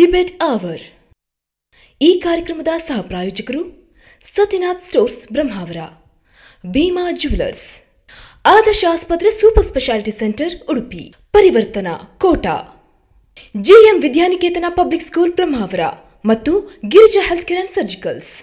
Debate hour ಈ ಕಾರ್ಯಕ್ರಮದ ಸಹ ಪ್ರಾಯೋಜಕರು ಸತ್ಯನಾಥ್ ಸ್ಟೋರ್ಸ್ ಬ್ರಹ್ಮಾವರ ಭೀಮಾ ಜ್ಯುವೆಲರ್ಸ್ ಆದರ್ಶ ಆಸ್ಪತ್ರೆ super speciality centre Udupi Parivarthana Kota GM Vidyaniketana public school Brahmavara ಮತ್ತು Girija health care and surgicals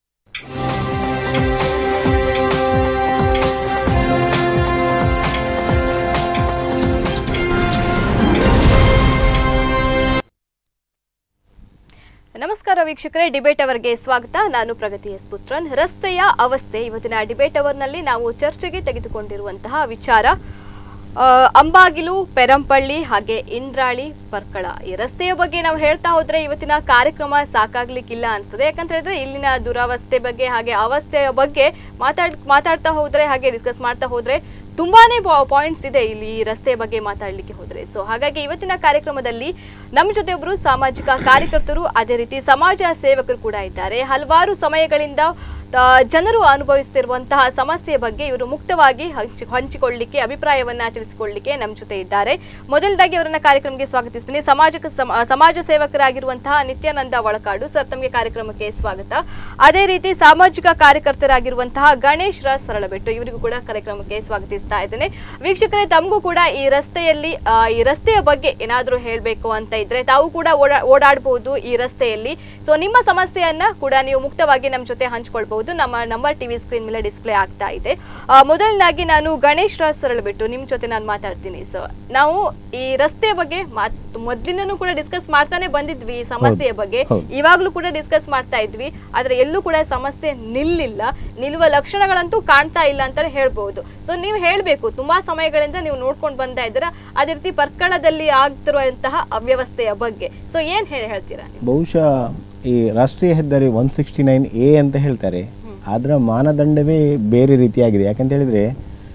ನಮಸ್ಕಾರ ವೀಕ್ಷಕರೇ ಡಿಬೇಟ್ ಅವರ್ಗೆ ಸ್ವಾಗತ ನಾನು ಪ್ರಗತಿ ಎಸ್ ಪುತ್ರನ್ ರಸ್ತೆಯ ಅವಸ್ಥೆ ಇವತ್ತಿನ ಡಿಬೇಟ್ ಅವರ್ನಲ್ಲಿ ನಾವು ಚರ್ಚೆಗೆ ತೆಗೆದುಕೊಂಡಿರುವಂತಹ ವಿಚಾರ ಆ, ಅಂಬಾಗಿಲು ಪೆರಂಪಳ್ಳಿ ಹಾಗೆ ಇಂದ್ರಾಳಿ ಪರ್ಕಳ ಈ ರಸ್ತೆಯ ಬಗ್ಗೆ ನಾವು ಹೇಳ್ತಾ ಹೋದ್ರೆ ಇವತ್ತಿನ ಕಾರ್ಯಕ್ರಮ ಸಾಕಾಗ್ಲಿಕ್ಕಿಲ್ಲ ಅನ್ಸ್ತದೆ ಯಾಕಂತ ಹೇಳಿದ್ರೆ ಇಲ್ಲಿನ ದುರವಸ್ಥೆ ಬಗ್ಗೆ ಹಾಗೆ ಅವಸ್ಥೆಯ ಬಗ್ಗೆ ಮಾತಾಡ್ ಮಾತಾಡ್ತಾ ಹೋದ್ರೆ ಹಾಗೆ ಡಿಸ್ಕಸ್ ಮಾಡ್ತಾ ಹೋದ್ರೆ ತುಂಬಾನೇ ಪಾಯಿಂಟ್ಸ್ ಇದೆ ಇಲ್ಲಿ ಈ ರಸ್ತೆಯ ಬಗ್ಗೆ ಮಾತಾಡ್ಲಿಕ್ಕೆ ಹೋದ್ರೆ ಸೊ ಹಾಗಾಗಿ ಇವತ್ತಿನ ಕಾರ್ಯಕ್ರಮದಲ್ಲಿ ನಮ್ಮ ಜೊತೆ ಒಬ್ರು ಸಾಮಾಜಿಕ ಕಾರ್ಯಕರ್ತರು ಅದೇ ರೀತಿ ಸಮಾಜ ಸೇವಕರು ಕೂಡ ಇದ್ದಾರೆ ಹಲವಾರು ಸಮಯಗಳಿಂದ ಆ, ಜನರು ಅನುಭವಿಸ್ತಿರುವಂತಹ ಸಮಸ್ಯೆ ಬಗ್ಗೆ ಇವರು ಮುಕ್ತವಾಗಿ ಹಂಚಿ ಹಂಚಿಕೊಳ್ಳಿಕ್ಕೆ ಅಭಿಪ್ರಾಯವನ್ನ ತಿಳಿಸಿಕೊಳ್ಳಿಕ್ಕೆ ನಮ್ಮ ಜೊತೆ ಇದ್ದಾರೆ ಮೊದಲದಾಗಿ ಅವರನ್ನ ಕಾರ್ಯಕ್ರಮಕ್ಕೆ ಸ್ವಾಗತಿಸ್ತೀನಿ ಸಮಾಜಕ ಸಮ- ಸಮಾಜ ಸೇವಕರಾಗಿರುವಂತಹ ನಿತ್ಯಾನಂದ ಒಳಕಾಡು ಸರ್ ತಮಗೆ ಕಾರ್ಯಕ್ರಮಕ್ಕೆ ಸ್ವಾಗತ ಅದೇ ರೀತಿ ಸಾಮಾಜಿಕ ಕಾರ್ಯಕರ್ತರಾಗಿರುವಂತಹ ಗಣೇಶ್ ರಾಜ್ ಸರಳಬೆಟ್ಟು ಇವರಿಗೂ ಕೂಡ ಕಾರ್ಯಕ್ರಮಕ್ಕೆ ಸ್ವಾಗತಿಸ್ತಾ ಇದ್ದೇನೆ ವೀಕ್ಷಕರೇ ತಮಗೂ ಕೂಡ ಈ ರಸ್ತೆಯಲ್ಲಿ ಆ, ಈ ರಸ್ತೆಯ ಬಗ್ಗೆ ಏನಾದರೂ ಹೇಳಬೇಕು ಅಂತ ಇದ್ರೆ ತಾವು ಕೂಡ ಓಡಾ ಓಡಾಡಬಹುದು ಈ ರಸ್ತೆಯಲ್ಲಿ ಸೊ ನಿಮ್ಮ ಸಮಸ್ಯೆಯನ್ನ ಕೂಡ ನೀವು ಮುಕ್ತವಾಗಿ ನಮ್ಮ ಜೊತೆ ಹಂಚ್ಕೊಳ್ಬಹುದು ನಮ್ಮ ನಂಬರ್ ಟಿವಿ ಸ್ಕ್ರೀನ್ ಮೇಲೆ ಡಿಸ್ಪ್ಲೇ ಆಗ್ತಾ ಇದೆ ಆ, ಮೊದಲನಾಗಿ ನಾನು ಗಣೇಶ್ ರಾಜ್ ಸರಳಬೆಟ್ಟು ನಿಮ್ ಜೊತೆ ನಾನು ಮಾತಾಡ್ತೀನಿ ಸೊ ನಾವು ಈ ರಸ್ತೆಯ ಬಗ್ಗೆ ಮಾತ್ ಮೊದ್ಲಿನೂ ಕೂಡ ಡಿಸ್ಕಸ್ ಮಾಡ್ತಾನೆ ಬಂದಿದ್ವಿ ಈ ಸಮಸ್ಯೆಯ ಬಗ್ಗೆ ಹೌದು. ಇವಾಗ್ಲೂ ಕೂಡ ಡಿಸ್ಕಸ್ ಮಾಡ್ತಾ ಇದ್ವಿ ಆದ್ರೆ ಎಲ್ಲೂ ಕೂಡ ಸಮಸ್ಯೆ ನಿಲ್ಲಿಲ್ಲ ನಿಲ್ಲುವ ಲಕ್ಷಣಗಳಂತೂ ಕಾಣ್ತಾ ಇಲ್ಲ ಅಂತಾನೆ ಹೇಳ್ಬಹುದು ಸೊ ನೀವು ಹೇಳ್ಬೇಕು ತುಂಬಾ ಸಮಯಗಳಿಂದ ನೀವು ನೋಡ್ಕೊಂಡು ಬಂದ ಇದ್ದೀರಾ ಅದೇ ರೀತಿ ಪರ್ಕಳದಲ್ಲಿ ಆಗ್ತಿರುವಂತಹ ಅವ್ಯವಸ್ಥೆಯ ಬಗ್ಗೆ ಸೊ ಏನ್ ಹೇಳಿ ಹೇಳ್ತೀರಾ ನೀವು? ಬಹುಶಃ ಈ ರಾಷ್ಟ್ರೀಯ ಹೆದ್ದಾರಿ ಒನ್ ಸಿಕ್ಸ್ಟಿ ನೈನ್ ಎ ಅಂತ ಹೇಳ್ತಾರೆ ಅದರ ಮಾನದಂಡವೇ ಬೇರೆ ರೀತಿಯಾಗಿದೆ ಯಾಕಂತ ಹೇಳಿದರೆ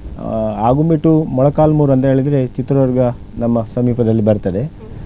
ಆಗುಂಬೆ ಮೊಳಕಾಲ್ಮೂರು ಅಂತ ಹೇಳಿದರೆ ಚಿತ್ರದುರ್ಗ ನಮ್ಮ ಸಮೀಪದಲ್ಲಿ ಬರ್ತದೆ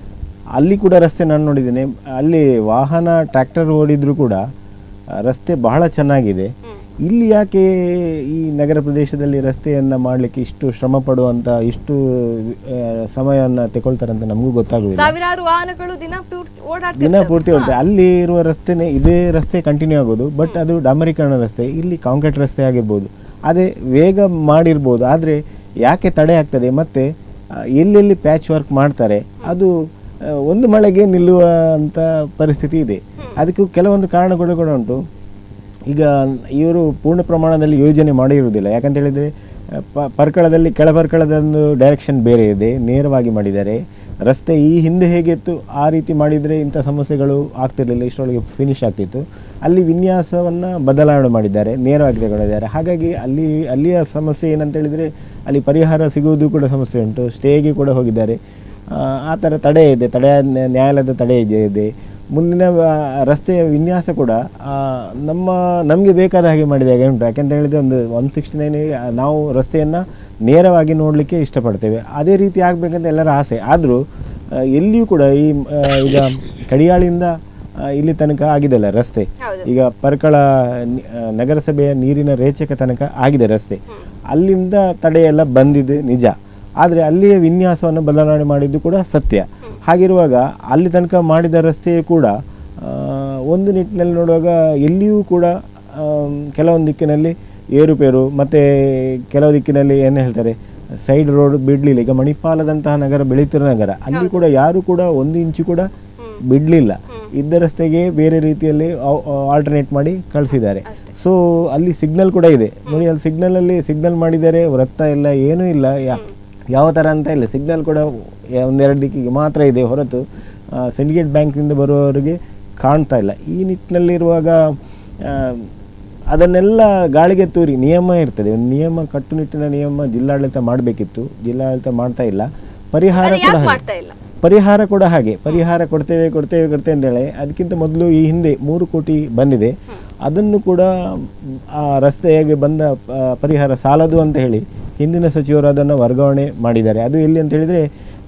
ಅಲ್ಲಿ ಕೂಡ ರಸ್ತೆ ನಾನು ನೋಡಿದ್ದೇನೆ ಅಲ್ಲಿ ವಾಹನ ಟ್ರ್ಯಾಕ್ಟರ್ ಓಡಿದ್ರು ಕೂಡ ಆ, ರಸ್ತೆ ಬಹಳ ಚೆನ್ನಾಗಿದೆ ಇಲ್ಲಿ ಯಾಕೆ ಈ ನಗರ ಪ್ರದೇಶದಲ್ಲಿ ರಸ್ತೆಯನ್ನು ಮಾಡಲಿಕ್ಕೆ ಇಷ್ಟು ಶ್ರಮ ಪಡುವಂಥ ಇಷ್ಟು ಆ, ಸಮಯವನ್ನು ತಗೊಳ್ತಾರೆ ಅಂತ ನಮಗೂ ಗೊತ್ತಾಗುದಿಲ್ಲ ಸಾವಿರಾರು ವಾಹನಗಳು ದಿನ ಪೂರ್ತಿ ದಿನ ಓಡಾಡ್ತಿರ್ತವೆ ಪೂರ್ತಿ ಹೊರಟೆ ಅಲ್ಲಿ ಇರುವ ರಸ್ತೆನೇ ಇದೇ ರಸ್ತೆ ಕಂಟಿನ್ಯೂ ಆಗೋದು ಬಟ್ ಅದು ಡಾಂಬರೀಕರಣ ರಸ್ತೆ ಇಲ್ಲಿ ಕಾಂಕ್ರೀಟ್ ರಸ್ತೆ ಆಗಿರ್ಬೋದು ಅದೇ ವೇಗ ಮಾಡಿರ್ಬೋದು ಆದರೆ ಯಾಕೆ ತಡೆ ಆಗ್ತದೆ ಮತ್ತು ಎಲ್ಲೆಲ್ಲಿ ಪ್ಯಾಚ್ ವರ್ಕ್ ಮಾಡ್ತಾರೆ ಅದು ಆ, ಒಂದು ಮಳೆಗೆ ನಿಲ್ಲುವಂಥ ಪರಿಸ್ಥಿತಿ ಇದೆ ಅದಕ್ಕೂ ಕೆಲವೊಂದು ಕಾರಣ ಕೂಡ ಕೂಡ ಉಂಟು ಈಗ ಇವರು ಪೂರ್ಣ ಪ್ರಮಾಣದಲ್ಲಿ ಯೋಜನೆ ಮಾಡಿರುವುದಿಲ್ಲ ಯಾಕಂತ ಹೇಳಿದರೆ ಪ ಪರ್ಕಳದಲ್ಲಿ ಕೆಳ ಪರ್ಕಳದೊಂದು ಡೈರೆಕ್ಷನ್ ಬೇರೆ ಇದೆ ನೇರವಾಗಿ ಮಾಡಿದ್ದಾರೆ ರಸ್ತೆ ಈ ಹಿಂದೆ ಹೇಗಿತ್ತು ಆ ರೀತಿ ಮಾಡಿದರೆ ಇಂಥ ಸಮಸ್ಯೆಗಳು ಆಗ್ತಿರಲಿಲ್ಲ ಇಷ್ಟರೊಳಗೆ ಫಿನಿಶ್ ಆಗ್ತಿತ್ತು ಅಲ್ಲಿ ವಿನ್ಯಾಸವನ್ನು ಬದಲಾವಣೆ ಮಾಡಿದ್ದಾರೆ ನೇರವಾಗಿ ತಗೊಂಡಿದ್ದಾರೆ ಹಾಗಾಗಿ ಅಲ್ಲಿ ಅಲ್ಲಿಯ ಸಮಸ್ಯೆ ಏನಂತ ಹೇಳಿದರೆ ಅಲ್ಲಿ ಪರಿಹಾರ ಸಿಗುವುದು ಕೂಡ ಸಮಸ್ಯೆ ಉಂಟು ಸ್ಟೇಗೆ ಕೂಡ ಹೋಗಿದ್ದಾರೆ ಆ, ಆ ಥರ ತಡೆ ಇದೆ ತಡೆ ನ್ಯಾಯಾಲಯದ ತಡೆ ಇದೆ ಇದೆ ಮುಂದಿನ ಆ, ರಸ್ತೆಯ ವಿನ್ಯಾಸ ಕೂಡ ಆ, ನಮ್ಮ ನಮಗೆ ಬೇಕಾದ ಹಾಗೆ ಮಾಡಿದ ಹಾಗೆ ಉಂಟು ಯಾಕೆಂತ ಹೇಳಿದರೆ ಒಂದು ಒನ್ ಸಿಕ್ಸ್ಟಿ ನೈನ್ ನಾವು ರಸ್ತೆಯನ್ನು ನೇರವಾಗಿ ನೋಡಲಿಕ್ಕೆ ಇಷ್ಟಪಡ್ತೇವೆ ಅದೇ ರೀತಿ ಆಗಬೇಕಂತ ಎಲ್ಲರ ಆಸೆ ಆದರೂ ಎಲ್ಲಿಯೂ ಕೂಡ ಈ ಆ, ಈಗ ಕಡಿಯಾಳಿಂದ ಆ, ಇಲ್ಲಿ ತನಕ ಆಗಿದೆಲ್ಲ ರಸ್ತೆ ಹೌದು. ಈಗ ಪರ್ಕಳ ನಿ- ಆ, ನಗರಸಭೆಯ ನೀರಿನ ರೇಚಕ ತನಕ ಆಗಿದೆ ರಸ್ತೆ ಅಲ್ಲಿಂದ ತಡೆ ಎಲ್ಲ ಬಂದಿದೆ ನಿಜ ಆದರೆ ಅಲ್ಲಿಯ ವಿನ್ಯಾಸವನ್ನು ಬದಲಾವಣೆ ಮಾಡಿದ್ದು ಕೂಡ ಸತ್ಯ ಹಾಗಿರುವಾಗ ಅಲ್ಲಿ ತನಕ ಮಾಡಿದ ರಸ್ತೆಯು ಕೂಡ ಆ, ಒಂದು ನಿಟ್ಟಿನಲ್ಲಿ ನೋಡುವಾಗ ಎಲ್ಲಿಯೂ ಕೂಡ ಆಮ್, ಕೆಲವೊಂದು ದಿಕ್ಕಿನಲ್ಲಿ ಏರುಪೇರು ಮತ್ತು ಕೆಲವು ದಿಕ್ಕಿನಲ್ಲಿ ಏನು ಹೇಳ್ತಾರೆ ಸೈಡ್ ರೋಡ್ ಬಿಡಲಿಲ್ಲ ಈಗ ಮಣಿಪಾಲದಂತಹ ನಗರ ಬೆಳೀತಿರೋ ನಗರ ಅಲ್ಲಿ ಕೂಡ ಯಾರು ಕೂಡ ಒಂದು ಇಂಚು ಕೂಡ ಬಿಡಲಿಲ್ಲ ಇದ್ದ ರಸ್ತೆಗೆ ಬೇರೆ ರೀತಿಯಲ್ಲಿ ಆಲ್ಟರ್ನೇಟ್ ಮಾಡಿ ಕಳಿಸಿದ್ದಾರೆ ಸೊ ಅಲ್ಲಿ ಸಿಗ್ನಲ್ ಕೂಡ ಇದೆ ನೋಡಿ ಅಲ್ಲಿ ಸಿಗ್ನಲ್ ಅಲ್ಲಿ ಸಿಗ್ನಲ್ ಮಾಡಿದ್ದಾರೆ ವೃತ್ತ ಇಲ್ಲ ಏನೂ ಇಲ್ಲ ಯಾ- ಯಾವ ಥರ ಅಂತ ಇಲ್ಲ ಸಿಗ್ನಲ್ ಕೂಡ ಯ- ಒಂದೆರಡು ದಿಕ್ಕಿಗೆ ಮಾತ್ರ ಇದೆ ಹೊರತು ಸಿಂಡಿಕೇಟ್ ಬ್ಯಾಂಕ್ನಿಂದ ಬರುವವರಿಗೆ ಕಾಣ್ತಾ ಇಲ್ಲ ಈ ನಿಟ್ಟಿನಲ್ಲಿರುವಾಗ ಆ, ಅದನ್ನೆಲ್ಲ ಗಾಳಿಗೆ ತೂರಿ ನಿಯಮ ಇರ್ತದೆ ಒಂದು ನಿಯಮ ಕಟ್ಟುನಿಟ್ಟಿನ ನಿಯಮ ಜಿಲ್ಲಾಡಳಿತ ಮಾಡಬೇಕಿತ್ತು ಜಿಲ್ಲಾಡಳಿತ ಮಾಡ್ತಾ ಇಲ್ಲ ಪರಿಹಾರ ಅದು ಕೂಡ ಯಾಕೆ ಹಾಗೆ. ಮಾಡ್ತಾ ಇಲ್ಲ ಪರಿಹಾರ ಕೂಡ ಹಾಗೆ ಪರಿಹಾರ ಕೊಡ್ತೇವೆ ಕೊಡ್ತೇವೆ ಕೊಡ್ತೇವೆ ಅಂತೇಳಿ ಅದಕ್ಕಿಂತ ಮೊದಲು ಈ ಹಿಂದೆ ಮೂರು ಕೋಟಿ ಬಂದಿದೆ ಅದನ್ನು ಕೂಡ ಮ್, ಆ ರಸ್ತೆಗೆ ಬಂದ ಆ, ಪರಿಹಾರ ಸಾಲದು ಅಂತ ಹೇಳಿ ಹಿಂದಿನ ಸಚಿವರು ಅದನ್ನು ವರ್ಗಾವಣೆ ಮಾಡಿದ್ದಾರೆ ಅದು ಎಲ್ಲಿ ಅಂತ ಹೇಳಿದರೆ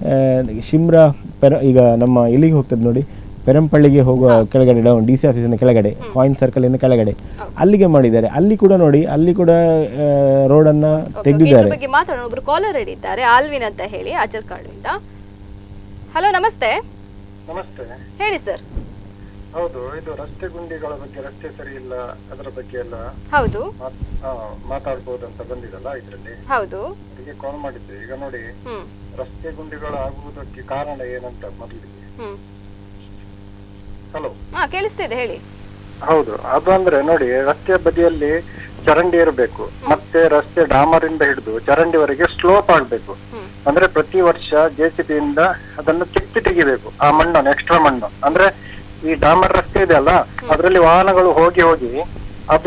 ಶಿಮ್ರಾ ಪೆರ ಈಗ ನಮ್ಮ ಎಲ್ಲಿಗೆ ಹೋಗ್ತದೆ ನೋಡಿ ಪೆರಂಪಳ್ಳಿಗೆ ಹೋಗುವ ಕೆಳಗಡೆ ಡೌನ್ ಡಿ ಸಿ ಆಫೀಸಿನ ಕೆಳಗಡೆ ಕಾಯಿನ್ ಸರ್ಕಲ್ ಕೆಳಗಡೆ ಅಲ್ಲಿಗೆ ಮಾಡಿದ್ದಾರೆ ಅಲ್ಲಿ ಕೂಡ ನೋಡಿ ಅಲ್ಲಿ ಕೂಡ ರೋಡನ್ನು Okay, okay, ತೆಗೆದಿದ್ದಾರೆ ಇದ್ರ ಬಗ್ಗೆ ಮಾತಾಡೋಣ ಒಬ್ರು ಕಾಲರ್ ರೆಡಿ ಇದ್ದಾರೆ ಆಲ್ವಿನ್ ಅಂತ ಹೇಳಿ ಅಜರ್ಕಾಡಿಂದ ಹಲೋ ನಮಸ್ತೆ ನಮಸ್ತೆ ಹೇಳಿ ಸರ್ ಹೌದು ಇದು ರಸ್ತೆ ಗುಂಡಿಗಳ ಬಗ್ಗೆ ರಸ್ತೆ ಸರಿ ಇಲ್ಲ ಅದರ ಬಗ್ಗೆ ಎಲ್ಲ ಹೌದು ಮಾತ್- ಆ, ಮಾತಾಡ್ಬೋದು ಅಂತ ಬಂದಿದಲ್ಲ ಇದರಲ್ಲಿ ಹೌದು ಅದಕ್ಕೆ ಕಾಲ್ ಮಾಡಿದ್ದೆ ಈಗ ನೋಡಿ ಹ್ಮ್ ರಸ್ತೆ ಗುಂಡಿಗಳು ಆಗುವುದಕ್ಕೆ ಕಾರಣ ಏನಂತ ಮೊದಲಿಗೆ ಹ್ಮ್ ಹಲೋ ಹಾ ಕೇಳಿಸ್ತಿದೆ ಹೇಳಿ ಹೌದು ಅದು ಅಂದ್ರೆ ನೋಡಿ ರಸ್ತೆಯ ಬದಿಯಲ್ಲಿ ಚರಂಡಿ ಇರಬೇಕು ಮತ್ತೆ ರಸ್ತೆ ಡಾಮರಿಂದ ಹಿಡಿದು ಚರಂಡಿವರೆಗೆ ಸ್ಲೋಪ್ ಆಗ್ಬೇಕು ಹ್ಮ್. ಅಂದ್ರೆ ಪ್ರತಿ ವರ್ಷ ಜೆಸಿಬಿಯಿಂದ ಅದನ್ನು ಕಿತ್ತಿ ತೆಗಿಬೇಕು ಆ ಮಣ್ಣನ್ನು ಎಕ್ಸ್ಟ್ರಾ ಮಣ್ಣು ಅಂದ್ರೆ ಈ ಡಾಮರ್ ರಸ್ತೆ ಇದೆ ಅಲ್ಲ ಅದರಲ್ಲಿ ವಾಹನಗಳು ಹೋಗಿ ಹೋಗಿ ಅದು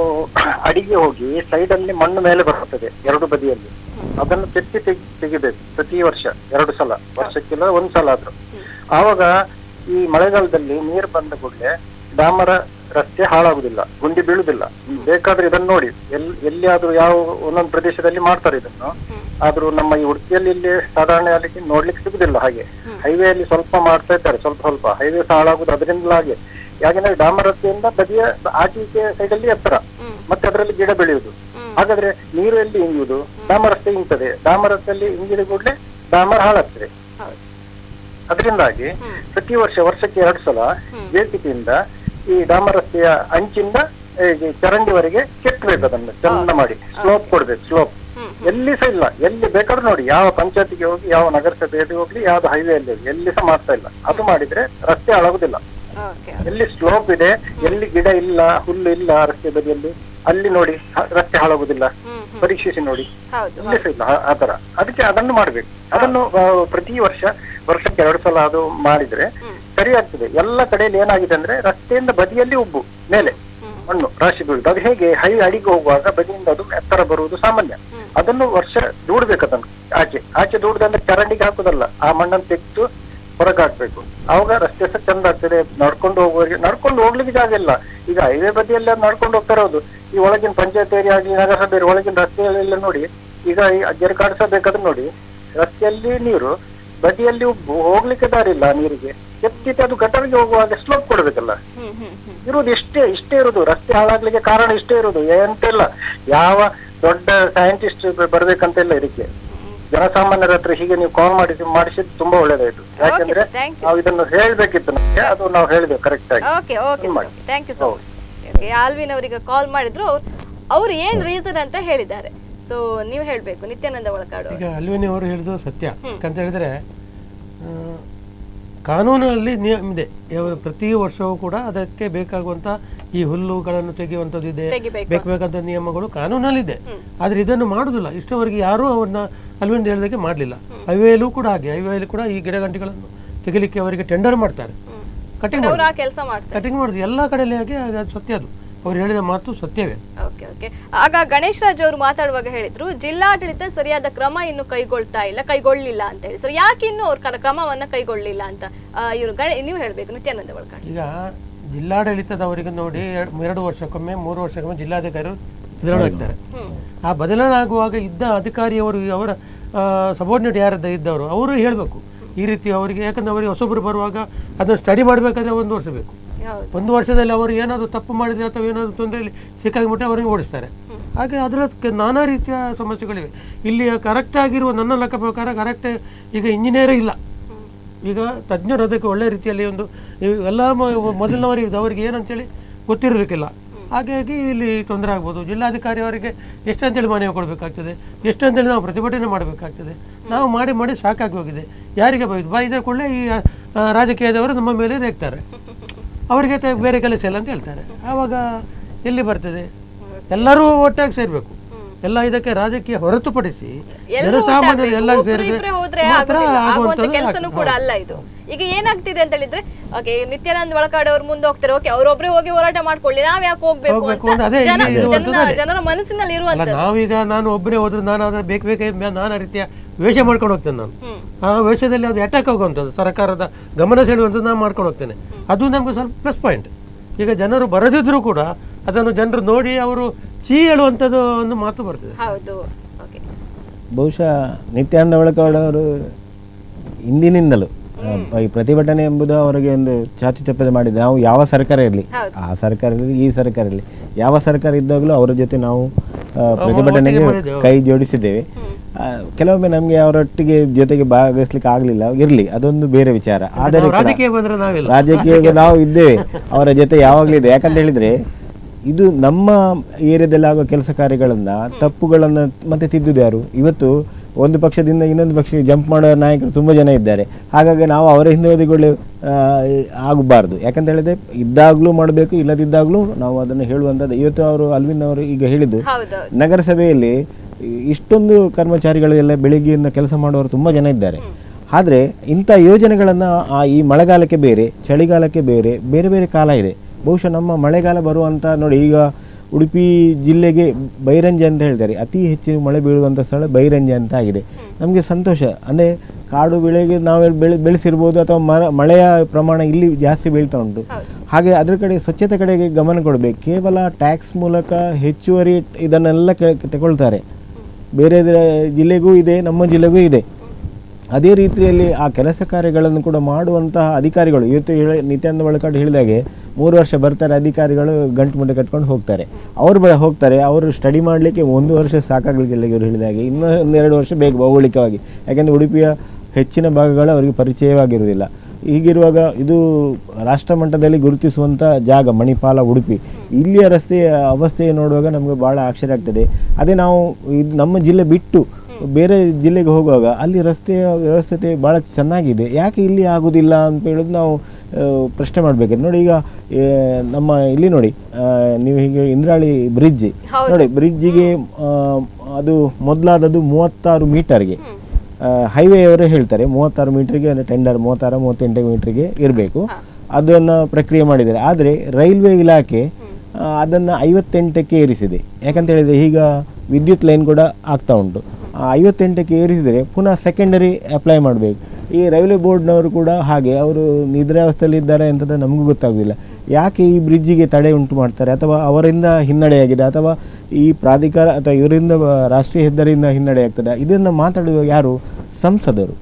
ಅಡಿಗೆ ಹೋಗಿ ಸೈಡ್ ಅಲ್ಲಿ ಮಣ್ಣು ಮೇಲೆ ಬರುತ್ತದೆ ಎರಡು ಬದಿಯಲ್ಲಿ ಅದನ್ನು ಕೆತ್ತಿ ತೆಗಿ ತೆಗಿಬೇಕು ಪ್ರತಿ ವರ್ಷ ಎರಡು ಸಲ ವರ್ಷಕ್ಕಿಲ್ಲ ಒಂದ್ ಸಲ ಆದ್ರೂ ಆವಾಗ ಈ ಮಳೆಗಾಲದಲ್ಲಿ ನೀರು ಬಂದ ಕೂಡಲೇ ಡಾಮರ ರಸ್ತೆ ಹಾಳಾಗುದಿಲ್ಲ ಗುಂಡಿ ಬೀಳುದಿಲ್ಲ ಬೇಕಾದ್ರೆ ಇದನ್ನು ನೋಡಿ ಎಲ್ ಎಲ್ಲಿಯಾದ್ರೂ ಯಾವ ಒಂದೊಂದು ಪ್ರದೇಶದಲ್ಲಿ ಮಾಡ್ತಾರೆ ಇದನ್ನು ಆದ್ರೂ ನಮ್ಮ ಈ ಉಡುಪಿಯಲ್ಲಿ ಇಲ್ಲಿ ಸಾಧಾರಣ ಅಲ್ಲಿ ನೋಡ್ಲಿಕ್ಕೆ ಸಿಗುದಿಲ್ಲ ಹಾಗೆ ಹೈವೇ ಅಲ್ಲಿ ಸ್ವಲ್ಪ ಮಾಡ್ತಾ ಇದ್ದಾರೆ ಸ್ವಲ್ಪ ಸ್ವಲ್ಪ ಹೈವೇ ಸಹ ಹಾಳಾಗುದು ಅದರಿಂದಲಾಗೆ ಯಾಕೆಂದ್ರೆ ಡಾಮರ್ ರಸ್ತೆಯಿಂದ ಬದಿಯ ಆಚೀಚೆ ಸೈಡ್ ಅಲ್ಲಿ ಎತ್ತರ ಮತ್ತೆ ಅದರಲ್ಲಿ ಗಿಡ ಬೆಳೆಯುವುದು ಹಾಗಾದ್ರೆ ನೀರು ಎಲ್ಲಿ ಇಂಗುವುದು ಡಾಮರ್ ರಸ್ತೆ ಇಂಗ್ತದೆ ಡಾಮರ್ ರಸ್ತೆಯಲ್ಲಿ ಇಂಗಿದ ಕೂಡಲೇ ಡಾಮರ್ ಹಾಳಾಗ್ತದೆ ಹೌದು ಅದರಿಂದಾಗಿ ಪ್ರತಿ ವರ್ಷ ವರ್ಷಕ್ಕೆ ಎರಡು ಸಲ ಜೆಸಿಪಿಯಿಂದ ಈ ಡಾಮರ್ ರಸ್ತೆಯ ಅಂಚಿಂದ ಈ ಚರಂಡಿವರೆಗೆ ಕೆತ್ತಬೇಕು ಅದನ್ನು ಚಂದ ಮಾಡಿ ಸ್ಲೋಪ್ ಕೊಡ್ಬೇಕು ಸ್ಲೋಪ್ ಎಲ್ಲಿ ಸಹ ಇಲ್ಲ ಎಲ್ಲಿ ಬೇಕಾದ್ರೂ ನೋಡಿ ಯಾವ ಪಂಚಾಯತಿಗೆ ಹೋಗಿ ಯಾವ ನಗರಸಭೆಗೆ ಹೋಗ್ಲಿ ಯಾವ್ದು ಹೈವೇ ಅಲ್ಲಿ ಹೋಗ್ಲಿ ಎಲ್ಲಿ ಸಹ ಮಾಡ್ತಾ ಇಲ್ಲ ಅದು ಮಾಡಿದ್ರೆ ರಸ್ತೆ ಹಾಳಾಗುದಿಲ್ಲ ಓಕೆ ಎಲ್ಲಿ ಸ್ಲೋಪ್ ಇದೆ ಎಲ್ಲಿ ಗಿಡ ಇಲ್ಲ ಹುಲ್ಲು ಇಲ್ಲ ರಸ್ತೆ ಬದಿಯಲ್ಲಿ ಅಲ್ಲಿ ನೋಡಿ ಹ- ರಸ್ತೆ ಹಾಳಾಗುದಿಲ್ಲ ಹ್ಮ್ ಪರೀಕ್ಷಿಸಿ ನೋಡಿ ಹೌದು ಎಲ್ಲಿ ಸಹ ಇಲ್ಲ ಆ- ಆ ತರ ಅದಕ್ಕೆ ಅದನ್ನು ಮಾಡ್ಬೇಕು ಅದನ್ನು ಆ, ಪ್ರತಿ ವರ್ಷ ವರ್ಷಕ್ಕೆ ಎರಡು ಸಲ ಅದು ಮಾಡಿದ್ರೆ ಸರಿ ಆಗ್ತದೆ ಎಲ್ಲ ಕಡೆಯಲ್ಲಿ ಏನಾಗಿದೆ ಅಂದ್ರೆ ರಸ್ತೆಯಿಂದ ಬದಿಯಲ್ಲಿ ಉಬ್ಬು ಮೇಲೆ ಮಣ್ಣು ರಾಶಿ ಬೀಳುದು ಅದು ಹೇಗೆ ಹೈ ಅಡಿಗೆ ಹೋಗುವಾಗ ಬದಿಯಿಂದ ಅದು ಎತ್ತರ ಬರುವುದು ಸಾಮಾನ್ಯ ಅದನ್ನು ವರ್ಷ ದೂಡ್ಬೇಕು ಅದನ್ನು ಆಚೆ ಆಚೆ ದೂಡದಂದ್ರೆ ಚರಂಡಿಗೆ ಹಾಕುದಲ್ಲ ಆ ಮಣ್ಣನ್ನು ತೆಗೆದು ಹೊರಗೆ ಹಾಕ್ಬೇಕು ಅವಾಗ ರಸ್ತೆ ಸಹ ಚಂದ ಆಗ್ತದೆ ನಡ್ಕೊಂಡು ಹೋಗುವವರಿಗೆ ನಡ್ಕೊಂಡು ಹೋಗ್ಲಿಕ್ಕೆ ಜಾಗ ಇಲ್ಲ ಈಗ ಹೈವೇ ಬದಿಯಲ್ಲಿ ಅದು ನಡ್ಕೊಂಡು ಹೋಗ್ತಾ ಇರೋದು ಈ ಒಳಗಿನ ಪಂಚಾಯತ್ ಏರಿಯಾ ಆಗಲಿ ನಗರಸಭೆ ಒಳಗಿನ ರಸ್ತೆಗಳೆಲ್ಲ ನೋಡಿ ಈಗ ಈ ಅಜ್ಜರ್ ಕಾಡಿಸಬೇಕಾದ್ರೆ ನೋಡಿ ರಸ್ತೆಯಲ್ಲಿ ನೀರು ಬದಿಯಲ್ಲಿ ಉಬ್ಬು ಹೋಗ್ಲಿಕ್ಕೆ ದಾರಿ ಇಲ್ಲ ಆ ನೀರಿಗೆ ಎತ್ತಿಟ್ಟು ಅದು ಗಟರ್ಗೆ ಹೋಗುವಾಗ ಸ್ಲೋಪ್ ಕೊಡ್ಬೇಕಲ್ಲ ಹ್ಮ್ ಹ್ಮ್ ಹ್ಮ್ ಇರುವುದು ಇಷ್ಟೇ ಇಷ್ಟೇ ಇರುವುದು ರಸ್ತೆ ಹಾಳಾಗ್ಲಿಕ್ಕೆ ಕಾರಣ ಇಷ್ಟೇ ಇರುವುದು ಎಂತೆಲ್ಲ ಯಾವ ದೊಡ್ಡ ಸೈಂಟಿಸ್ಟ್ ಬರ್ಬೇಕಂತ ಇಲ್ಲ ಇದಕ್ಕೆ ಜನಸಾಮಾನ್ಯರ ಹತ್ರ ಹೀಗೆ ನೀವು ಕಾಲ್ ಮಾಡಿ ಮಾಡಿಸಿದ್ದು ತುಂಬಾ ಒಳ್ಳೇದಾಯ್ತು ಯಾಕಂದ್ರೆ sir, thank you. ನಾವು ಇದನ್ನು ಹೇಳ್ಬೇಕಿತ್ತು ನಮ್ಗೆ ಅದು ನಾವು ಹೇಳಿದೆವು ಕರೆಕ್ಟ್ ಆಗಿ ಓಕೆ ಓಕೆ ಮಾಡಿ. Thank you so much Alvin ಅವರಿಗೆ ಕಾಲ್ ಮಾಡಿದ್ರು ಅವ್ರು ಅವ್ರು ಏನ್ ರೀಸನ್ ಅಂತ ಹೇಳಿದ್ದಾರೆ ಸೊ ನೀವು ಹೇಳ್ಬೇಕು ನಿತ್ಯಾನಂದ ಒಳಕಾಡು ಈಗ ಅಲ್ವಿನಿ ಅವರು ಹೇಳಿದ್ದು ಸತ್ಯ ಯಾಕಂತ ಹೇಳಿದ್ರೆ ಆ, ಕಾನೂನಲ್ಲಿ ನಿಯಮ ಇದೆ ಯಾವ- ಪ್ರತಿ ವರ್ಷವೂ ಕೂಡ ಅದಕ್ಕೆ ಬೇಕಾಗುವಂತ ಈ ಹುಲ್ಲುಗಳನ್ನು ತೆಗೆಯುವಂಥದ್ದು ಇದೆ ತೆಗಿಬೇಕು. ಬೇಕು ಬೇಕಂತ ನಿಯಮಗಳು ಕಾನೂನಲ್ಲಿದೆ ಆದ್ರೆ ಇದನ್ನು ಮಾಡುದಿಲ್ಲ ಇಷ್ಟವರೆಗೆ ಯಾರೂ ಅವನ್ನ ಅಲ್ವಿನ್ ಹೇಳಿದಕ್ಕೆ ಮಾಡಲಿಲ್ಲ ಹೈವೇಲೂ ಕೂಡ ಹಾಗೆ ಹೈವೇಲಿ ಕೂಡ ಈ ಗಿಡಗಂಟಿಗಳನ್ನು ತೆಗಿಲಿಕ್ಕೆ ಅವರಿಗೆ ಟೆಂಡರ್ ಮಾಡ್ತಾರೆ ಕಟಿಂಗ್ ಅವ್ರು ಆ ಕೆಲಸ ಮಾಡ್ತಾರೆ ಕಟಿಂಗ್ ಮಾಡುದು ಎಲ್ಲ ಕಡೆಯಲ್ಲಿ ಹಾಗೆ ಅದು ಸತ್ಯ ಅದು ಅವ್ರು ಹೇಳಿದ ಮಾತು ಸತ್ಯವೇ ಓಕೆ ಓಕೆ ಆಗ ಗಣೇಶ್ ರಾಜ್ ಅವರು ಮಾತಾಡುವಾಗ ಹೇಳಿದ್ರು ಜಿಲ್ಲಾಡಳಿತ ಸರಿಯಾದ ಕ್ರಮ ಇನ್ನು ಕೈಗೊಳ್ತಾ ಇಲ್ಲ ಕೈಗೊಳ್ಳಿಲ್ಲ ಅಂತ ಹೇಳಿ ಸರ್ ಯಾಕೆ ಇನ್ನು ಅವ್ರ ಕ್ರ- ಕ್ರಮವನ್ನ ಕೈಗೊಳ್ಳಿಲ್ಲ ಅಂತ ಇವರು ಗಣೇ ನೀವು ಹೇಳ್ಬೇಕು ನಿತ್ಯಾನಂದ ಒಳಕಾಡು ಈಗ ಜಿಲ್ಲಾಡಳಿತದವರಿಗೆ ನೋಡಿ ಎರ- ಎರಡು ವರ್ಷಕ್ಕೊಮ್ಮೆ ಮೂರು ವರ್ಷಕ್ಕೊಮ್ಮೆ ಜಿಲ್ಲಾಧಿಕಾರಿಗಳು ಬದಲಾವಣೆ ಆಗ್ತಾರೆ ಆ ಬದಲಾವಣೆ ಆಗುವಾಗ ಇದ್ದ ಅಧಿಕಾರಿಯವರು ಅವರ ಸಬಾರ್ಡಿನೇಟ್ ಯಾರದ ಇದ್ದವರು ಅವರು ಹೇಳಬೇಕು ಈ ರೀತಿ ಅವರಿಗೆ ಯಾಕಂದ್ರೆ ಅವರಿಗೆ ಹೊಸೊಬ್ಬರು ಬರುವಾಗ ಅದನ್ನು ಸ್ಟಡಿ ಮಾಡಬೇಕಾದ್ರೆ ಒಂದು ವರ್ಷ ಬೇಕು ಹೌದು ಒಂದು ವರ್ಷದಲ್ಲಿ ಅವರು ಏನಾದರೂ ತಪ್ಪು ಮಾಡಿದ್ರೆ ಅಥವಾ ಏನಾದರೂ ತೊಂದರೆಯಲ್ಲಿ ಸಿಕ್ಕಾಗಿಬಿಟ್ಟರೆ ಅವರಿಗೆ ಓಡಿಸ್ತಾರೆ ಹಾಗೆ ಅದರ ನಾನಾ ರೀತಿಯ ಸಮಸ್ಯೆಗಳಿವೆ ಇಲ್ಲಿ ಕರೆಕ್ಟ್ ಆಗಿರುವ ನನ್ನ ಲೆಕ್ಕ ಪ್ರಕಾರ ಕರೆಕ್ಟ್ ಈಗ ಇಂಜಿನಿಯರೇ ಇಲ್ಲ ಈಗ ತಜ್ಞರು ಅದಕ್ಕೆ ಒಳ್ಳೆ ರೀತಿಯಲ್ಲಿ ಒಂದು ಇವ್ ಎಲ್ಲ ಮ- ಮೊದಲಿನವರಿಗೆ ಅವರಿಗೆ ಏನಂತೇಳಿ ಗೊತ್ತಿರಲಿಕ್ಕಿಲ್ಲ ಹಾಗಾಗಿ ಇಲ್ಲಿ ತೊಂದರೆ ಆಗ್ಬೋದು ಜಿಲ್ಲಾಧಿಕಾರಿ ಅವರಿಗೆ ಎಷ್ಟಂತೇಳಿ ಮನವಿ ಕೊಡಬೇಕಾಗ್ತದೆ ಎಷ್ಟಂತೇಳಿ ನಾವು ಪ್ರತಿಭಟನೆ ಮಾಡಬೇಕಾಗ್ತದೆ ನಾವು ಮಾಡಿ ಮಾಡಿ ಸಾಕಾಗಿ ಹೋಗಿದೆ ಯಾರಿಗೆ ಬೈದು ಬೈದ ಕೂಡಲೇ ಈ ಆ, ರಾಜಕೀಯದವರು ನಮ್ಮ ಮೇಲೆ ರೇಗ್ತಾರೆ ಅವರಿಗೆ ತ- ಬೇರೆ ಕೆಲಸ ಇಲ್ಲ ಅಂತ ಹೇಳ್ತಾರೆ ಆವಾಗ ಎಲ್ಲಿ ಬರ್ತದೆ ಎಲ್ಲರೂ ಒಟ್ಟಾಗಿ ಸೇರ್ಬೇಕು ಎಲ್ಲ ಇದಕ್ಕೆ ರಾಜಕೀಯ ಹೊರತುಪಡಿಸಿ ಎಲ್ಲರೂ ಜನಸಾಮಾನ್ಯರು ಒಟ್ಟಾಗ್ಬೇಕು. ಎಲ್ಲ ಒಬ್ರು ಸೇರಿದ್ರೆ ಇಬ್ರೇ ಹೋದ್ರೆ ಮಾತ್ರ ಆಗೋದಿಲ್ಲ. ಆಗುವಂತ ಆಗುವಂಥದ್ದು ಕೆಲಸನೂ ಆಗ್ತದೆ. ಕೂಡ ಅಲ್ಲ ಇದು ಈಗ ಏನಾಗ್ತಿದೆ ಅಂತ ಹೇಳಿದ್ರೆ ಓಕೆ ನಿತ್ಯಾನಂದ ಒಳಕಾಡು ಅವ್ರು ಮುಂದೆ ಹೋಗ್ತಾರೆ ಓಕೆ ಅವರೊಬ್ಬರೇ ಹೋಗಿ ಹೋರಾಟ ಮಾಡ್ಕೊಳ್ಳಿ ನಾವ್ ಯಾಕೆ ಹೋಗ್ಬೇಕು ಹೋಗ್ಬೇಕು ಅಂತ ಅಂತ ಅದೇ ಜನ- ಇಲ್ಲಿ ಇರುವಂಥದ್ದು ಜನ- ಅದೇ. ಜನರ ಮನಸ್ಸಿನಲ್ಲಿ ಅಲ್ಲ ಇರುವಂತದ್ದು ನಾವೀಗ ನಾನು ಒಬ್ಬನೇ ಹೋದ್ರೆ ನಾನು ಅದ್ರ ಬೇಕು ಬೇಕೇ ನಾನಾ ರೀತಿಯ ವೇಷ ಮಾಡ್ಕೊಂಡು ಹೋಗ್ತೇನೆ ನಾನು ಆ ವೇಷದಲ್ಲಿ ಅದು ಅಟ್ಯಾಕ್ ಆಗುವಂಥದ್ದು ಸರ್ಕಾರದ ಗಮನ ಸೆಳೆಯುವಂಥದ್ದು ನಾನು ಮಾಡ್ಕೊಂಡು ಹೋಗ್ತೇನೆ ಅದು ನಮ್ಗೆ ಸ್ವಲ್ಪ ಪ್ಲಸ್ ಪಾಯಿಂಟ್ ಈಗ ಜನರು ಬರದಿದ್ರೂ ಕೂಡ ಅದನ್ನು ಜನರು ನೋಡಿ ಅವರು ಚೀ ಹೇಳುವಂಥದ್ದು ಒಂದು ಮಾತು ಬರ್ತದೆ ಹೌದು ಓಕೆ ಬಹುಶಃ ನಿತ್ಯಾನಂದ ಒಳಕಾಡವರು ಹಿಂದಿನಿಂದಲೂ ಆ, ಈ ಪ್ರತಿಭಟನೆ ಎಂಬುದು ಅವರಿಗೆ ಒಂದು ಚಾಚು ಚಪ್ಪದೆ ಮಾಡಿದೆ ನಾವು ಯಾವ ಸರ್ಕಾರ ಇರಲಿ ಹೌದು. ಆ ಸರ್ಕಾರ ಇರಲಿ ಈ ಸರ್ಕಾರ ಇರಲಿ ಯಾವ ಸರ್ಕಾರ ಇದ್ದಾಗಲೂ ಅವರ ಜೊತೆ ನಾವು ಆ, ಪ್ರತಿಭಟನೆಗೆ ಮಾಡಿದ್ದೆವು. ಕೈ ಜೋಡಿಸಿದ್ದೇವೆ ಆ, ಕೆಲವೊಮ್ಮೆ ನಮಗೆ ಅವರೊಟ್ಟಿಗೆ ಜೊತೆಗೆ ಭಾಗವಹಿಸ್ಲಿಕ್ಕೆ ಆಗಲಿಲ್ಲ ಇರಲಿ ಅದೊಂದು ಬೇರೆ ವಿಚಾರ ಆದರೆ ನಾವು ಕೂಡ- ರಾಜಕೀಯ ಬಂದ್ರೆ ನಾವಿಲ್ಲ ರಾಜಕೀಯ ನಾವು ಇದ್ದೇವೆ ಅವರ ಜೊತೆ ಯಾವಾಗಲೂ ಇದೆ ಯಾಕಂತ ಹೇಳಿದ್ರೆ ಇದು ನಮ್ಮ ಏರಿಯಾದಲ್ಲಿ ಆಗುವ ಕೆಲಸ ಕಾರ್ಯಗಳನ್ನ ತಪ್ಪುಗಳನ್ನ ಮತ್ತೆ ತಿದ್ದುದು ಯಾರು ಇವತ್ತು ಒಂದು ಪಕ್ಷದಿಂದ ಇನ್ನೊಂದು ಪಕ್ಷಕ್ಕೆ ಜಂಪ್ ಮಾಡೋ ನಾಯಕರು ತುಂಬ ಜನ ಇದ್ದಾರೆ ಹಾಗಾಗಿ ನಾವು ಅವರ ಹಿಂದೆ ಒದಗೊಳ್ಳೆ ಆಗಬಾರ್ದು ಯಾಕಂತ ಹೇಳಿದ್ರೆ ಇದ್ದಾಗಲೂ ಮಾಡಬೇಕು ಇಲ್ಲದಿದ್ದಾಗಲೂ ನಾವು ಅದನ್ನು ಹೇಳುವಂಥದ್ದು ಇವತ್ತು ಅವರು ಅಲ್ವಿನ್ ಅವರು ಈಗ ಹೇಳಿದ್ದು ಹೌದು ನಗರಸಭೆಯಲ್ಲಿ ಇಷ್ಟೊಂದು ಕರ್ಮಚಾರಿಗಳೆಲ್ಲ ಬೆಳಿಗ್ಗೆಯಿಂದ ಕೆಲಸ ಮಾಡುವವರು ತುಂಬ ಜನ ಇದ್ದಾರೆ ಆದರೆ ಇಂಥ ಯೋಜನೆಗಳನ್ನು ಆ ಈ ಮಳೆಗಾಲಕ್ಕೆ ಬೇರೆ ಚಳಿಗಾಲಕ್ಕೆ ಬೇರೆ ಬೇರೆ ಬೇರೆ ಕಾಲ ಇದೆ ಬಹುಶಃ ನಮ್ಮ ಮಳೆಗಾಲ ಬರುವಂಥ ನೋಡಿ ಈಗ ಉಡುಪಿ ಜಿಲ್ಲೆಗೆ ಬೈರಂಜೆ ಅಂತ ಹೇಳ್ತಾರೆ ಅತಿ ಹೆಚ್ಚು ಮಳೆ ಬೀಳುವಂಥ ಸ್ಥಳ ಬೈರಂಜೆ ಅಂತ ಆಗಿದೆ ನಮಗೆ ಸಂತೋಷ ಅಂದರೆ ಕಾಡು ಬೆಳೆಗೆ ನಾವು ಬೆಳೆ ಬೆಳೆಸಿರ್ಬೋದು ಅಥವಾ ಮರ ಮಳೆಯ ಪ್ರಮಾಣ ಇಲ್ಲಿ ಜಾಸ್ತಿ ಬೀಳ್ತಾ ಉಂಟು ಹಾಗೆ ಅದ್ರ ಕಡೆ ಸ್ವಚ್ಛತೆ ಕಡೆಗೆ ಗಮನ ಕೊಡಬೇಕು ಕೇವಲ ಟ್ಯಾಕ್ಸ್ ಮೂಲಕ ಹೆಚ್ಚುವರಿ ಇದನ್ನೆಲ್ಲ ಕೆ- ತಗೊಳ್ತಾರೆ ಬೇರೆ ದ- ಜಿಲ್ಲೆಗೂ ಇದೆ ನಮ್ಮ ಜಿಲ್ಲೆಗೂ ಇದೆ ಅದೇ ರೀತಿಯಲ್ಲಿ ಆ ಕೆಲಸ ಕಾರ್ಯಗಳನ್ನು ಕೂಡ ಮಾಡುವಂತಹ ಅಧಿಕಾರಿಗಳು ಇವತ್ತು ಹೇಳಿ ನಿತ್ಯಾನಂದ ಬಳಕಾಡ್ ಹೇಳಿದಾಗೆ ಮೂರು ವರ್ಷ ಬರ್ತಾರೆ ಅಧಿಕಾರಿಗಳು ಗಂಟು ಮುಟ್ಟೆ ಕಟ್ಕೊಂಡು ಹೋಗ್ತಾರೆ ಅವರು ಬ ಹೋಗ್ತಾರೆ ಅವರು ಸ್ಟಡಿ ಮಾಡಲಿಕ್ಕೆ ಒಂದು ವರ್ಷ ಸಾಕಾಗಲಿಕ್ಕಿಲ್ಲ ಇವರು ಹೇಳಿದಾಗೆ ಇನ್ನೂ ಒಂದೆರಡು ವರ್ಷ ಬೇಕು ಭೌಗೋಳಿಕವಾಗಿ ಯಾಕೆಂದರೆ ಉಡುಪಿಯ ಹೆಚ್ಚಿನ ಭಾಗಗಳು ಅವರಿಗೆ ಪರಿಚಯವಾಗಿರುವುದಿಲ್ಲ ಹೀಗಿರುವಾಗ ಇದು ರಾಷ್ಟ್ರ ಮಟ್ಟದಲ್ಲಿ ಗುರುತಿಸುವಂಥ ಜಾಗ ಮಣಿಪಾಲ ಉಡುಪಿ ಇಲ್ಲಿಯ ರಸ್ತೆಯ ಅವಸ್ಥೆ ನೋಡುವಾಗ ನಮಗೆ ಭಾಳ ಆಶ್ಚರ್ಯ ಆಗ್ತದೆ ಅದೇ ನಾವು ಇದು ನಮ್ಮ ಜಿಲ್ಲೆ ಬಿಟ್ಟು ಬೇರೆ ಜಿಲ್ಲೆಗೆ ಹೋಗುವಾಗ ಅಲ್ಲಿ ರಸ್ತೆಯ ವ್ಯವಸ್ಥೆ ಭಾಳ ಚೆನ್ನಾಗಿದೆ ಯಾಕೆ ಇಲ್ಲಿ ಆಗುದಿಲ್ಲ ಅಂತ ಹೇಳೋದು ನಾವು ಆ, ಪ್ರಶ್ನೆ ಮಾಡಬೇಕು ನೋಡಿ ಈಗ ಆ, ನಮ್ಮ ಇಲ್ಲಿ ನೋಡಿ ಆ, ನೀವು ಹೀಗೆ ಇಂದ್ರಾಳಿ ಬ್ರಿಡ್ಜ್ ನೋಡಿ ಬ್ರಿಡ್ಜಿಗೆ ಅದು ಮೊದಲಾದದ್ದು ಮೂವತ್ತಾರು ಮೀಟರ್ಗೆ ಹೈವೇ ಅವರು ಹೇಳ್ತಾರೆ ಮೂವತ್ತಾರು ಮೀಟರ್ಗೆ ಅಂದರೆ ಟೆಂಡರ್ ಮೂವತ್ತಾರು ಮೂವತ್ತೆಂಟು ಮೀಟರ್ಗೆ ಇರಬೇಕು ಅದನ್ನು ಪ್ರಕ್ರಿಯೆ ಮಾಡಿದ್ದಾರೆ ಆದರೆ ರೈಲ್ವೆ ಇಲಾಖೆ ಆ, ಅದನ್ನು ಐವತ್ತೆಂಟಕ್ಕೆ ಏರಿಸಿದೆ ಯಾಕಂತ ಹೇಳಿದರೆ ಈಗ ವಿದ್ಯುತ್ ಲೈನ್ ಕೂಡ ಆಗ್ತಾ ಉಂಟು ಆ ಐವತ್ತೆಂಟಕ್ಕೆ ಏರಿಸಿದರೆ ಪುನಃ ಸೆಕೆಂಡರಿ ಅಪ್ಲೈ ಮಾಡಬೇಕು ಈ ರೈಲ್ವೆ ಬೋರ್ಡ್ನವರು ಕೂಡ ಹಾಗೆ ಅವರು ನಿದ್ರಾವಸ್ಥೆಯಲ್ಲಿ ಇದ್ದಾರೆ ಅಂತದ್ದು ನಮಗೂ ಗೊತ್ತಾಗೋದಿಲ್ಲ ಯಾಕೆ ಈ ಬ್ರಿಡ್ಜಿಗೆ ತಡೆ ಉಂಟು ಮಾಡ್ತಾರೆ ಅಥವಾ ಅವರಿಂದ ಹಿನ್ನಡೆಯಾಗಿದೆ ಅಥವಾ ಈ ಪ್ರಾಧಿಕಾರ ಅಥವಾ ಇವರಿಂದ ಬ- ರಾಷ್ಟ್ರೀಯ ಹೆದ್ದಾರಿಯಿಂದ ಹಿನ್ನಡೆ ಆಗ್ತದೆ ಇದನ್ನು ಮಾತಾಡುವ ಯಾರು ಸಂಸದರು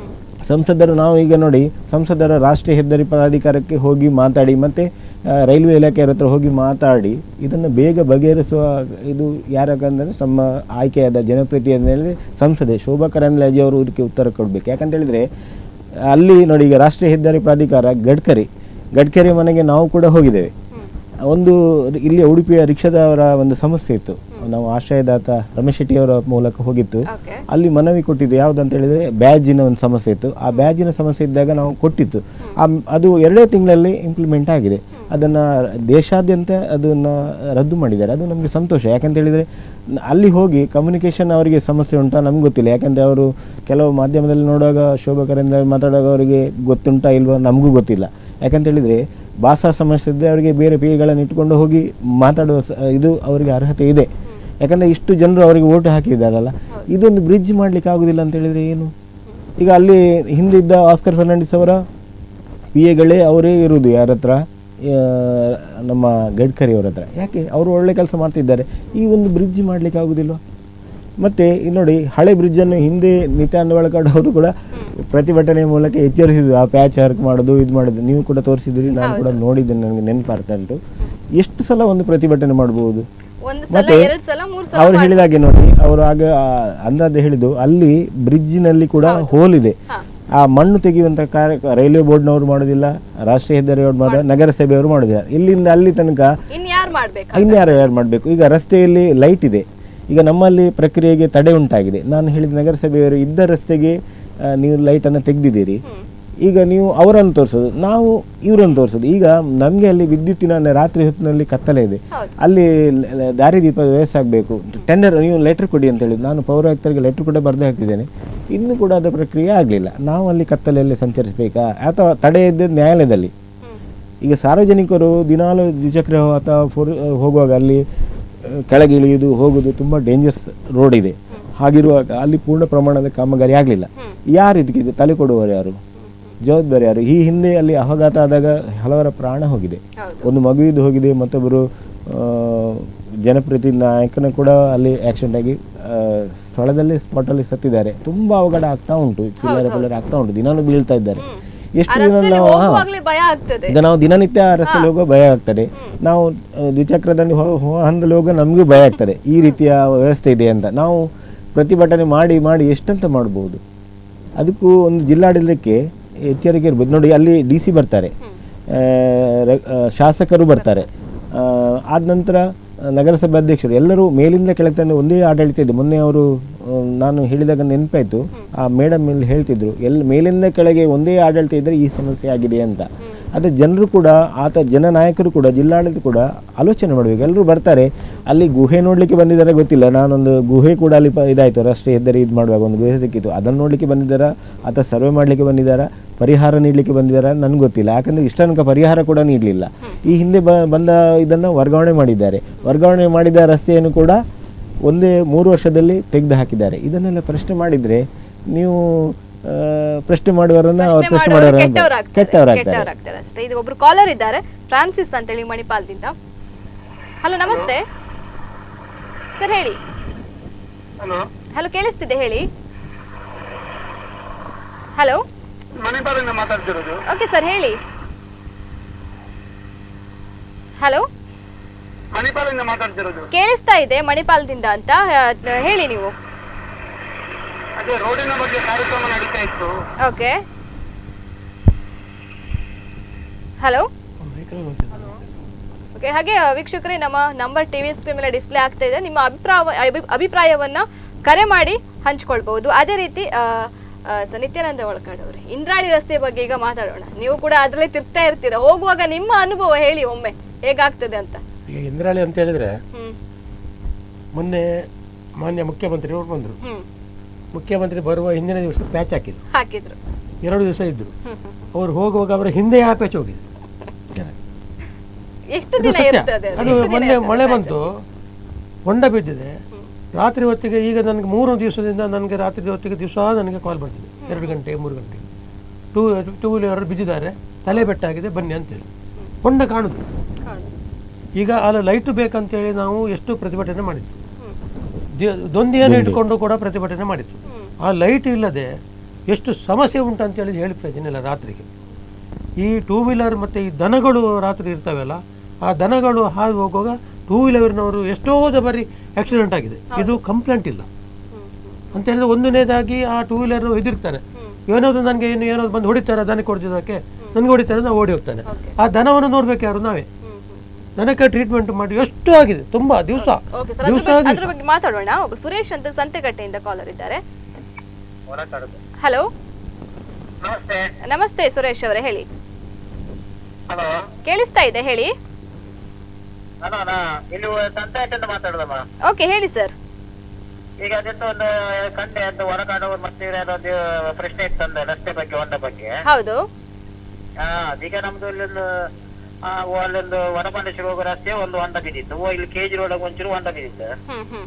ಸಂಸದರು ನಾವು ಈಗ ನೋಡಿ ಸಂಸದರ ರಾಷ್ಟ್ರೀಯ ಹೆದ್ದಾರಿ ಪ್ರಾಧಿಕಾರಕ್ಕೆ ಹೋಗಿ ಮಾತಾಡಿ ಮತ್ತು ರೈಲ್ವೆ ಇಲಾಖೆಯವ್ರ ಹತ್ರ ಹೋಗಿ ಮಾತಾಡಿ ಇದನ್ನು ಬೇಗ ಬಗೆಹರಿಸುವ ಇದು ಯಾರಕ್ಕಂದ್ರೆ ನಮ್ಮ ಆಯ್ಕೆಯಾದ ಜನಪ್ರತಿನಿಧಿ ಅಂತ ಹೇಳಿದ್ರೆ ಸಂಸದೆ ಶೋಭಾ ಕರಂದ್ಲಾಜೆ ಅವರು ಇದಕ್ಕೆ ಉತ್ತರ ಕೊಡಬೇಕು ಯಾಕಂತ ಹೇಳಿದರೆ ಅಲ್ಲಿ ನೋಡಿ ಈಗ ರಾಷ್ಟ್ರೀಯ ಹೆದ್ದಾರಿ ಪ್ರಾಧಿಕಾರ ಗಡ್ಕರಿ ಗಡ್ಕರಿ ಮನೆಗೆ ನಾವು ಕೂಡ ಹೋಗಿದ್ದೇವೆ ಒಂದು ಇಲ್ಲಿ ಉಡುಪಿಯ ರಿಕ್ಷಾದವರ ಒಂದು ಸಮಸ್ಯೆ ಇತ್ತು ನಾವು ಆಶ್ರಯದಾತ ರಮೇಶ್ ಶೆಟ್ಟಿ ಅವರ ಮೂಲಕ ಹೋಗಿತ್ತು ಓಕೆ ಅಲ್ಲಿ ಮನವಿ ಕೊಟ್ಟಿದ್ದು ಯಾವುದಂತ ಹೇಳಿದ್ರೆ ಬ್ಯಾಜಿನ ಒಂದು ಸಮಸ್ಯೆ ಇತ್ತು ಆ ಬ್ಯಾಜಿನ ಸಮಸ್ಯೆ ಇದ್ದಾಗ ನಾವು ಕೊಟ್ಟಿತ್ತು ಆ ಮ್- ಅದು ಎರಡೇ ತಿಂಗಳಲ್ಲಿ ಇಂಪ್ಲಿಮೆಂಟ್ ಆಗಿದೆ ಅದನ್ನು ದೇಶಾದ್ಯಂತ ಅದನ್ನು ರದ್ದು ಮಾಡಿದ್ದಾರೆ ಅದು ನಮಗೆ ಸಂತೋಷ ಯಾಕಂತ ಹೇಳಿದರೆ ನ- ಅಲ್ಲಿ ಹೋಗಿ ಕಮ್ಯುನಿಕೇಷನ್ ಅವರಿಗೆ ಸಮಸ್ಯೆ ಉಂಟಾ ನಮ್ಗೆ ಗೊತ್ತಿಲ್ಲ ಯಾಕಂದರೆ ಅವರು ಕೆಲವು ಮಾಧ್ಯಮದಲ್ಲಿ ನೋಡುವಾಗ ಶೋಭಾ ಕರಂದ್ಲಾಜೆ ಮಾತಾಡುವಾಗ ಅವರಿಗೆ ಗೊತ್ತುಂಟಾ ಇಲ್ವಾ ನಮಗೂ ಗೊತ್ತಿಲ್ಲ ಯಾಕಂತ ಹೇಳಿದರೆ ಭಾಷಾ ಸಮಸ್ಯೆ ಇದ್ದರೆ ಅವರಿಗೆ ಬೇರೆ ಪೇಗಳನ್ನು ಇಟ್ಕೊಂಡು ಹೋಗಿ ಮಾತಾಡುವ ಸ- ಇದು ಅವರಿಗೆ ಅರ್ಹತೆ ಇದೆ ಯಾಕಂದರೆ ಇಷ್ಟು ಜನರು ಅವರಿಗೆ ಓಟು ಹಾಕಿದ್ದಾರಲ್ಲ ಇದೊಂದು ಬ್ರಿಡ್ಜ್ ಮಾಡ್ಲಿಕ್ಕೆ ಆಗುದಿಲ್ಲ ಅಂತ ಹೇಳಿದ್ರೆ ಏನು ಈಗ ಅಲ್ಲಿ ಹಿಂದಿದ್ದ ಆಸ್ಕರ್ ಫರ್ನಾಂಡಿಸ್ ಅವರ ಪಿ ಎಗಳೇ ಅವರೇ ಇರುವುದು ಯಾರ ಹತ್ರ ಆ, ನಮ್ಮ ಗಡ್ಕರಿ ಅವರ ಹತ್ರ ಯಾಕೆ ಅವರು ಒಳ್ಳೆ ಕೆಲಸ ಮಾಡ್ತಿದ್ದಾರೆ ಈ ಒಂದು ಬ್ರಿಡ್ಜ್ ಮಾಡ್ಲಿಕ್ಕೆ ಆಗುದಿಲ್ವ ಮತ್ತೆ ಇಲ್ಲಿ ನೋಡಿ ಹಳೆ ಬ್ರಿಡ್ಜನ್ನು ಹಿಂದೆ ನಿತ್ಯಾನಂದ ಒಳಗಡೆ ಅವರು ಕೂಡ ಪ್ರತಿಭಟನೆ ಮೂಲಕ ಎಚ್ಚರಿಸಿದ್ರು ಆ ಪ್ಯಾಚ್ ವರ್ಕ್ ಮಾಡೋದು ಇದು ಮಾಡೋದು ನೀವು ಕೂಡ ತೋರಿಸಿದ್ರಿ ನಾನು ಕೂಡ ನೋಡಿದ್ದೇನೆ ನನಗೆ ನೆನಪಾಗ್ತಾ ಉಂಟು ಎಷ್ಟು ಸಲ ಒಂದು ಪ್ರತಿಭಟನೆ ಮಾಡ್ಬೋದು ಒಂದು ಸಲ ಮತ್ತೆ ಎರಡ್ ಸಲ ಮೂರ್ ಸಲ ಅವ್ರು ಹೇಳಿದಾಗೆ ನೋಡಿ ಅವರು ಆಗ ಆ ಅಂದಾಜು ಹೇಳಿದ್ದು ಅಲ್ಲಿ ಬ್ರಿಡ್ಜಿನಲ್ಲಿ ಕೂಡ ಹೋಲ್ ಇದೆ ಆ ಮಣ್ಣು ತೆಗೆಯುವಂತ ಕಾರ್ಯ ರೈಲ್ವೆ ಬೋರ್ಡ್ನವರು ಮಾಡೋದಿಲ್ಲ ರಾಷ್ಟ್ರೀಯ ಹೆದ್ದಾರಿಯವರು ಮಾಡೋ ನಗರಸಭೆಯವರು ಮಾಡೋದಿಲ್ಲ ಇಲ್ಲಿಂದ ಅಲ್ಲಿ ತನಕ ಇನ್ ಯಾರ್ ಮಾಡ್ಬೇಕು ಇನ್ಯಾರು ಯಾರು ಮಾಡಬೇಕು ಈಗ ರಸ್ತೆಯಲ್ಲಿ ಲೈಟ್ ಇದೆ ಈಗ ನಮ್ಮಲ್ಲಿ ಪ್ರಕ್ರಿಯೆಗೆ ತಡೆ ಉಂಟಾಗಿದೆ ನಾನು ಹೇಳಿದ ನಗರಸಭೆಯವರು ಇದ್ದ ರಸ್ತೆಗೆ ಆ, ನೀವು ಲೈಟನ್ನು ತೆಗೆದಿದ್ದೀರಿ ಈಗ ನೀವು ಅವರನ್ನು ತೋರಿಸೋದು ನಾವು ಇವರನ್ನು ತೋರಿಸೋದು ಈಗ ನಮಗೆ ಅಲ್ಲಿ ವಿದ್ಯುತ್ತಿನ ನ- ರಾತ್ರಿ ಹೊತ್ತಿನಲ್ಲಿ ಕತ್ತಲೆ ಇದೆ ಅಲ್ಲಿ ಲ- ಲ- ದಾರಿದೀಪ ವ್ಯವಸ್ಥೆ ಆಗಬೇಕು ಟೆಂಡರ್ ನೀವು ಲೆಟರ್ ಕೊಡಿ ಅಂತ ಹೇಳಿ ನಾನು ಪೌರಾಯುಕ್ತರಿಗೆ ಲೆಟರ್ ಕೂಡ ಬರೆದು ಹಾಕಿದ್ದೇನೆ ಇನ್ನೂ ಕೂಡ ಅದರ ಪ್ರಕ್ರಿಯೆ ಆಗಲಿಲ್ಲ ನಾವು ಅಲ್ಲಿ ಕತ್ತಲೆಯಲ್ಲಿ ಸಂಚರಿಸಬೇಕಾ ಅಥವಾ ತಡೆ ಇದ್ದದ್ದು ನ್ಯಾಯಾಲಯದಲ್ಲಿ ಈಗ ಸಾರ್ವಜನಿಕರು ದಿನಾಲು ದ್ವಿಚಕ್ರ ಅಥವಾ ಫೋರ್ ಹೋಗುವಾಗ ಅಲ್ಲಿ ಆ, ಕೆಳಗೆ ಇಳಿಯುವುದು ಹೋಗುವುದು ತುಂಬ ಡೇಂಜರ್ಸ್ ರೋಡ್ ಇದೆ ಹಾಗಿರುವಾಗ ಅಲ್ಲಿ ಪೂರ್ಣ ಪ್ರಮಾಣದ ಕಾಮಗಾರಿ ಆಗಲಿಲ್ಲ ಯಾರು ಇದಕ್ಕೆ ಇದು ತಲೆ ಕೊಡುವವರು ಯಾರು ಜವಾಬ್ದಾರಿ ಯಾರು ಈ ಹಿಂದೆ ಅಲ್ಲಿ ಅಪಘಾತ ಆದಾಗ ಹಲವರ ಪ್ರಾಣ ಹೋಗಿದೆ ಒಂದು ಮಗುವಿದ್ದು ಹೋಗಿದೆ ಮತ್ತೊಬ್ಬರು ಆ, ಜನಪ್ರತಿನಿಧಿ ನಾಯಕನ ಕೂಡ ಅಲ್ಲಿ ಆಕ್ಸಿಡೆಂಟ್ ಆಗಿ ಆ, ಸ್ಥಳದಲ್ಲೇ ಸ್ಪಾಟಲ್ಲಿ ಸತ್ತಿದ್ದಾರೆ ತುಂಬ ಅವಘಡ ಆಗ್ತಾ ಉಂಟು ಚಿಲ್ಲರೆ ಪಿಲ್ಲರೆ ಆಗ್ತಾ ಉಂಟು ದಿನಾನು ಬೀಳ್ತಾ ಇದ್ದಾರೆ ಎಷ್ಟು ಆ ದಿನ ರಸ್ತೆಯಲ್ಲಿ ನಾವು ಹಾ. ಹೋಗುವಾಗ್ಲೇ ಭಯ ಆಗ್ತದೆ ಈಗ ನಾವು ದಿನನಿತ್ಯ ಆ ರಸ್ತೆಯಲ್ಲಿ ಹೋಗೋ ಭಯ ಆಗ್ತದೆ ನಾವು ಆ, ದ್ವಿಚಕ್ರದಲ್ಲಿ ಹೋ- ವಾಹನದಲ್ಲಿ ಹೋಗೋ ನಮಗೂ ಭಯ ಆಗ್ತದೆ ಈ ರೀತಿಯ ವ್ಯವಸ್ಥೆ ಇದೆ ಅಂತ ನಾವು ಪ್ರತಿಭಟನೆ ಮಾಡಿ ಮಾಡಿ ಎಷ್ಟಂತ ಮಾಡ್ಬೋದು ಅದಕ್ಕೂ ಒಂದು ಜಿಲ್ಲಾಡಳಿತಕ್ಕೆ ಎಚ್ಚರಿಕೆ ಇರ್ಬೋದು ನೋಡಿ ಅಲ್ಲಿ ಡಿ ಸಿ ಬರ್ತಾರೆ ಆ, ರ- ಆ, ಶಾಸಕರು ಬರ್ತಾರೆ ಆ, ಆದ ನಂತರ ಆ, ನಗರಸಭೆ ಅಧ್ಯಕ್ಷರು ಎಲ್ಲರೂ ಮೇಲಿಂದ ಕೆಳಗೆ ತಂದು ಒಂದೇ ಆಡಳಿತ ಇದೆ ಮೊನ್ನೆ ಅವರು ಆ, ನಾನು ಹೇಳಿದಾಗ ನೆನಪಾಯ್ತು ಆ ಮೇಡಮ್ ಇಲ್ಲಿ ಹೇಳ್ತಿದ್ರು ಎಲ್ಲ ಮೇಲಿಂದ ಕೆಳಗೆ ಒಂದೇ ಆಡಳಿತ ಇದ್ದರೆ ಈ ಸಮಸ್ಯೆ ಆಗಿದೆ ಅಂತ ಆದರೆ ಜನರು ಕೂಡ ಆತ ಜನ ನಾಯಕರು ಕೂಡ ಜಿಲ್ಲಾಡಳಿತ ಕೂಡ ಆಲೋಚನೆ ಮಾಡಬೇಕು ಎಲ್ಲರೂ ಬರ್ತಾರೆ ಅಲ್ಲಿ ಗುಹೆ ನೋಡಲಿಕ್ಕೆ ಬಂದಿದ್ದಾರೆ ಗೊತ್ತಿಲ್ಲ ನಾನೊಂದು ಗುಹೆ ಕೂಡ ಅಲ್ಲಿ ಪ- ಇದಾಯಿತು ರಾಷ್ಟ್ರೀಯ ಹೆದ್ದಾರಿ ಇದು ಮಾಡುವಾಗ ಒಂದು ಗುಹೆ ಸಿಕ್ಕಿತ್ತು ಅದನ್ನು ನೋಡಲಿಕ್ಕೆ ಬಂದಿದ್ದಾರಾ ಅಥವಾ ಸರ್ವೆ ಮಾಡಲಿಕ್ಕೆ ಬಂದಿದ್ದಾರಾ ಪರಿಹಾರ ನೀಡಲಿಕ್ಕೆ ಬಂದಿದ್ದಾರಾ ನನಗೆ ಗೊತ್ತಿಲ್ಲ ಯಾಕಂದರೆ ಇಷ್ಟ ತನಕ ಪರಿಹಾರ ಕೂಡ ನೀಡಲಿಲ್ಲ ಈ ಹಿಂದೆ ಬ ಬಂದ ಇದನ್ನು ವರ್ಗಾವಣೆ ಮಾಡಿದ್ದಾರೆ ವರ್ಗಾವಣೆ ಮಾಡಿದ ರಸ್ತೆಯನ್ನು ಕೂಡ ಒಂದೇ ಮೂರು ವರ್ಷದಲ್ಲಿ ತೆಗೆದು ಹಾಕಿದ್ದಾರೆ ಇದನ್ನೆಲ್ಲ ಪ್ರಶ್ನೆ ಮಾಡಿದರೆ ನೀವು ಆ, ಪ್ರಶ್ನೆ ಮಾಡುವವರನ್ನ ಅವ್ರು ಪ್ರಶ್ನೆ ಪ್ರಶ್ನೆ ಮಾಡೋರು ಮಾಡುವವರನ್ನ ಕೆಟ್ಟವರಾಗ್ತಾರೆ ಕೆಟ್ಟವರಾಗ್ತಾರೆ ಕೆಟ್ಟವರಾಗ್ತಾರೆ ಅಷ್ಟೇ ಇದು ಒಬ್ರು ಕಾಲರ್ ಇದ್ದಾರೆ ಫ್ರಾನ್ಸಿಸ್ ಅಂತೇಳಿ ಮಣಿಪಾಲ್ದಿಂದ ಹಲೋ ನಮಸ್ತೆ ಸರ್ ಹೇಳಿ ಹಲೋ ಹಲೋ ಕೇಳಿಸ್ತಿದೆ ಹೇಳಿ ಹಲೋ ಮಣಿಪಾಲಿಂದ ಮಾತಾಡ್ತಿರೋದು ಓಕೆ ಸರ್ ಹೇಳಿ ಹಲೋ ಮಣಿಪಾಲಿಂದ ಮಾತಾಡ್ತಿರೋದು ಕೇಳಿಸ್ತಾ ಇದೆ ಮಣಿಪಾಲದಿಂದ ಅಂತ ಆ, ಹೇಳಿ ನೀವು ಅದೇ ರೋಡಿನ ಬಗ್ಗೆ ಕಾರ್ಯಕ್ರಮ ನಡೀತಾ ಇತ್ತು ಓಕೆ ಹಲೋ ಓಕೆ ಹಾಗೆ ಆ, ವೀಕ್ಷಕರೇ ನಮ್ಮ ನಂಬರ್ ಟಿವಿ ಸ್ಕ್ರೀನ್ ಮೇಲೆ ಡಿಸ್ಪ್ಲೇ ಆಗ್ತಾ ಇದೆ ನಿಮ್ಮ ಅಭಿಪ್ರಾಯ ಅಭಿ- ಅಭಿಪ್ರಾಯವನ್ನ ಕರೆ ಮಾಡಿ ಹಂಚ್ಕೊಳ್ಬಹುದು ಅದೇ ರೀತಿ ಆ, ಆ, ಸ ನಿತ್ಯಾನಂದ ಒಳಕಾಡ್ ಅವರೇ ಇಂದ್ರಾಳಿ ರಸ್ತೆ ಬಗ್ಗೆ ಈಗ ಮಾತಾಡೋಣ ನೀವು ಕೂಡ ಅದರಲ್ಲಿ ತಿರ್ತಾ ಇರ್ತೀರಾ ಹೋಗುವಾಗ ನಿಮ್ಮ ಅನುಭವ ಹೇಳಿ ಒಮ್ಮೆ ಹೇಗಾಗ್ತದೆ ಅಂತ ಈಗ ಇಂದ್ರಾಳಿ ಅಂತ ಹೇಳಿದ್ರೆ ಹ್ಮ್ ಮೊನ್ನೆ ಮಾನ್ಯ ಮುಖ್ಯಮಂತ್ರಿಯವರು ಬಂದರು ಹ್ಮ್ ಮುಖ್ಯಮಂತ್ರಿ ಬರುವ ಹಿಂದಿನ ದಿವಸ ಪ್ಯಾಚ್ ಹಾಕಿದ್ರು ಹಾಕಿದ್ರು ಎರಡು ದಿವಸ ಇದ್ರು ಹ್ಮ್ ಹ್ಮ್ ಅವ್ರು ಹೋಗುವಾಗ ಅವರ ಹಿಂದೆ ಆ ಪ್ಯಾಚ್ ಹೋಗಿದ್ರು ಎಷ್ಟು ಅದು ದಿನ ಸತ್ಯ ಇರ್ತದೆ ಅದು? ಅದು ಎಷ್ಟು ದಿನ ಮೊನ್ನೆ ಇರ್ತದೆ ಮಳೆ patch? ಬಂತು ಹೊಂಡ ಬಿದ್ದಿದೆ ರಾತ್ರಿ ಹೊತ್ತಿಗೆ ಈಗ ನನಗೆ ಮೂರು ದಿವಸದಿಂದ ನನಗೆ ರಾತ್ರಿ ಹೊತ್ತಿಗೆ ದಿವಸ ನನಗೆ ಕಾಲ್ ಬರ್ತಿದೆ ಎರಡು ಗಂಟೆ ಮೂರು ಗಂಟೆ ಟೂ ಟೂ ವೀಲರ್ ಬಿದ್ದಿದ್ದಾರೆ ತಲೆ ಬೆಟ್ಟಾಗಿದೆ ಬನ್ನಿ ಅಂತೇಳಿ ಹೊಂಡ ಕಾಣುದು ಹೌದು. ಈಗ ಅಲ್ಲಿ ಲೈಟ್ ಬೇಕಂತೇಳಿ ನಾವು ಎಷ್ಟು ಪ್ರತಿಭಟನೆ ಮಾಡಿದ್ವಿ ದಿ- ದೊಂದಿಯನ್ನು ಇಟ್ಕೊಂಡು ಕೂಡ ಪ್ರತಿಭಟನೆ ಮಾಡಿದ್ವಿ ಆ ಲೈಟ್ ಇಲ್ಲದೆ ಎಷ್ಟು ಸಮಸ್ಯೆ ಉಂಟು ಅಂತೇಳಿ ಹೇಳಿ ಪ್ರಯೋಜನ ಇಲ್ಲ ರಾತ್ರಿಗೆ ಈ ಟೂ ವೀಲರ್ ಮತ್ತು ಈ ದನಗಳು ರಾತ್ರಿ ಇರ್ತವೆಲ್ಲ ಆ ದನಗಳು ಹಾದು ಹೋಗುವಾಗ ಟೂ ವೀಲರ್ನವರು ಎಷ್ಟೋ ಬಾರಿ ಆಕ್ಸಿಡೆಂಟ್ ಆಗಿದೆ ಇದು ಕಂಪ್ಲೇಂಟ್ ಇಲ್ಲ ಅಂತ ಹೇಳಿದ್ರೆ ಒಂದನೇದಾಗಿ ಆ ಟೂ ವೀಲರ್ ಹೆದರ್ತಾನೆ ಏನಾದ್ರು ನನಗೆ ಇನ್ನು ಏನಾದ್ರು ಬಂದು ಹೊಡಿತಾರೆ ದನಕ್ಕೆ ಹೊಡೆದಿದ್ದಕ್ಕೆ ನನಗೆ ಹೊಡಿತಾರೆ ನಾವು ಓಡಿ ಹೋಗ್ತಾನೆ ಆ ದನವನ್ನು ನೋಡ್ಬೇಕು ಯಾರು ನಾವೇ ದನಕ್ಕೆ ಟ್ರೀಟ್ಮೆಂಟ್ ಮಾಡಿ ಎಷ್ಟು ಆಗಿದೆ ತುಂಬಾ ದಿವಸ ಓಕೆ ಸರ್ ಅದ್ರ ದಿವಸ ಬಗ್ಗೆ ಅದ್ರ ಬಗ್ಗೆ ಮಾತಾಡೋಣ ಒಬ್ರು ಸುರೇಶ್ ಅಂತ ಸಂತೆಕಟ್ಟೆಯಿಂದ ಕಾಲರ್ ಇದ್ದಾರೆ ಹಲೋ ನಮಸ್ತೆ ನಮಸ್ತೆ ಸುರೇಶ್ ಅವರೇ ಹೇಳಿ ಹಲೋ ಕೇಳಿಸ್ತಾ ಇದೆ ಹೇಳಿ ಹಲೋ ನಾ ಇಲ್ಲಿ ಸಂತಾಯದಿಂದ ಮಾತಾಡೋದಮ್ಮ ಓಕೆ ಹೇಳಿ ಸರ್ ಈಗ ಅದೆಂತ ಒಂದು ಕಂಡೆ ಅಂತ ಹೊರಗಾಡೋರು ಮತ್ತೆ ಒಂದು ಪ್ರಶ್ನೆ ಇತ್ತಂದ ರಸ್ತೆ ಬಗ್ಗೆ ಹೊಂಡ ಬಗ್ಗೆ ಹೌದು ಹಾ ಈಗ ನಮ್ದು ಇಲ್ಲೊಂದು ಆ, ಅಲ್ಲೊಂದು ವನಪಾಂಡೇಶ್ವರ ಹೋಗೋ ರಸ್ತೆ ಒಂದು ಹೊಂಡ ಬಿದ್ದಿತ್ತು ಓ ಇಲ್ಲಿ ಕೆಜಿ ರೋಡ್ ಒಂಚೂರು ಹೊಂಡ ಬಿದ್ದಿತ್ತು ಹ್ಮ್ ಹ್ಮ್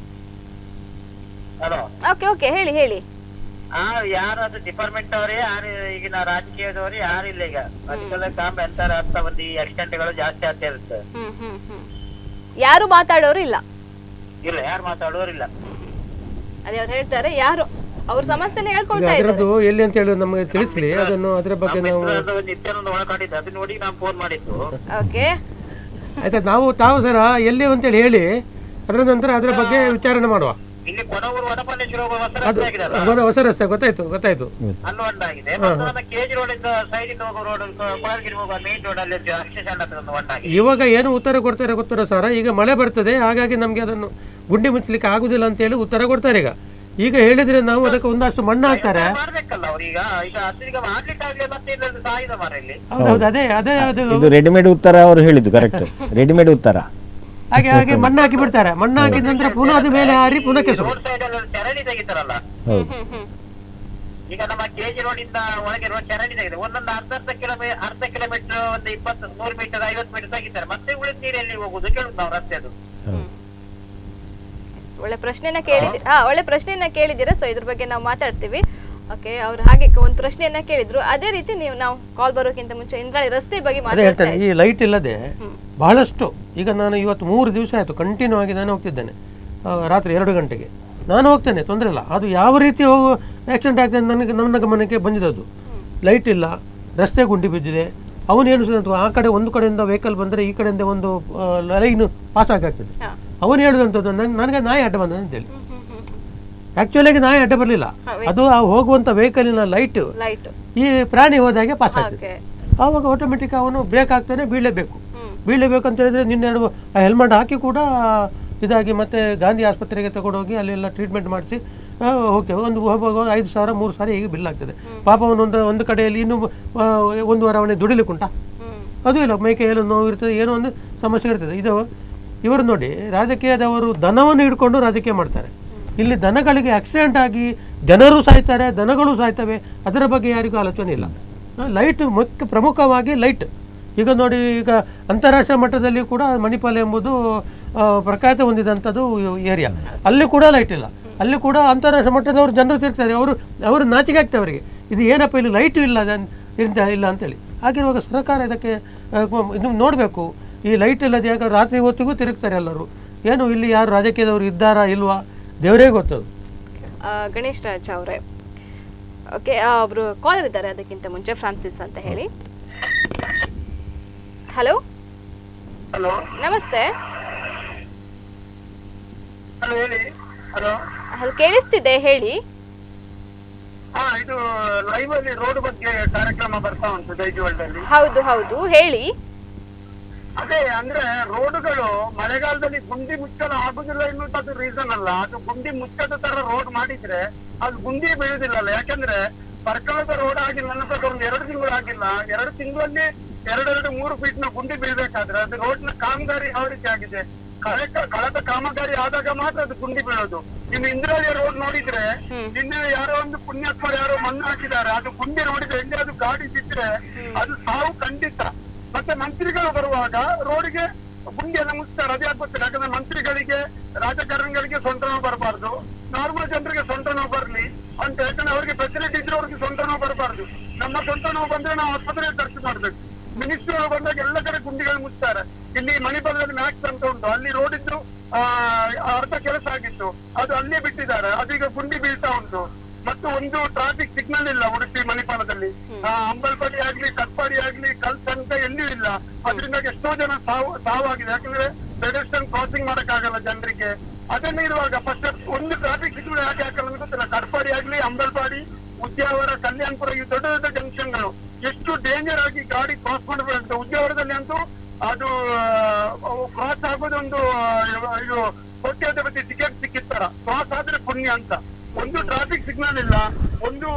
ಹಲೋ ಓಕೆ ಓಕೆ ಹೇಳಿ ಹೇಳಿ ಆ ಯಾರು ಅದು ಡಿಪಾರ್ಟ್ಮೆಂಟ್ ಅವರೇ ಯಾರು ಈಗಿನ ರಾಜಕೀಯದವರು ಯಾರು ಇಲ್ಲ ಈಗ ಅದಕ್ಕೆಲ್ಲ ಕಾಂಬ ಎಂತಾರ ಅಂತ ಒಂದು ಈ ಆಕ್ಸಿಡೆಂಟ್ಗಳು ಜಾಸ್ತಿ ಆಗ್ತಾ ಇರುತ್ತೆ ಹ್ಮ್ ಹ್ಮ್ ಹ್ಮ್ ಯಾರು ಮಾತಾಡೋರು ಇಲ್ಲ ಇಲ್ಲ ಯಾರು ಮಾತಾಡೋರಿಲ್ಲ ಅದೇ ಅವ್ರು ಹೇಳ್ತಾರೆ ಯಾರು ಅವ್ರ ಸಮಸ್ಯೆನೇ ಈಗ ಹೇಳ್ಕೊಳ್ತಾ ಇದ್ದಾರೆ ಅದರದ್ದು ಎಲ್ಲಿ ಅಂತ ಹೇಳಿ ನಮಗೆ ತಿಳಿಸ್ಲಿ ಅದನ್ನು ಅದರ ಬಗ್ಗೆ ನಾವು ನಿತ್ಯಾನಂದ ಒಳಗಾಡಿದ್ದು ಅದು ನೋಡಿ ನಾನು ಫೋನ್ ಮಾಡಿದ್ದು ಓಕೆ ಆಯ್ತಾ ನಾವು ತಾವು ಸರ ಎಲ್ಲಿ ಅಂತೇಳಿ ಹೇಳಿ ಅದರ ನಂತರ ಅದರ ಬಗ್ಗೆ ವಿಚಾರಣೆ ಮಾಡುವ ಇಲ್ಲಿ ಕೊಡಗೂರು ವನಪಾಂಡೇಶ್ವರ ಹೋಗುವ ಹೊಸ ಅದು ರಸ್ತೆ ಆಗಿದೆ ಅಲ್ಲ ಹೊಸ- ಹೊಸ ರಸ್ತೆ ಗೊತ್ತಾಯ್ತು ಗೊತ್ತಾಯ್ತು ಅಲ್ಲೂ ಹೊಂಡ ಆಗಿದೆ ಮತ್ತು ನಮ್ಮ ಕೆಜಿ ರೋಡ್ ಇಂದ ಸೈಡ್ ಇಂದ ಹೋಗೋ ರೋಡ್ ಕೊಳಗಿರಿ ಹೋಗುವ ಮೇನ್ ರೋಡ್ ಅಲ್ಲಿ ಅಕ್ಷಯ ಹತ್ರ ಒಂದು ಹೊಂಡ ಆಗಿದೆ ಇವಾಗ ಏನು ಉತ್ತರ ಕೊಡ್ತಾರೆ ಗೊತ್ತಿರೋ ಸರ್ ಈಗ ಮಳೆ ಬರ್ತದೆ ಹಾಗಾಗಿ ನಮಗೆ ಅದನ್ನು ಗುಂಡಿ ಮುಚ್ಚಲಿಕ್ಕೆ ಆಗುದಿಲ್ಲ ಅಂತ ಹೇಳಿ ಉತ್ತರ ಕೊಡ್ತಾರೆ ಈಗ ಈಗ ಹೇಳಿದ್ರೆ ನಾವು ಅದಕ್ಕೆ ಒಂದಷ್ಟು ಮಣ್ಣು ಹಾಕ್ತಾರೆ ಮಾಡ್ಬೇಕಲ್ಲ ಅವ್ರೀಗ ಈಗ ಅದ್ರೀಗ ಮಾಡ್ಲಿಕ್ಕೆ ಆಗ್ಲಿ ಮತ್ತೆ ಇನ್ನೊಂದು ಸಾಯಿದ ಮರ ಇಲ್ಲಿ ಹೌದೌದು ಅದೇ ಅದೇ ಅದು ಇದು ರೆಡಿಮೇಡ್ ಉತ್ತರ ಅವರು ಹೇಳಿದ್ದು ಕರೆಕ್ಟ್ ರೆಡಿಮೇಡ್ ಉತ್ತರ ಹಾಗೆ ಹಾಗೆ ಮಣ್ಣು ಹಾಕಿ ಬಿಡ್ತಾರೆ ಮಣ್ಣು ಹಾಕಿದ ನಂತರ ಪುನಃ ಅದು ಮೇಲೆ ಹಾರಿ ಪುನಃ ಕೆಸರು ರೋಡ್ ಸೈಡ್ ಅಲ್ಲಿ ಒಂದು ಚರಂಡಿ ತೆಗಿತಾರಲ್ಲ ಹೌದು ಹ್ಮ್ ಹ್ಮ್ ಈಗ ನಮ್ಮ ಕೆಜಿ ರೋಡ್ ಇಂದ ಒಳಗೆ ರೋಡ್ ಚರಂಡಿ ತೆಗಿದೆ ಒಂದೊಂದು ಅರ್ಧ ಅರ್ಧ ಕಿಲೋಮೀಟರ್ ಅರ್ಧ ಕಿಲೋಮೀಟರ್ ಒಂದು ಇಪ್ಪತ್ತು ನೂರು ಮೀಟರ್ ಐವತ್ತು ಮೀಟರ್ ತೆಗಿತಾರೆ ಮತ್ತೆ ಉಳಿದ ನೀರಲ್ಲಿ ಹೋಗುದು ಕೇಳುದು ನಾವು ರಸ್ತೆ ಅದು ಒಳ್ಳೆ ಪ್ರಶ್ನೆನ ಕೇಳಿದಿ ಹಾ ಒಳ್ಳೆ ಪ್ರಶ್ನೆಯನ್ನ ಕೇಳಿದ್ದೀರಾ ಸೊ ಇದ್ರ ಬಗ್ಗೆ ನಾವು ಮಾತಾಡ್ತೀವಿ ಓಕೆ ಅವ್ರು ಹಾಗೆ ಒಂದು ಪ್ರಶ್ನೆಯನ್ನ ಕೇಳಿದ್ರು ಅದೇ ರೀತಿ ನೀವು ನಾವು ಕಾಲ್ ಬರೋಕ್ಕಿಂತ ಮುಂಚೆ ಇಂದ್ರಾಳಿ ರಸ್ತೆ ಬಗ್ಗೆ ಅದೇ ಮಾತಾಡ್ತಾ ಹೇಳ್ತೇನೆ ಈ ಲೈಟ್ ಇಲ್ಲದೆ ಬಹಳಷ್ಟು ಈಗ ನಾನು ಇವತ್ತು ಮೂರು ದಿವಸ ಆಯಿತು ಕಂಟಿನ್ಯೂ ಆಗಿ ನಾನು ಹೋಗ್ತಿದ್ದೇನೆ ಆ, ರಾತ್ರಿ ಎರಡು ಗಂಟೆಗೆ ನಾನು ಹೋಗ್ತೇನೆ ತೊಂದರೆ ಇಲ್ಲ ಅದು ಯಾವ ರೀತಿ ಹೋಗು ಆಕ್ಸಿಡೆಂಟ್ ಆಗ್ತದೆ ನನಗೆ ನನ್ನ ಗಮನಕ್ಕೆ ಬಂದಿದ್ದದು ಲೈಟ್ ಇಲ್ಲ ರಸ್ತೆ ಗುಂಡಿ ಬಿದ್ದಿದೆ ಅವನೇನು ಸ- ಆ ಕಡೆ ಒಂದು ಕಡೆಯಿಂದ ವೆಹಿಕಲ್ ಬಂದರೆ ಈ ಕಡೆಯಿಂದ ಒಂದು ಲೈನ್ ಪಾಸ್ ಆಗಾಗ್ತದೆ ಹಾ. ಅವನು ಹೇಳುದಂಥದ್ದು ನನ್ ನನಗೆ ನಾಯಿ ಅಡ್ಡ ಬಂದ ಅಂತೇಳಿ ಆ್ಯಕ್ಚುಲಾಗಿ ನಾಯಿ ಅಡ್ಡ ಬರಲಿಲ್ಲ ಅದು ಆ ಹೋಗುವಂಥ ವೆಹಿಕಲಿನ ಲೈಟ್ ಲೈಟ್ ಈ ಪ್ರಾಣಿ ಹೋದಾಗೆ ಪಾಸ್ ಆಗ್ತದೆ ಓಕೆ ಆವಾಗ ಆಟೋಮೆಟಿಕ್ ಅವನು ಬ್ರೇಕ್ ಆಗ್ತಾನೆ ಬೀಳಲೇಬೇಕು ಬೀಳಲೇಬೇಕು ಅಂತ ಹೇಳಿದ್ರೆ ನಿನ್ನೆ ಹೆಲ್ಮೆಟ್ ಹಾಕಿ ಕೂಡ ಇದಾಗಿ ಮತ್ತೆ ಗಾಂಧಿ ಆಸ್ಪತ್ರೆಗೆ ತಗೊಂಡೋಗಿ ಅಲ್ಲೆಲ್ಲ ಟ್ರೀಟ್ಮೆಂಟ್ ಮಾಡಿಸಿ ಓಕೆ ಒಂದು ಹೋಗುವಾಗ ಐದು ಸಾವಿರ ಮೂರು ಸಾವಿರ ಈಗ ಬಿಲ್ ಆಗ್ತದೆ ಪಾಪ ಅವನು ಒಂದು ಒಂದು ಕಡೆಯಲ್ಲಿ ಇನ್ನೂ ಆ, ಒಂದು ವಾರ ಅವನಿಗೆ ದುಡಿಲಿಕ್ಕುಂಟ ಅದು ಇಲ್ಲ ಮೈ ಕೈಯಲ್ಲಿ ನೋವು ಇರ್ತದೆ ಏನೋ ಒಂದು ಸಮಸ್ಯೆ ಇರ್ತದೆ ಇದು ಇವರು ನೋಡಿ ರಾಜಕೀಯದವರು ದನವನ್ನು ಹಿಡ್ಕೊಂಡು ರಾಜಕೀಯ ಮಾಡ್ತಾರೆ ಇಲ್ಲಿ ದನಗಳಿಗೆ ಆಕ್ಸಿಡೆಂಟ್ ಆಗಿ ಜನರು ಸಾಯ್ತಾರೆ ದನಗಳು ಸಾಯ್ತವೆ ಅದರ ಬಗ್ಗೆ ಯಾರಿಗೂ ಆಲೋಚನೆ ಇಲ್ಲ ಲೈಟ್ ಮುಖ್ಯ ಪ್ರಮುಖವಾಗಿ ಲೈಟ್ ಈಗ ನೋಡಿ ಈಗ ಅಂತಾರಾಷ್ಟ್ರೀಯ ಮಟ್ಟದಲ್ಲಿ ಕೂಡ ಮಣಿಪಾಲ ಎಂಬುದು ಆ, ಪ್ರಖ್ಯಾತಿ ಹೊಂದಿದಂಥದ್ದು ಏರಿಯಾ ಅಲ್ಲಿ ಕೂಡ ಲೈಟ್ ಇಲ್ಲ ಅಲ್ಲಿ ಕೂಡ ಅಂತಾರಾಷ್ಟ್ರೀಯ ಮಟ್ಟದವರು ಜನರು ತಿರ್ತಾರೆ ಅವರು ಅವರು ನಾಚಿಕೆ ಆಗ್ತದೆ ಅವರಿಗೆ ಇದು ಏನಪ್ಪ ಇಲ್ಲಿ ಲೈಟು ಇಲ್ಲ ಅದನ್- ಇರ್ತ ಇಲ್ಲ ಅಂತೇಳಿ ಹಾಗಿರುವಾಗ ಸರ್ಕಾರ ಇದಕ್ಕೆ ಆ, ಕ- ಇದು ನೋಡಬೇಕು ಈ ಲೈಟ್ ಇಲ್ಲದೆ ಯಾಕೆ ರಾತ್ರಿ ಹೊತ್ತಿಗೂ ತಿರುಗ್ತಾರೆ ಎಲ್ಲರೂ ಏನು ಇಲ್ಲಿ ಯಾರು ರಾಜಕೀಯದವರು ಇದ್ದಾರಾ ಇಲ್ವಾ ದೇವರೇ ಗೊತ್ತದು ಆ, ಗಣೇಶ್ ರಾಜ್ ಅವರೇ ಓಕೆ ಅವರು ಕಾಲರ್ ಇದ್ದಾರೆ ಅದಕ್ಕಿಂತ ಮುಂಚೆ ಫ್ರಾನ್ಸಿಸ್ ಅಂತ ಹೇಳಿ ಹಲೋ ಹಲೋ ನಮಸ್ತೆ ಹಲೋ ಹೇಳಿ ಹಲೋ ಹಲೋ ಕೇಳಿಸ್ತಿದೆ ಹೇಳಿ ಹಾ ಇದು ಲೈವ್ ಅಲ್ಲಿ ರೋಡ್ ಬಗ್ಗೆ ಕಾರ್ಯಕ್ರಮ ಬರ್ತಾ ಉಂಟು ದೈಜುವಲ್ಡ್ ಅಲ್ಲಿ ಹೌದು ಹೌದು ಹೇಳಿ ಅದೇ ಅಂದ್ರೆ ರೋಡ್ಗಳು ಮಳೆಗಾಲದಲ್ಲಿ ಗುಂಡಿ ಮುಚ್ಚಲು ಆಗುದಿಲ್ಲ ಎನ್ನುವಂತದ್ದು ರೀಸನ್ ಅಲ್ಲ ಅದು ಗುಂಡಿ ಮುಚ್ಚದ ತರ ರೋಡ್ ಮಾಡಿದ್ರೆ ಅದು ಗುಂಡಿ ಬೀಳುದಿಲ್ಲಲ್ಲ ಯಾಕಂದ್ರೆ ಪರ್ಕಳದ ರೋಡ್ ಆಗಿ ನನ್ನ ಪ್ರಕಾರ ಒಂದು ಎರಡು ತಿಂಗಳು ಆಗಿಲ್ಲ ಎರಡು ತಿಂಗಳಲ್ಲಿ ಎರಡೆರಡು ಮೂರು ಫೀಟ್ ನ ಗುಂಡಿ ಬೀಳ್ಬೇಕಾದ್ರೆ ಅದು ರೋಡ್ ನ ಕಾಮಗಾರಿ ಯಾವ ರೀತಿ ಆಗಿದೆ ಕಳೆದ ಕಳೆದ ಕಾಮಗಾರಿ ಆದಾಗ ಮಾತ್ರ ಅದು ಗುಂಡಿ ಬೀಳೋದು ಇನ್ನು ಇಂದ್ರಾಳಿಯ ರೋಡ್ ನೋಡಿದ್ರೆ ನಿನ್ನೆ ಯಾರೋ ಒಂದು ಪುಣ್ಯಾತ್ಮರು ಯಾರೋ ಮಣ್ಣು ಹಾಕಿದ್ದಾರೆ ಅದು ಗುಂಡಿ ನೋಡಿದ್ರೆ ಎಲ್ಲಿ ಅದು ಗಾಡಿ ಬಿದ್ರೆ ಅದು ಸಾವು ಖಂಡಿತ ಮತ್ತೆ ಮಂತ್ರಿಗಳು ಬರುವಾಗ ರೋಡ್ಗೆ ಗುಂಡಿಯನ್ನು ಮುಚ್ತಾರೆ ಅದೇ ಗೊತ್ತಿಲ್ಲ ಯಾಕಂದ್ರೆ ಮಂತ್ರಿಗಳಿಗೆ ರಾಜಕಾರಣಿಗಳಿಗೆ ಸೊಂಟ ನೋವು ಬರಬಾರ್ದು ನಾರ್ಮಲ್ ಜನರಿಗೆ ಸೊಂಟ ನೋವು ಬರಲಿ ಅಂತ ಯಾಕಂದ್ರೆ ಅವರಿಗೆ ಫೆಸಿಲಿಟಿ ಇದ್ರೆ ಅವ್ರಿಗೆ ಸೊಂಟ ನೋವು ಬರಬಾರ್ದು ನಮ್ಮ ಸೊಂಟ ನೋವು ಬಂದ್ರೆ ನಾವು ಆಸ್ಪತ್ರೆಗೆ ಖರ್ಚು ಮಾಡ್ಬೇಕು ಮಿನಿಸ್ಟರ್ ಬಂದಾಗ ಎಲ್ಲ ಕಡೆ ಗುಂಡಿಗಳು ಮುಚ್ತಾರೆ ಇಲ್ಲಿ ಮಣಿಪಾಲದಲ್ಲಿ ಮ್ಯಾಕ್ಸ್ ಅಂತ ಉಂಟು ಅಲ್ಲಿ ರೋಡ್ ಇದ್ರು ಆ, ಅರ್ಧ ಕೆಲಸ ಆಗಿತ್ತು ಅದು ಅಲ್ಲೇ ಬಿಟ್ಟಿದ್ದಾರೆ ಅದೀಗ ಗುಂಡಿ ಬೀಳ್ತಾ ಉಂಟು ಮತ್ತು ಒಂದು ಟ್ರಾಫಿಕ್ ಸಿಗ್ನಲ್ ಇಲ್ಲ ಉಡುಪಿ ಮಣಿಪಾಲದಲ್ಲಿ ಆ, ಅಂಬಲ್ಪಡಿ ಆಗ್ಲಿ ಕಟ್ಪಾಡಿ ಆಗ್ಲಿ ಕಲ್ಸಂತ ಎಲ್ಲಿಯೂ ಇಲ್ಲ ಅದರಿಂದಾಗಿ ಎಷ್ಟೋ ಜನ ಸಾವು ಸಾವಾಗಿದೆ ಯಾಕಂದ್ರೆ ಪೆಡೆಸ್ಟ್ರನ್ ಕ್ರಾಸಿಂಗ್ ಮಾಡಕ್ಕಾಗಲ್ಲ ಜನರಿಗೆ ಅದನ್ನ ಇರುವಾಗ ಫಸ್ಟ್ ಒಂದು ಟ್ರಾಫಿಕ್ ಸಿಗ್ನಲ್ ಯಾಕೆ ಹಾಕಲ್ಲ ಅಂತ ಗೊತ್ತಿಲ್ಲ ಕಟ್ಪಾಡಿ ಆಗ್ಲಿ ಅಂಬಲ್ಪಾಡಿ ಉದ್ಯಾವರ ಕಲ್ಯಾಣಪುರ ಈ ದೊಡ್ಡ ದೊಡ್ಡ ಜಂಕ್ಷನ್ಗಳು ಎಷ್ಟು ಡೇಂಜರ್ ಆಗಿ ಗಾಡಿ ಕ್ರಾಸ್ ಮಾಡಬೇಕು ಉದ್ಯಾವರದಲ್ಲಿ ಅಂತೂ ಅದು ಕ್ರಾಸ್ ಆಗೋದೊಂದು ಆ, ಇದು ಕೋಟ್ಯಾಧಿಪತಿ ಟಿಕೆಟ್ ಸಿಕ್ಕಿತ್ತಾರ ಕ್ರಾಸ್ ಆದ್ರೆ ಪುಣ್ಯ ಅಂತ ಒಂದು ಟ್ರಾಫಿಕ್ ಸಿಗ್ನಲ್ ಇಲ್ಲ ಒಂದು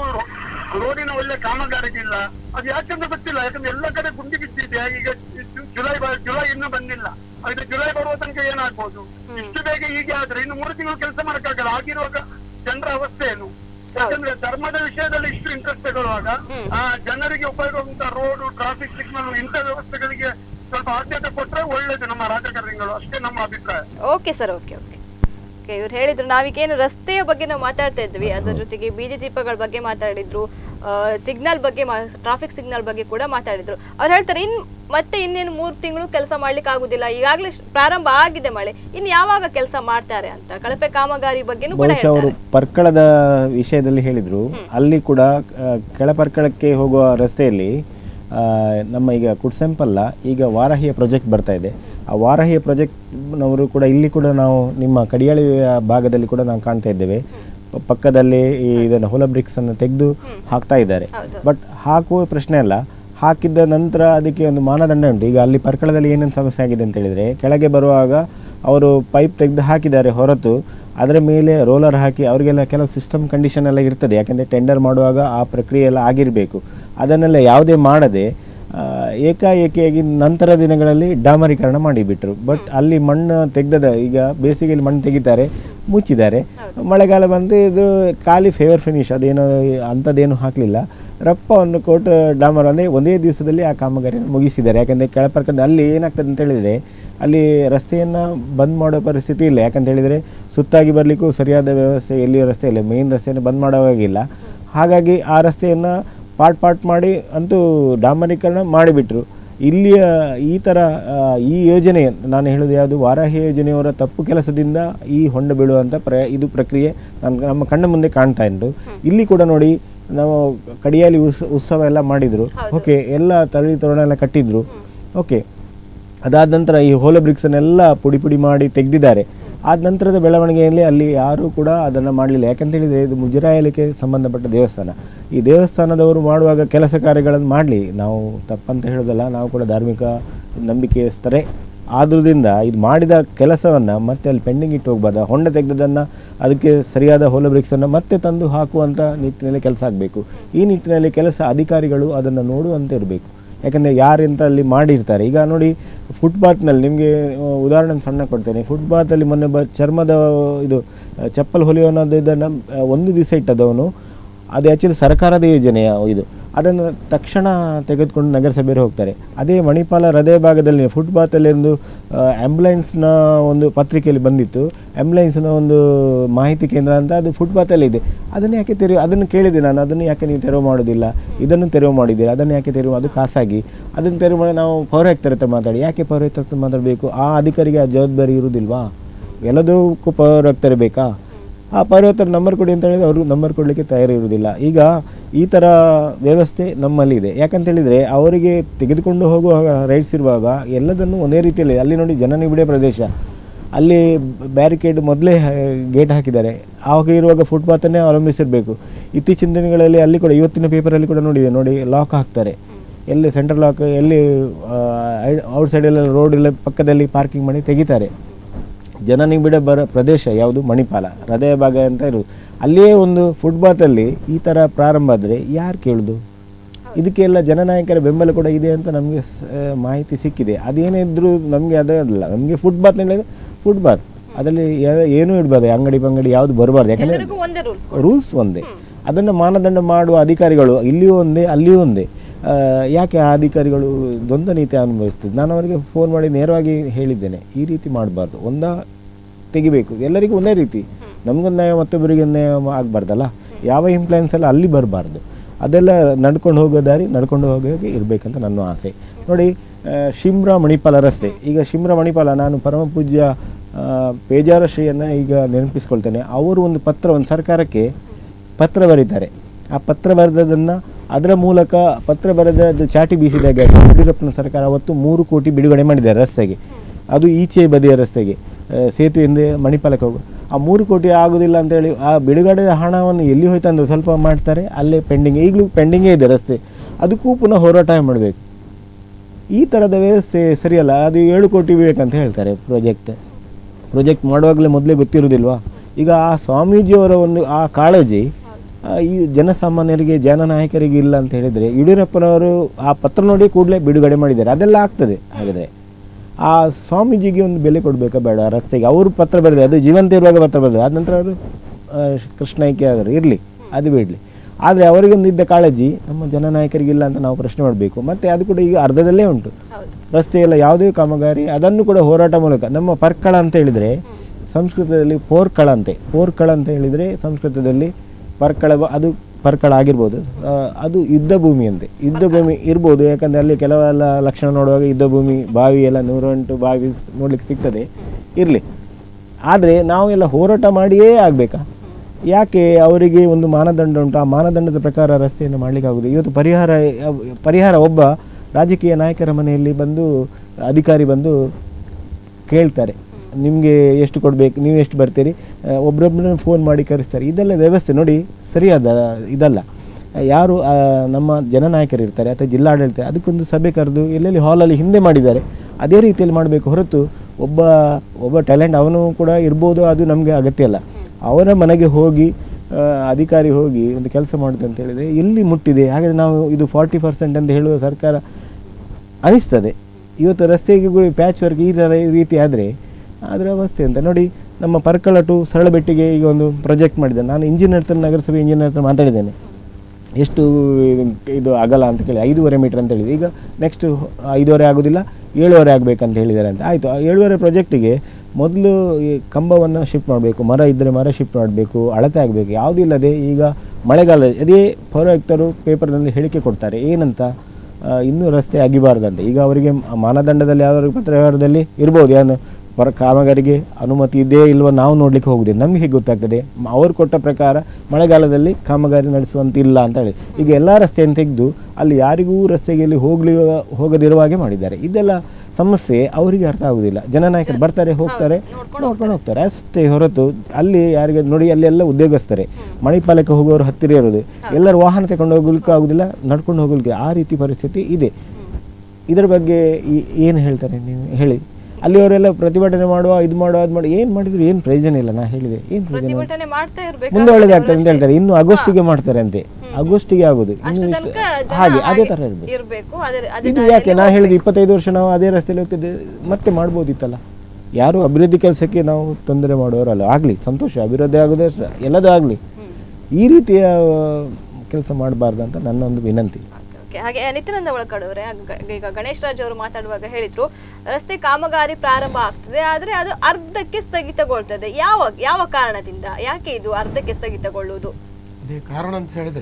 ರೋಡಿನ ಒಳ್ಳೆ ಕಾಮಗಾರಿಗಿಲ್ಲ ಅದು ಯಾಕಂದ್ರೆ ಗೊತ್ತಿಲ್ಲ ಯಾಕಂದ್ರೆ ಎಲ್ಲ ಕಡೆ ಗುಂಡಿ ಬಿದ್ದಿದೆ ಈಗ ಜು- ಜುಲೈ ಬ- ಜುಲೈ ಇನ್ನೂ ಬಂದಿಲ್ಲ ಇದು ಜುಲೈ ಬರುವ ತನಕ ಏನಾಗ್ಬೋದು ಇಷ್ಟು ಬೇಗ ಹೀಗೆ ಆದ್ರೆ ಇನ್ನು ಮೂರು ತಿಂಗಳು ಕೆಲಸ ಮಾಡಕ್ಕಾಗಲ್ಲ ಆಗಿರುವಾಗ ಜನರ ಅವಸ್ಥೆ ಏನು ಯಾಕಂದ್ರೆ ಧರ್ಮದ ವಿಷಯದಲ್ಲಿ ಇಷ್ಟು ಇಂಟ್ರೆಸ್ಟ್ ತಗೊಳ್ಳುವಾಗ ಆ ಜನರಿಗೆ ಉಪಯೋಗ ರೋಡ್ ಟ್ರಾಫಿಕ್ ಸಿಗ್ನಲ್ ಇಂಥ ವ್ಯವಸ್ಥೆಗಳಿಗೆ ಸ್ವಲ್ಪ ಆದ್ಯತೆ ಕೊಟ್ರೆ ಒಳ್ಳೇದು ನಮ್ಮ ರಾಜಕಾರಣಿಗಳು ಅಷ್ಟೇ ನಮ್ಮ ಅಭಿಪ್ರಾಯ okay sir okay okay okay ಇವ್ರು ಹೇಳಿದ್ರು ನಾವೀಗೇನು ರಸ್ತೆಯ ಬಗ್ಗೆ ನಾವು ಮಾತಾಡ್ತಾ ಇದ್ವಿ ಅದ್ರ ಜೊತೆಗೆ ಬೀದಿ ದೀಪಗಳ ಬಗ್ಗೆ ಮಾತಾಡಿದ್ರು ಸಿಗ್ನಲ್ ಬಗ್ಗೆ ಟ್ರಾಫಿಕ್ ಸಿಗ್ನಲ್ ಬಗ್ಗೆ ಕೂಡ ಮಾತಾಡಿದ್ರು ಅವ್ರು ಹೇಳ್ತಾರೆ ಇನ್ ಮತ್ತೆ ಇನ್ನೇನು ಮೂರು ತಿಂಗಳು ಕೆಲಸ ಮಾಡ್ಲಿಕ್ಕೆ ಆಗುದಿಲ್ಲ ಈಗಾಗಲೇ ಶ- ಪ್ರಾರಂಭ ಆಗಿದೆ ಮಳೆ ಇನ್ನು ಯಾವಾಗ ಕೆಲಸ ಮಾಡ್ತಾರೆ ಅಂತ ಕಳಪೆ ಕಾಮಗಾರಿ ಬಗ್ಗೆನೂ ಕೂಡ ಬಹುಶಃ ಅವರು ಹೇಳ್ತಾರೆ ಪರ್ಕಳದ ವಿಷಯದಲ್ಲಿ ಹೇಳಿದ್ರು ಅಲ್ಲಿ ಕೂಡ ಆ, ಕೆಳಪರ್ಕಳಕ್ಕೆ ಹೋಗುವ ರಸ್ತೆಯಲ್ಲಿ ಆ, ನಮ್ಮ ಈಗ ಕುಡ್ಸೆಂಪಲ್ಲ ಈಗ ವಾರಾಹಿಯ ಪ್ರಾಜೆಕ್ಟ್ ಬರ್ತಾ ಇದೆ ಆ ವಾರಾಹಿಯ ಪ್ರಾಜೆಕ್ಟ್ನವರು ಕೂಡ ಇಲ್ಲಿ ಕೂಡ ನಾವು ನಿಮ್ಮ ಕಡಿಯಾಳಿಯ ಭಾಗದಲ್ಲಿ ಕೂಡ ನಾವು ಕಾಣ್ತಾ ಇದ್ದೇವೆ ಪ- ಪಕ್ಕದಲ್ಲಿ ಈ ಇದನ್ನು ಹೊಲ ಬ್ರಿಕ್ಸ್ ಅನ್ನು ತೆಗೆದು ಹಾಕ್ತಾ ಇದ್ದಾರೆ ಬಟ್ ಹಾಕುವ ಪ್ರಶ್ನೆ ಅಲ್ಲ ಹಾಕಿದ್ದ ನಂತರ ಅದಕ್ಕೆ ಒಂದು ಮಾನದಂಡ ಉಂಟು ಈಗ ಅಲ್ಲಿ ಪರ್ಕಳದಲ್ಲಿ ಏನೇನು ಸಮಸ್ಯೆ ಆಗಿದೆ ಅಂತ ಹೇಳಿದರೆ ಕೆಳಗೆ ಬರುವಾಗ ಅವರು ಪೈಪ್ ತೆಗೆದು ಹಾಕಿದ್ದಾರೆ ಹೊರತು ಅದರ ಮೇಲೆ ರೋಲರ್ ಹಾಕಿ ಅವರಿಗೆಲ್ಲ ಕೆಲವು ಸಿಸ್ಟಮ್ ಕಂಡೀಷನ್ ಎಲ್ಲ ಇರ್ತದೆ ಯಾಕಂದರೆ ಟೆಂಡರ್ ಮಾಡುವಾಗ ಆ ಪ್ರಕ್ರಿಯೆ ಎಲ್ಲ ಆಗಿರಬೇಕು ಅದನ್ನೆಲ್ಲ ಯಾವುದೇ ಮಾಡದೆ ಆ, ಏಕಾಏಕಿಯಾಗಿ ನಂತರ ದಿನಗಳಲ್ಲಿ ಡಾಮರೀಕರಣ ಮಾಡಿಬಿಟ್ರು ಬಟ್ ಅಲ್ಲಿ ಮಣ್ಣು ತೆಗೆದ ಈಗ ಬೇಸಿಗೆಯಲ್ಲಿ ಮಣ್ಣು ತೆಗಿತಾರೆ ಮುಚ್ಚಿದ್ದಾರೆ ಮಳೆಗಾಲ ಬಂದು ಇದು ಖಾಲಿ ಫೇವರ್ ಫಿನಿಶ್ ಅದೇನೋ ಅಂಥದ್ದೇನು ಹಾಕಲಿಲ್ಲ ರಪ್ಪ ಒಂದು ಕೋಟ್ ಡಾಮರ್ ಅಂದರೆ ಒಂದೇ ದಿವಸದಲ್ಲಿ ಆ ಕಾಮಗಾರಿಯನ್ನು ಮುಗಿಸಿದ್ದಾರೆ ಯಾಕಂದರೆ ಕೆಳಪರ್ಕದ ಅಲ್ಲಿ ಏನಾಗ್ತದೆ ಅಂತ ಹೇಳಿದರೆ ಅಲ್ಲಿ ರಸ್ತೆಯನ್ನು ಬಂದ್ ಮಾಡೋ ಪರಿಸ್ಥಿತಿ ಇಲ್ಲ ಯಾಕಂತ ಹೇಳಿದರೆ ಸುತ್ತಾಗಿ ಬರಲಿಕ್ಕೂ ಸರಿಯಾದ ವ್ಯವಸ್ಥೆ ಎಲ್ಲಿಯೂ ರಸ್ತೆ ಇಲ್ಲ ಮೇನ್ ರಸ್ತೆಯನ್ನು ಬಂದ್ ಮಾಡೋ ಹಾಗಿಲ್ಲ ಹಾಗಾಗಿ ಆ ರಸ್ತೆಯನ್ನು ಪಾರ್ಟ್ ಪಾರ್ಟ್ ಮಾಡಿ ಅಂತೂ ಡಾಂಬರೀಕರಣ ಮಾಡಿಬಿಟ್ರು ಇಲ್ಲಿಯ ಈ ಥರ ಆ, ಈ ಯೋಜನೆ ನಾನು ಹೇಳೋದು ಯಾವುದು ವಾರಾಹಿ ಯೋಜನೆಯವರ ತಪ್ಪು ಕೆಲಸದಿಂದ ಈ ಹೊಂಡ ಬೀಳುವಂಥ ಪ್ರ ಇದು ಪ್ರಕ್ರಿಯೆ ನನ್ನ ನಮ್ಮ ಕಣ್ಣ ಮುಂದೆ ಕಾಣ್ತಾ ಉಂಟು ಇಲ್ಲಿ ಕೂಡ ನೋಡಿ ನಾವು ಕಡಿಯಾಲಿ ಉಸ್ ಉತ್ಸವ ಎಲ್ಲ ಮಾಡಿದರು ಓಕೆ ಎಲ್ಲ ತಳಿ ತೋರಣ ಎಲ್ಲ ಕಟ್ಟಿದ್ರು ಓಕೆ ಅದಾದ ನಂತರ ಈ ಹೋಲೋ ಬ್ರಿಕ್ಸನ್ನೆಲ್ಲ ಪುಡಿ ಪುಡಿ ಮಾಡಿ ತೆಗೆದಿದ್ದಾರೆ ಆದ ನಂತರದ ಬೆಳವಣಿಗೆಯಲ್ಲಿ ಅಲ್ಲಿ ಯಾರೂ ಕೂಡ ಅದನ್ನು ಮಾಡಲಿಲ್ಲ ಯಾಕಂತ ಹೇಳಿದರೆ ಇದು ಮುಜರಾಯಲಿಕ್ಕೆ ಸಂಬಂಧಪಟ್ಟ ದೇವಸ್ಥಾನ ಈ ದೇವಸ್ಥಾನದವರು ಮಾಡುವಾಗ ಕೆಲಸ ಕಾರ್ಯಗಳನ್ನು ಮಾಡಲಿ ನಾವು ತಪ್ಪಂತ ಹೇಳೋದಲ್ಲ ನಾವು ಕೂಡ ಧಾರ್ಮಿಕ ನಂಬಿಕೆಯಸ್ತರೇ ಆದ್ರಿಂದ ಇದು ಮಾಡಿದ ಕೆಲಸವನ್ನು ಮತ್ತೆ ಅಲ್ಲಿ ಪೆಂಡಿಂಗ್ ಇಟ್ಟು ಹೋಗ್ಬಾರ್ದು ಹೊಂಡ ತೆಗೆದದನ್ನು ಅದಕ್ಕೆ ಸರಿಯಾದ ಹೋಲೋ ಬ್ರಿಕ್ಸನ್ನು ಮತ್ತೆ ತಂದು ಹಾಕುವಂಥ ನಿಟ್ಟಿನಲ್ಲಿ ಕೆಲಸ ಆಗಬೇಕು ಈ ನಿಟ್ಟಿನಲ್ಲಿ ಕೆಲಸ ಅಧಿಕಾರಿಗಳು ಅದನ್ನು ನೋಡುವಂತೆ ಇರಬೇಕು ಯಾಕಂದರೆ ಯಾರೆಂತ ಅಲ್ಲಿ ಮಾಡಿರ್ತಾರೆ ಈಗ ನೋಡಿ ಫುಟ್ಪಾತ್ನಲ್ಲಿ ನಿಮಗೆ ಉದಾಹರಣೆ ಒಂದು ಸಣ್ಣ ಕೊಡ್ತೇನೆ ಫುಟ್ಪಾತಲ್ಲಿ ಮೊನ್ನೆ ಬ ಚರ್ಮದ ಇದು ಆ, ಚಪ್ಪಲ್ ಹೊಲಿಯೋನದ್ದು ಇದನ್ನು ಆ, ಒಂದು ದಿವಸ ಇಟ್ಟದವನು ಅದು ಆ್ಯಕ್ಚುಲಿ ಸರ್ಕಾರದ ಯೋಜನೆಯ ಇದು ಅದನ್ನು ತಕ್ಷಣ ತೆಗೆದುಕೊಂಡು ನಗರಸಭೆಗೆ ಹೋಗ್ತಾರೆ ಅದೇ ಮಣಿಪಾಲ ಹೃದಯ ಭಾಗದಲ್ಲಿ ಫುಟ್ಪಾತಲ್ಲಿ ಒಂದು ಆ್ಯಂಬುಲೆನ್ಸ್ನ ಒಂದು ಪತ್ರಿಕೆಯಲ್ಲಿ ಬಂದಿತ್ತು ಆ್ಯಂಬುಲೆನ್ಸ್ನ ಒಂದು ಮಾಹಿತಿ ಕೇಂದ್ರ ಅಂತ ಅದು ಫುಟ್ಪಾತಲ್ಲಿ ಇದೆ ಅದನ್ನು ಯಾಕೆ ತೆರವು ಅದನ್ನು ಕೇಳಿದೆ ನಾನು ಅದನ್ನು ಯಾಕೆ ನೀವು ತೆರವು ಮಾಡೋದಿಲ್ಲ ಇದನ್ನು ತೆರವು ಮಾಡಿದ್ದೀರಾ ಅದನ್ನು ಯಾಕೆ ತೆರವು ಅದು ಖಾಸಾಗಿ ಅದನ್ನು ತೆರವು ಮಾಡಿ ನಾವು ಪೌರಾಯುಕ್ತರ ಹತ್ರ ಮಾತಾಡಿ ಯಾಕೆ ಪೌರಾಯುಕ್ತರ ಹತ್ರ ಮಾತಾಡಬೇಕು ಆ ಅಧಿಕಾರಿಗೆ ಆ ಜವಾಬ್ದಾರಿ ಇರುವುದಿಲ್ವಾ ಎಲ್ಲದಕ್ಕೂ ಪೌರಾಯುಕ್ತರು ಬೇಕಾ ಆ ಪರ್ವತರ ನಂಬರ್ ಕೊಡಿ ಅಂತ ಹೇಳಿದ್ರೆ ಅವರು ನಂಬರ್ ಕೊಡಲಿಕ್ಕೆ ತಯಾರಿ ಇರುವುದಿಲ್ಲ ಈಗ ಈ ಥರ ವ್ಯವಸ್ಥೆ ನಮ್ಮಲ್ಲಿ ಇದೆ ಯಾಕಂತ ಹೇಳಿದರೆ ಅವರಿಗೆ ತೆಗೆದುಕೊಂಡು ಹೋಗುವಾಗ ರೈಟ್ಸ್ ಇರುವಾಗ ಎಲ್ಲದನ್ನು ಒಂದೇ ರೀತಿಯಲ್ಲಿ ಅಲ್ಲಿ ನೋಡಿ ಜನನಿಬಿಡ ಪ್ರದೇಶ ಅಲ್ಲಿ ಬ್ಯಾರಿಕೇಡ್ ಮೊದಲೇ ಗೇಟ್ ಹಾಕಿದ್ದಾರೆ ಆವಾಗ ಇರುವಾಗ ಫುಟ್ಪಾತನ್ನೇ ಅವಲಂಬಿಸಿರಬೇಕು ಇತ್ತೀಚಿನ ದಿನಗಳಲ್ಲಿ ಅಲ್ಲಿ ಕೂಡ ಇವತ್ತಿನ ಪೇಪರಲ್ಲಿ ಕೂಡ ನೋಡಿದೆ ನೋಡಿ ಲಾಕ್ ಹಾಕ್ತಾರೆ ಎಲ್ಲಿ ಸೆಂಟ್ರಲ್ ಲಾಕ್ ಎಲ್ಲಿ ಔಟ್ ಸೈಡೆಲ್ಲ ರೋಡ್ ಎಲ್ಲ ಪಕ್ಕದಲ್ಲಿ ಪಾರ್ಕಿಂಗ್ ಮಾಡಿ ತೆಗಿತಾರೆ ಜನನಿಬಿಡ ಬರ ಪ್ರದೇಶ ಯಾವುದು ಮಣಿಪಾಲ ಹೃದಯ ಭಾಗ ಅಂತ ಇರುವುದು ಅಲ್ಲಿಯೇ ಒಂದು ಫುಟ್ಪಾತಲ್ಲಿ ಈ ಥರ ಪ್ರಾರಂಭ ಆದರೆ ಯಾರು ಕೇಳುದು ಇದಕ್ಕೆಲ್ಲ ಜನನಾಯಕರ ಬೆಂಬಲ ಕೂಡ ಇದೆ ಅಂತ ನಮಗೆ ಮಾಹಿತಿ ಸಿಕ್ಕಿದೆ ಅದೇನಿದ್ರು ನಮಗೆ ಅದೇ ಅಲ್ಲ ನಮಗೆ ಫುಟ್ಪಾತ್ ಹೇಳಿದ್ರೆ ಫುಟ್ಪಾತ್ ಅದರಲ್ಲಿ ಯಾ- ಏನೂ ಇಡಬಾರ್ದು ಅಂಗಡಿ ಬಂಗಡಿ ಯಾವುದು ಬರಬಾರ್ದು ಯಾಕಂದರೆ ಎಲ್ಲರಿಗೂ ಒಂದೇ ರೂಲ್ಸ್ ರೂಲ್ಸ್ ಒಂದೇ ಅದನ್ನು ಮಾನದಂಡ ಮಾಡುವ ಅಧಿಕಾರಿಗಳು ಇಲ್ಲಿಯೂ ಒಂದೇ ಅಲ್ಲಿಯೂ ಒಂದೇ ಆ, ಯಾಕೆ ಆ ಅಧಿಕಾರಿಗಳು ದ್ವಂದ್ವ ನೀತಿ ಅನುಭವಿಸ್ತದೆ ನಾನು ಅವರಿಗೆ ಫೋನ್ ಮಾಡಿ ನೇರವಾಗಿ ಹೇಳಿದ್ದೇನೆ ಈ ರೀತಿ ಮಾಡಬಾರ್ದು ಒಂದ ತೆಗಿಬೇಕು ಎಲ್ಲರಿಗೂ ಒಂದೇ ರೀತಿ ನಮಗೊಂದು ನ್ಯಾಯ ಮತ್ತೊಬ್ಬರಿಗೆ ನ್ಯಾಯ ಆಗಬಾರ್ದಲ್ಲ ಯಾವ ಇಂಪ್ಲೈನ್ಸ್ ಎಲ್ಲ ಅಲ್ಲಿ ಬರಬಾರ್ದು ಅದೆಲ್ಲ ನಡ್ಕೊಂಡು ಹೋಗೋ ದಾರಿ ನಡ್ಕೊಂಡು ಹೋಗೋಕೆ ಇರಬೇಕಂತ ನನ್ನ ಆಸೆ ನೋಡಿ ಆ, ಶಿಮ್ರಾ ಮಣಿಪಾಲ ರಸ್ತೆ ಈಗ ಶಿಮ್ರಾ ಮಣಿಪಾಲ ನಾನು ಪರಮ ಪೂಜ್ಯ ಆ, ಪೇಜಾರ ಶ್ರೀಯನ್ನು ಈಗ ನೆನಪಿಸ್ಕೊಳ್ತೇನೆ ಅವರು ಒಂದು ಪತ್ರ ಒಂದು ಸರ್ಕಾರಕ್ಕೆ ಪತ್ರ ಬರೀತಾರೆ ಆ ಪತ್ರ ಬರೆದದನ್ನು ಅದರ ಮೂಲಕ ಪತ್ರ ಬರೆದದ್ದು ಚಾಟಿ ಬೀಸಿದಾಗ ಯಡಿಯೂರಪ್ಪನ ಸರ್ಕಾರ ಅವತ್ತು ಮೂರು ಕೋಟಿ ಬಿಡುಗಡೆ ಮಾಡಿದ್ದಾರೆ ರಸ್ತೆಗೆ ಅದು ಈಚೆ ಬದಿಯ ರಸ್ತೆಗೆ ಆ, ಸೇತುವೆಯಿಂದ ಮಣಿಪಾಲಕ್ಕೆ ಹೋಗು ಆ ಮೂರು ಕೋಟಿ ಆಗೋದಿಲ್ಲ ಅಂತೇಳಿ ಆ ಬಿಡುಗಡೆ ಹಣವನ್ನು ಎಲ್ಲಿ ಹೋಯ್ತಂದ್ರೆ ಸ್ವಲ್ಪ ಮಾಡ್ತಾರೆ ಅಲ್ಲೇ ಪೆಂಡಿಂಗ್ ಈಗಲೂ ಪೆಂಡಿಂಗೇ ಇದೆ ರಸ್ತೆ ಅದಕ್ಕೂ ಪುನಃ ಹೋರಾಟ ಮಾಡಬೇಕು ಈ ಥರದ ವ್ಯವಸ್ಥೆ ಸರಿಯಲ್ಲ ಅದು ಏಳು ಕೋಟಿ ಬೇಕಂತ ಹೇಳ್ತಾರೆ ಪ್ರಾಜೆಕ್ಟ್ ಪ್ರಾಜೆಕ್ಟ್ ಮಾಡುವಾಗಲೇ ಮೊದಲೇ ಗೊತ್ತಿರೋದಿಲ್ವಾ ಈಗ ಆ ಸ್ವಾಮೀಜಿಯವರ ಒಂದು ಆ ಕಾಳಜಿ ಆ, ಈ ಜನಸಾಮಾನ್ಯರಿಗೆ ಜನನಾಯಕರಿಗೆ ಇಲ್ಲ ಅಂತ ಹೇಳಿದರೆ ಯಡಿಯೂರಪ್ಪನವರು ಆ ಪತ್ರ ನೋಡಿ ಕೂಡಲೇ ಬಿಡುಗಡೆ ಮಾಡಿದ್ದಾರೆ ಅದೆಲ್ಲ ಆಗ್ತದೆ ಹಾಗಾದರೆ ಆ ಸ್ವಾಮೀಜಿಗೆ ಒಂದು ಬೆಲೆ ಕೊಡಬೇಕಾ ಬೇಡ ಆ ರಸ್ತೆಗೆ ಅವರು ಪತ್ರ ಬರೆದಿದ್ದಾರೆ ಅದು ಜೀವಂತ ಇರುವಾಗ ಪತ್ರ ಬರೆದಿದ್ದಾರೆ ಆದ ನಂತರ ಅವರು ಆ, ಕೃಷ್ಣ ಐಕ್ಯ ಆದರು ಇರಲಿ ಅದು ಬಿಡಲಿ ಆದರೆ ಅವರಿಗೊಂದು ಇದ್ದ ಕಾಳಜಿ ನಮ್ಮ ಜನನಾಯಕರಿಗಿಲ್ಲ ಅಂತ ನಾವು ಪ್ರಶ್ನೆ ಮಾಡಬೇಕು ಮತ್ತು ಅದು ಕೂಡ ಈಗ ಅರ್ಧದಲ್ಲೇ ಉಂಟು ಹೌದು ರಸ್ತೆ ಎಲ್ಲ ಯಾವುದೇ ಕಾಮಗಾರಿ ಅದನ್ನು ಕೂಡ ಹೋರಾಟ ಮೂಲಕ ನಮ್ಮ ಪರ್ಕಳ ಅಂತ ಹೇಳಿದರೆ ಸಂಸ್ಕೃತದಲ್ಲಿ ಪೋರ್ಕಳ ಅಂತೆ ಪೋರ್ಕಳ ಅಂತ ಹೇಳಿದರೆ ಸಂಸ್ಕೃತದಲ್ಲಿ ಪರ್ಕಳ ಬ- ಅದು ಪರ್ಕಳ ಆಗಿರ್ಬೋದು ಆ, ಅದು ಯುದ್ಧ ಭೂಮಿ ಅಂತೆ ಯುದ್ಧ ಭೂಮಿ ಇರ್ಬೋದು ಯಾಕಂದರೆ ಅಲ್ಲಿ ಕೆಲವೆಲ್ಲ ಲಕ್ಷಣ ನೋಡುವಾಗ ಯುದ್ಧ ಭೂಮಿ ಬಾವಿ ಎಲ್ಲ ನೂರೆಂಟು ಬಾವಿ ಸ್- ನೋಡ್ಲಿಕ್ಕೆ ಸಿಗ್ತದೆ ಇರಲಿ ಆದರೆ ನಾವು ಎಲ್ಲ ಹೋರಾಟ ಮಾಡಿಯೇ ಆಗಬೇಕಾ ಯಾಕೆ ಅವರಿಗೆ ಒಂದು ಮಾನದಂಡ ಉಂಟು ಆ ಮಾನದಂಡದ ಪ್ರಕಾರ ರಸ್ತೆಯನ್ನು ಮಾಡಲಿಕ್ಕಾಗುದು ಇವತ್ತು ಪರಿಹಾರ ಪರಿಹಾರ ಒಬ್ಬ ರಾಜಕೀಯ ನಾಯಕರ ಮನೆಯಲ್ಲಿ ಬಂದು ಅಧಿಕಾರಿ ಬಂದು ಕೇಳ್ತಾರೆ ನಿಮಗೆ ಎಷ್ಟು ಕೊಡಬೇಕು ನೀವು ಎಷ್ಟು ಬರ್ತೀರಿ ಒಬ್ಬರೊಬ್ಬರನ್ನ ಫೋನ್ ಮಾಡಿ ಕರೆಸ್ತಾರೆ ಇದೆಲ್ಲ ವ್ಯವಸ್ಥೆ ನೋಡಿ ಸರಿಯಾದ ಇದಲ್ಲ ಯಾರು ಆ, ನಮ್ಮ ಜನನಾಯಕರು ಇರ್ತಾರೆ ಅಥವಾ ಜಿಲ್ಲಾಡಳಿತ ಅದಕ್ಕೊಂದು ಸಭೆ ಕರೆದು ಎಲ್ಲೆಲ್ಲಿ ಹಾಲಲ್ಲಿ ಹಿಂದೆ ಮಾಡಿದ್ದಾರೆ ಅದೇ ರೀತಿಯಲ್ಲಿ ಮಾಡಬೇಕು ಹೊರತು ಒಬ್ಬ ಒಬ್ಬ ಟ್ಯಾಲೆಂಟ್ ಅವನು ಕೂಡ ಇರ್ಬೋದು ಅದು ನಮಗೆ ಅಗತ್ಯ ಅಲ್ಲ ಅವರ ಮನೆಗೆ ಹೋಗಿ ಆ, ಅಧಿಕಾರಿ ಹೋಗಿ ಒಂದು ಕೆಲಸ ಮಾಡುತ್ತೆ ಅಂತ ಹೇಳಿದರೆ ಎಲ್ಲಿ ಮುಟ್ಟಿದೆ ಹಾಗಾದರೆ ನಾವು ಇದು ಫಾರ್ಟಿ ಪರ್ಸೆಂಟ್ ಅಂತ ಹೇಳುವ ಸರ್ಕಾರ ಅನಿಸ್ತದೆ ಇವತ್ತು ರಸ್ತೆಗೆ ಪ್ಯಾಚ್ ವರ್ಕ್ ಈ ಥರ ರೀತಿ ಆದರೆ ಅದರ ಅವಸ್ಥೆ ಅಂತ ನೋಡಿ ನಮ್ಮ ಪರ್ಕಳ ಟು ಸರಳಬೆಟ್ಟಿಗೆ ಈಗ ಒಂದು ಪ್ರಾಜೆಕ್ಟ್ ಮಾಡಿದೆ ನಾನು ಇಂಜಿನಿಯರ್ ಹತ್ರ ನಗರಸಭೆ ಇಂಜಿನಿಯರ್ ಹತ್ರ ಮಾತಾಡಿದ್ದೇನೆ ಎಷ್ಟು ಇದು ಅಗಲ ಅಂತ ಕೇಳಿ ಐದೂವರೆ ಮೀಟರ್ ಅಂತ ಹೇಳಿದೆ ಈಗ ನೆಕ್ಸ್ಟ್ ಐದೂವರೆ ಆಗೋದಿಲ್ಲ ಏಳುವರೆ ಆಗಬೇಕಂತ ಹೇಳಿದ್ದಾರೆ ಅಂತ ಆಯಿತು ಆ ಏಳುವರೆ ಪ್ರಾಜೆಕ್ಟಿಗೆ ಮೊದಲು ಈ ಕಂಬವನ್ನು ಶಿಫ್ಟ್ ಮಾಡಬೇಕು ಮರ ಇದ್ದರೆ ಮರ ಶಿಫ್ಟ್ ಮಾಡಬೇಕು ಅಳತೆ ಆಗಬೇಕು ಯಾವುದೂ ಇಲ್ಲದೆ ಈಗ ಮಳೆಗಾಲ ಅದೇ ಪೌರಾಯುಕ್ತರು ಪೇಪರ್ನಲ್ಲಿ ಹೇಳಿಕೆ ಕೊಡ್ತಾರೆ ಏನಂತ ಆ, ಇನ್ನೂ ರಸ್ತೆ ಅಗಿಬಾರ್ದಂತೆ ಈಗ ಅವರಿಗೆ ಮಾನದಂಡದಲ್ಲಿ ಯಾವ್ದಾದ್ರು ಪತ್ರ ವ್ಯವಹಾರದಲ್ಲಿ ಇರ್ಬೋದು ಏನು ಪರ ಕಾಮಗಾರಿಗೆ ಅನುಮತಿ ಇದೆಯೇ ಇಲ್ವೋ ನಾವು ನೋಡ್ಲಿಕ್ಕೆ ಹೋಗುದಿಲ್ಲ ನಮ್ಗೆ ಹೇಗೆ ಗೊತ್ತಾಗ್ತದೆ ಮ- ಅವರು ಕೊಟ್ಟ ಪ್ರಕಾರ ಮಳೆಗಾಲದಲ್ಲಿ ಕಾಮಗಾರಿ ನಡೆಸುವಂತಿಲ್ಲ ಅಂತ ಹೇಳಿ ಈಗ ಎಲ್ಲ ರಸ್ತೆಯನ್ನು ತೆಗೆದು ಅಲ್ಲಿ ಯಾರಿಗೂ ರಸ್ತೆಗೆ ಇಲ್ಲಿ ಹೋಗ್ಲಿ ಹೋಗದಿರುವ ಹಾಗೆ ಮಾಡಿದ್ದಾರೆ ಇದೆಲ್ಲ ಸಮಸ್ಯೆ ಅವರಿಗೆ ಅರ್ಥ ಆಗುದಿಲ್ಲ ಜನನಾಯಕರು ಬರ್ತಾರೆ ಹೋಗ್ತಾರೆ ನೋಡ್ಕೊಂಡು ಹೋಗ್ತಾರೆ ಅಷ್ಟೇ ಹೊರತು ಅಲ್ಲಿ ಯಾರಿಗೆ ನೋಡಿ ಅಲ್ಲಿ ಎಲ್ಲ ಉದ್ಯೋಗಸ್ಥರೆ ಮಣಿಪಾಲಕ್ಕೆ ಹೋಗೋರು ಹತ್ತಿರ ಇರೋದು ಎಲ್ಲರೂ ವಾಹನ ತಗೊಂಡು ಹೋಗ್ಲಿಕ್ಕೆ ಆಗುದಿಲ್ಲ ನಡ್ಕೊಂಡು ಹೋಗ್ಲಿಕ್ಕೆ ಆ ರೀತಿ ಪರಿಸ್ಥಿತಿ ಇದೆ ಇದರ ಬಗ್ಗೆ ಏನು ಹೇಳ್ತಾರೆ ನೀವು ಹೇಳಿ ಅಲ್ಲಿಯವರೆಲ್ಲ ಪ್ರತಿಭಟನೆ ಮಾಡುವ ಇದು ಮಾಡುವ ಅದು ಮಾಡಿ ಏನು ಮಾಡಿದ್ರು ಏನು ಪ್ರಯೋಜನ ಇಲ್ಲ ನಾ ಹೇಳಿದೆ ಏನು ಪ್ರಯೋಜನ ಇಲ್ಲ. ಪ್ರತಿಭಟನೆ ಮಾಡ್ತಾ ಇರ್ಬೇಕು ಮುಂದೆ ಒಳ್ಳೇದಾಗ್ತದೆ ಅಂತ ಹೇಳ್ತಾರೆ ಇನ್ನು ಆಗಸ್ಟಿಗೆ ಮಾಡ್ತಾರೆ ಅಂತೆ ಆಗಸ್ಟಿಗೆ ಆಗುದು ಇನ್ನು ಅಷ್ಟು ಇಷ್ಟು- ತನಕ ಜನ ಹಾಗೆ ಅದೇ ಹಾಗೆ ತರ ಇರ್ಬೇಕು ಇರ್ಬೇಕು ಅದೇ ಅದೇ ಇದು ಯಾಕೆ ನಾ ಹೇಳಿದ ಇಪ್ಪತ್ತೈದು ವರ್ಷ ನಾವು ಅದೇ ರಸ್ತೆಯಲ್ಲಿ ಹೋಗ್ತಿದ್ದೆ ಮತ್ತೆ ಮಾಡ್ಬೋದಿತ್ತಲ್ಲ ಯಾರು ಅಭಿವೃದ್ಧಿ ಕೆಲಸಕ್ಕೆ ನಾವು ತೊಂದರೆ ಮಾಡುವವರಲ್ಲ ಆಗಲಿ ಸಂತೋಷ ಅಭಿವೃದ್ಧಿ ಆಗೋದೇ ಸ- ಎಲ್ಲದೂ ಆಗಲಿ ಈ ರೀತಿಯ ಕೆಲಸ ಮಾಡಬಾರ್ದು ಅಂತ ನನ್ನ ಒಂದು ವಿನಂತಿ ಓಕೆ ಹಾಗೆ ನಿತ್ಯಾನಂದ ಒಳಕಡವ್ರೆ ಈಗ ಗಣೇಶ್ ರಾಜ್ ಅವರು ಮಾತಾಡುವಾಗ ಹೇಳಿದ್ರು ರಸ್ತೆ ಕಾಮಗಾರಿ ಪ್ರಾರಂಭ ಆಗ್ತದೆ ಆದ್ರೆ ಅದು ಅರ್ಧಕ್ಕೆ ಸ್ಥಗಿತಗೊಳ್ತದೆ ಯಾವ ಯಾವ ಕಾರಣದಿಂದ ಯಾಕೆ ಇದು ಅರ್ಧಕ್ಕೆ ಸ್ಥಗಿತಗೊಳ್ಳುವುದು ಅದೇ ಕಾರಣ ಅಂತ ಹೇಳಿದ್ರೆ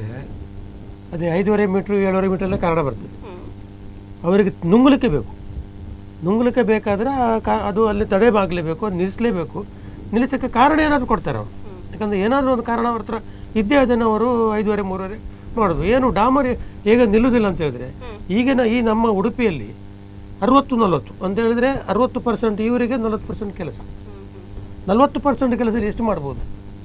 ಅದೇ ಐದೂವರೆ ಮೀಟ್ರ್ ಏಳುವರೆ ಮೀಟರ್ ಎಲ್ಲ ಕಾರಣ ಬರ್ತದೆ ಹ್ಮ್. ಅವರಿಗೆ ನುಂಗಲಿಕ್ಕೆ ಬೇಕು ನುಂಗಲಿಕ್ಕೆ ಬೇಕಾದ್ರೆ ಆ ಕಾ- ಅದು ಅಲ್ಲಿ ತಡೆ ಬಾಗಲೇಬೇಕು ಅದು ನಿಲ್ಲಿಸಲೇಬೇಕು ನಿಲ್ಲಿಸಕ್ಕೆ ಕಾರಣ ಏನಾದರೂ ಕೊಡ್ತಾರೆ ಅವರು ಯಾಕಂದ್ರೆ ಏನಾದರೂ ಒಂದು ಕಾರಣ ಅವ್ರ ಹತ್ರ ಇದ್ದೇ ಅದನ್ನು ಅವರು ಐದೂವರೆ ಮೂರುವರೆ ಮಾಡೋದು ಏನು ಡಾಮರ್ ಹೇಗೆ ನಿಲ್ಲುವುದಿಲ್ಲ ಅಂತ ಹೇಳಿದ್ರೆ ಈಗಿನ ಈ ನಮ್ಮ ಉಡುಪಿಯಲ್ಲಿ ಅರವತ್ತು ನಲವತ್ತು ಅಂತ ಹೇಳಿದ್ರೆ ಅರವತ್ತು ಪರ್ಸೆಂಟ್ ಇವರಿಗೆ ನಲವತ್ತು ಪರ್ಸೆಂಟ್ ಕೆಲಸ ನಲವತ್ತು ಪರ್ಸೆಂಟ್ ಕೆಲಸದಲ್ಲಿ ಎಷ್ಟು ಮಾಡ್ಬೋದು